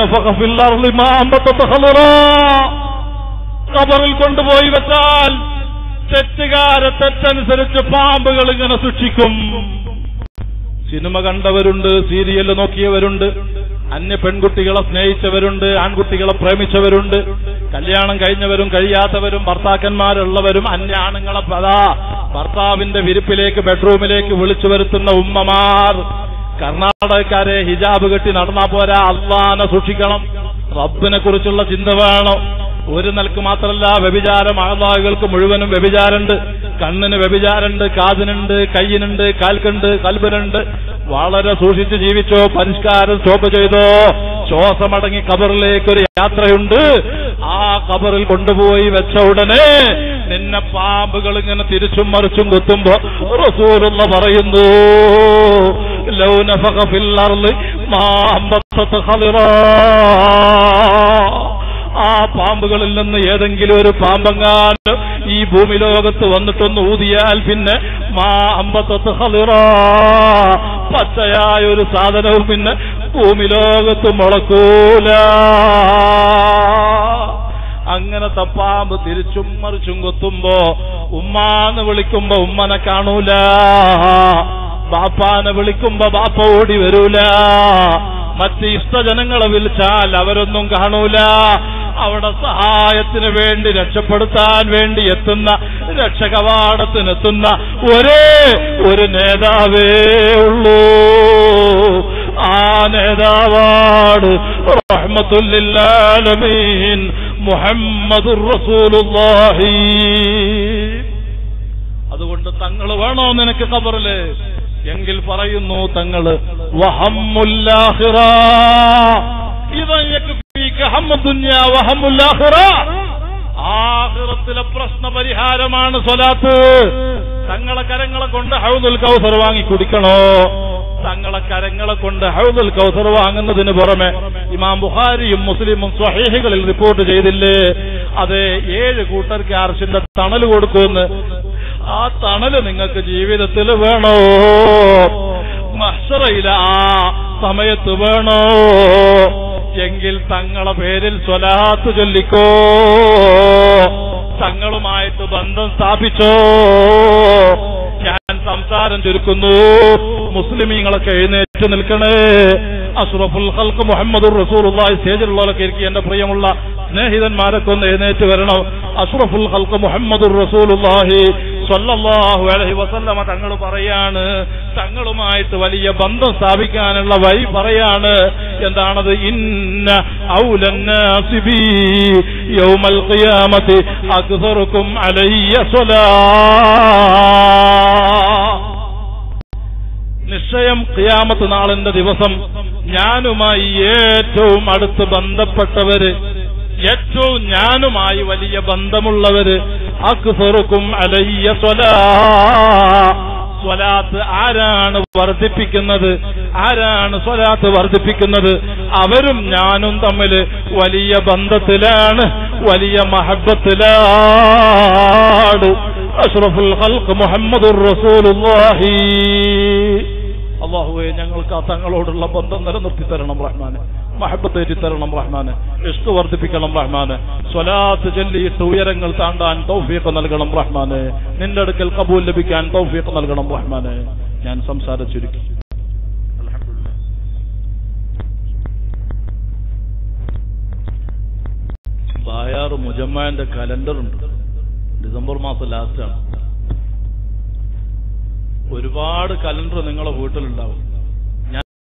Speaker 1: ഖബറിൽ കൊണ്ടുപോയി വെച്ചാൽ തെറ്റുകാരെ തെറ്റനുസരിച്ച് പാമ്പുകൾ ഇങ്ങനെ സൂക്ഷിക്കും സിനിമ കണ്ടവരുണ്ട് സീരിയൽ നോക്കിയവരുണ്ട് അന്യ പെൺകുട്ടികളെ സ്നേഹിച്ചവരുണ്ട് ആൺകുട്ടികളെ പ്രേമിച്ചവരുണ്ട് കല്യാണം കഴിഞ്ഞവരും കഴിയാത്തവരും ഭർത്താക്കന്മാരുള്ളവരും അന്യ ആണുങ്ങളെ പതാ ഭർത്താവിന്റെ വിരിപ്പിലേക്ക് ബെഡ്റൂമിലേക്ക് വിളിച്ചു വരുത്തുന്ന ഉമ്മമാർ കർണാടകക്കാരെ ഹിജാബ് കെട്ടി നടന്നാ പോരാ അള്ളാനെ സൂക്ഷിക്കണം റബ്ബിനെ കുറിച്ചുള്ള ചിന്ത വേണം ഒരു നിലക്ക് മാത്രമല്ല വ്യഭിചാരം ആളാകുകൾക്ക് മുഴുവനും വ്യഭിചാരമുണ്ട് കണ്ണിന് വ്യഭിചാരമുണ്ട് കാതിനുണ്ട് കയ്യിനുണ്ട് കാൽക്കുണ്ട് കൽബിനുണ്ട് വളരെ സൂക്ഷിച്ച് ജീവിച്ചോ പരിഷ്കാരം സ്റ്റോപ്പ് ചെയ്തോ ശ്വാസമടങ്ങി കബറിലേക്ക് ഒരു യാത്രയുണ്ട് ആ കബറിൽ കൊണ്ടുപോയി വെച്ച ഉടനെ നിന്നെ പാമ്പുകൾ ഇങ്ങനെ തിരിച്ചും മറിച്ചും കുത്തുമ്പോ റസൂലുള്ള പറയുന്നു ലൗനഫഖ ഫിൽ അർളി മാ അമ്പത്തത്ത് ഖളിറാ ആ പാമ്പുകളിൽ നിന്ന് ഏതെങ്കിലും ഒരു പാമ്പങ്ങാനും ഈ ഭൂമി ലോകത്ത് വന്നിട്ടൊന്ന് ഊതിയാൽ പിന്നെ മാ അമ്പത്തൊത്ത് ഹളിറ പച്ചയായ ഒരു സാധനവും പിന്നെ ഭൂമി ലോകത്ത് മുളക്കൂല അങ്ങനത്തെ പാമ്പ് തിരിച്ചും മറിച്ചും കൊത്തുമ്പോ ഉമ്മാന്ന് വിളിക്കുമ്പോ ഉമ്മനെ കാണൂല ബാപ്പാനെ വിളിക്കുമ്പോ ബാപ്പ ഓടി വരൂല മറ്റ് ഇഷ്ടജനങ്ങളെ വിളിച്ചാൽ അവരൊന്നും കാണൂല അവിടെ സഹായത്തിന് വേണ്ടി രക്ഷപ്പെടുത്താൻ വേണ്ടി എത്തുന്ന രക്ഷകവാടത്തിനെത്തുന്ന ഒരേ ഒരു നേതാവേ ഉള്ളൂ ആ നേതാവാണ് റഹ്മത്തുല്ലാലമീൻ മുഹമ്മദുർ റസൂലുള്ളാഹി അതുകൊണ്ട് തങ്ങൾ വേണോ നിനക്ക് കബറില് എങ്കിൽ പറയുന്നു തങ്ങള് വഹമ്മുല്ലാഹിറ ഇവൻ യക്ഫീക ഹമ്മുദ്ദുനിയ വഹമ്മുല്ലാഹിറ ആഖിറത്തിലെ പ്രശ്ന പരിഹാരമാണ് സ്വലാത്ത് തങ്ങളെ കരങ്ങളെ കൊണ്ട് ഹൗദുൽ കൗസർ വാങ്ങി കുടിക്കണോ തങ്ങളെ കരങ്ങളെ കൊണ്ട് ഹൗദുൽ കൗസർ വാങ്ങുന്നതിന് പുറമെ ഇമാം ബുഖാരിയും മുസ്ലിമും സ്വഹീഹുകളിൽ റിപ്പോർട്ട് ചെയ്തില്ലേ അതെ ഏഴ് കൂട്ടർക്ക് അർഷിന്റെ തണൽ കൊടുക്കുമെന്ന് ആ തണല് നിങ്ങൾക്ക് ജീവിതത്തിൽ വേണോ മഹ്സറയില ആ സമയത്ത് വേണോ എങ്കിൽ തങ്ങളെ പേരിൽ സ്വലാത്ത് ചൊല്ലിക്കോ തങ്ങളുമായിട്ട് ബന്ധം സ്ഥാപിച്ചോ ഞാൻ സംസാരം ചുരുക്കുന്നു മുസ്ലിമീങ്ങളൊക്കെ എഴുന്നേറ്റ് നിൽക്കണേ അഷ്റഫുൽ ഹൽക്ക് മുഹമ്മദ് റസൂറുള്ളാഹി സ്റ്റേജിലുള്ളവരൊക്കെ ഇരിക്കും എന്റെ പ്രിയമുള്ള സ്നേഹിതന്മാരൊക്കെ ഒന്ന് എഴുന്നേറ്റ് വരണം അഷ്റഫുൽ ഹൽക്ക് മുഹമ്മദ് റസൂലുള്ളാഹി സ്വല്ലല്ലാഹു അലൈഹി വസല്ലമ തങ്ങൾ പറയാണ് തങ്ങളുമായിട്ട് വലിയ ബന്ധം സ്ഥാപിക്കാനുള്ള വഴി പറയാണ് എന്താണത് ഇന്ന ഔലന്നാസി ബി യൗമൽ ഖിയാമത്തി അക്സറുക്കും അലയ്യ സ്വലാ നിശ്ചയം ഖിയാമത്ത് നാളിന്റെ ദിവസം ഞാനുമായി ഏറ്റവും അടുത്ത് ബന്ധപ്പെട്ടവര് ഏറ്റവും ഞാനുമായി വലിയ ബന്ധമുള്ളവര് അക്ഫറുക്കും അലയ്യ സ്വലാ സ്വലാത്ത് ആരാണ് വർദ്ധിപ്പിക്കുന്നത് ആരാണ് സ്വലാത്ത് വർദ്ധിപ്പിക്കുന്നത് അവരും ഞാനും തമ്മിൽ വലിയ ബന്ധത്തിലാണ് വലിയ മഹബത്തിലാണ് അഷ്റഫുൽ ഹൽക്ക് മുഹമ്മദുർ റസൂലുള്ളാഹി അള്ളാഹുവെ ഞങ്ങൾക്ക് ആ തങ്ങളോടുള്ള ബന്ധം നിലനിർത്തി തരണം റഹ്മാന് മഹബത്തേറ്റി തരണം റഹ്മാന് ഇഷ്ക് വർദ്ധിപ്പിക്കണം റഹ്മാന് സ്വലാത്ത് ചൊല്ലിയിട്ട് ഉയരങ്ങൾ താണ്ടാൻ തൗഫീഖ് നൽകണം റഹ്മാന് നിന്റെ അടുക്കൽ കബൂൽ ലഭിക്കാൻ തൗഫീഖ് നൽകണം റഹ്മാന് ഞാൻ സംസാരം ചുരുക്കി ബായാറ് മുജമ്മാന്റെ കലണ്ടർ ഉണ്ട് ഡിസംബർ മാസം ലാസ്റ്റ് ആണ് ഒരുപാട് കലണ്ടർ നിങ്ങളെ വീട്ടിലുണ്ടാവും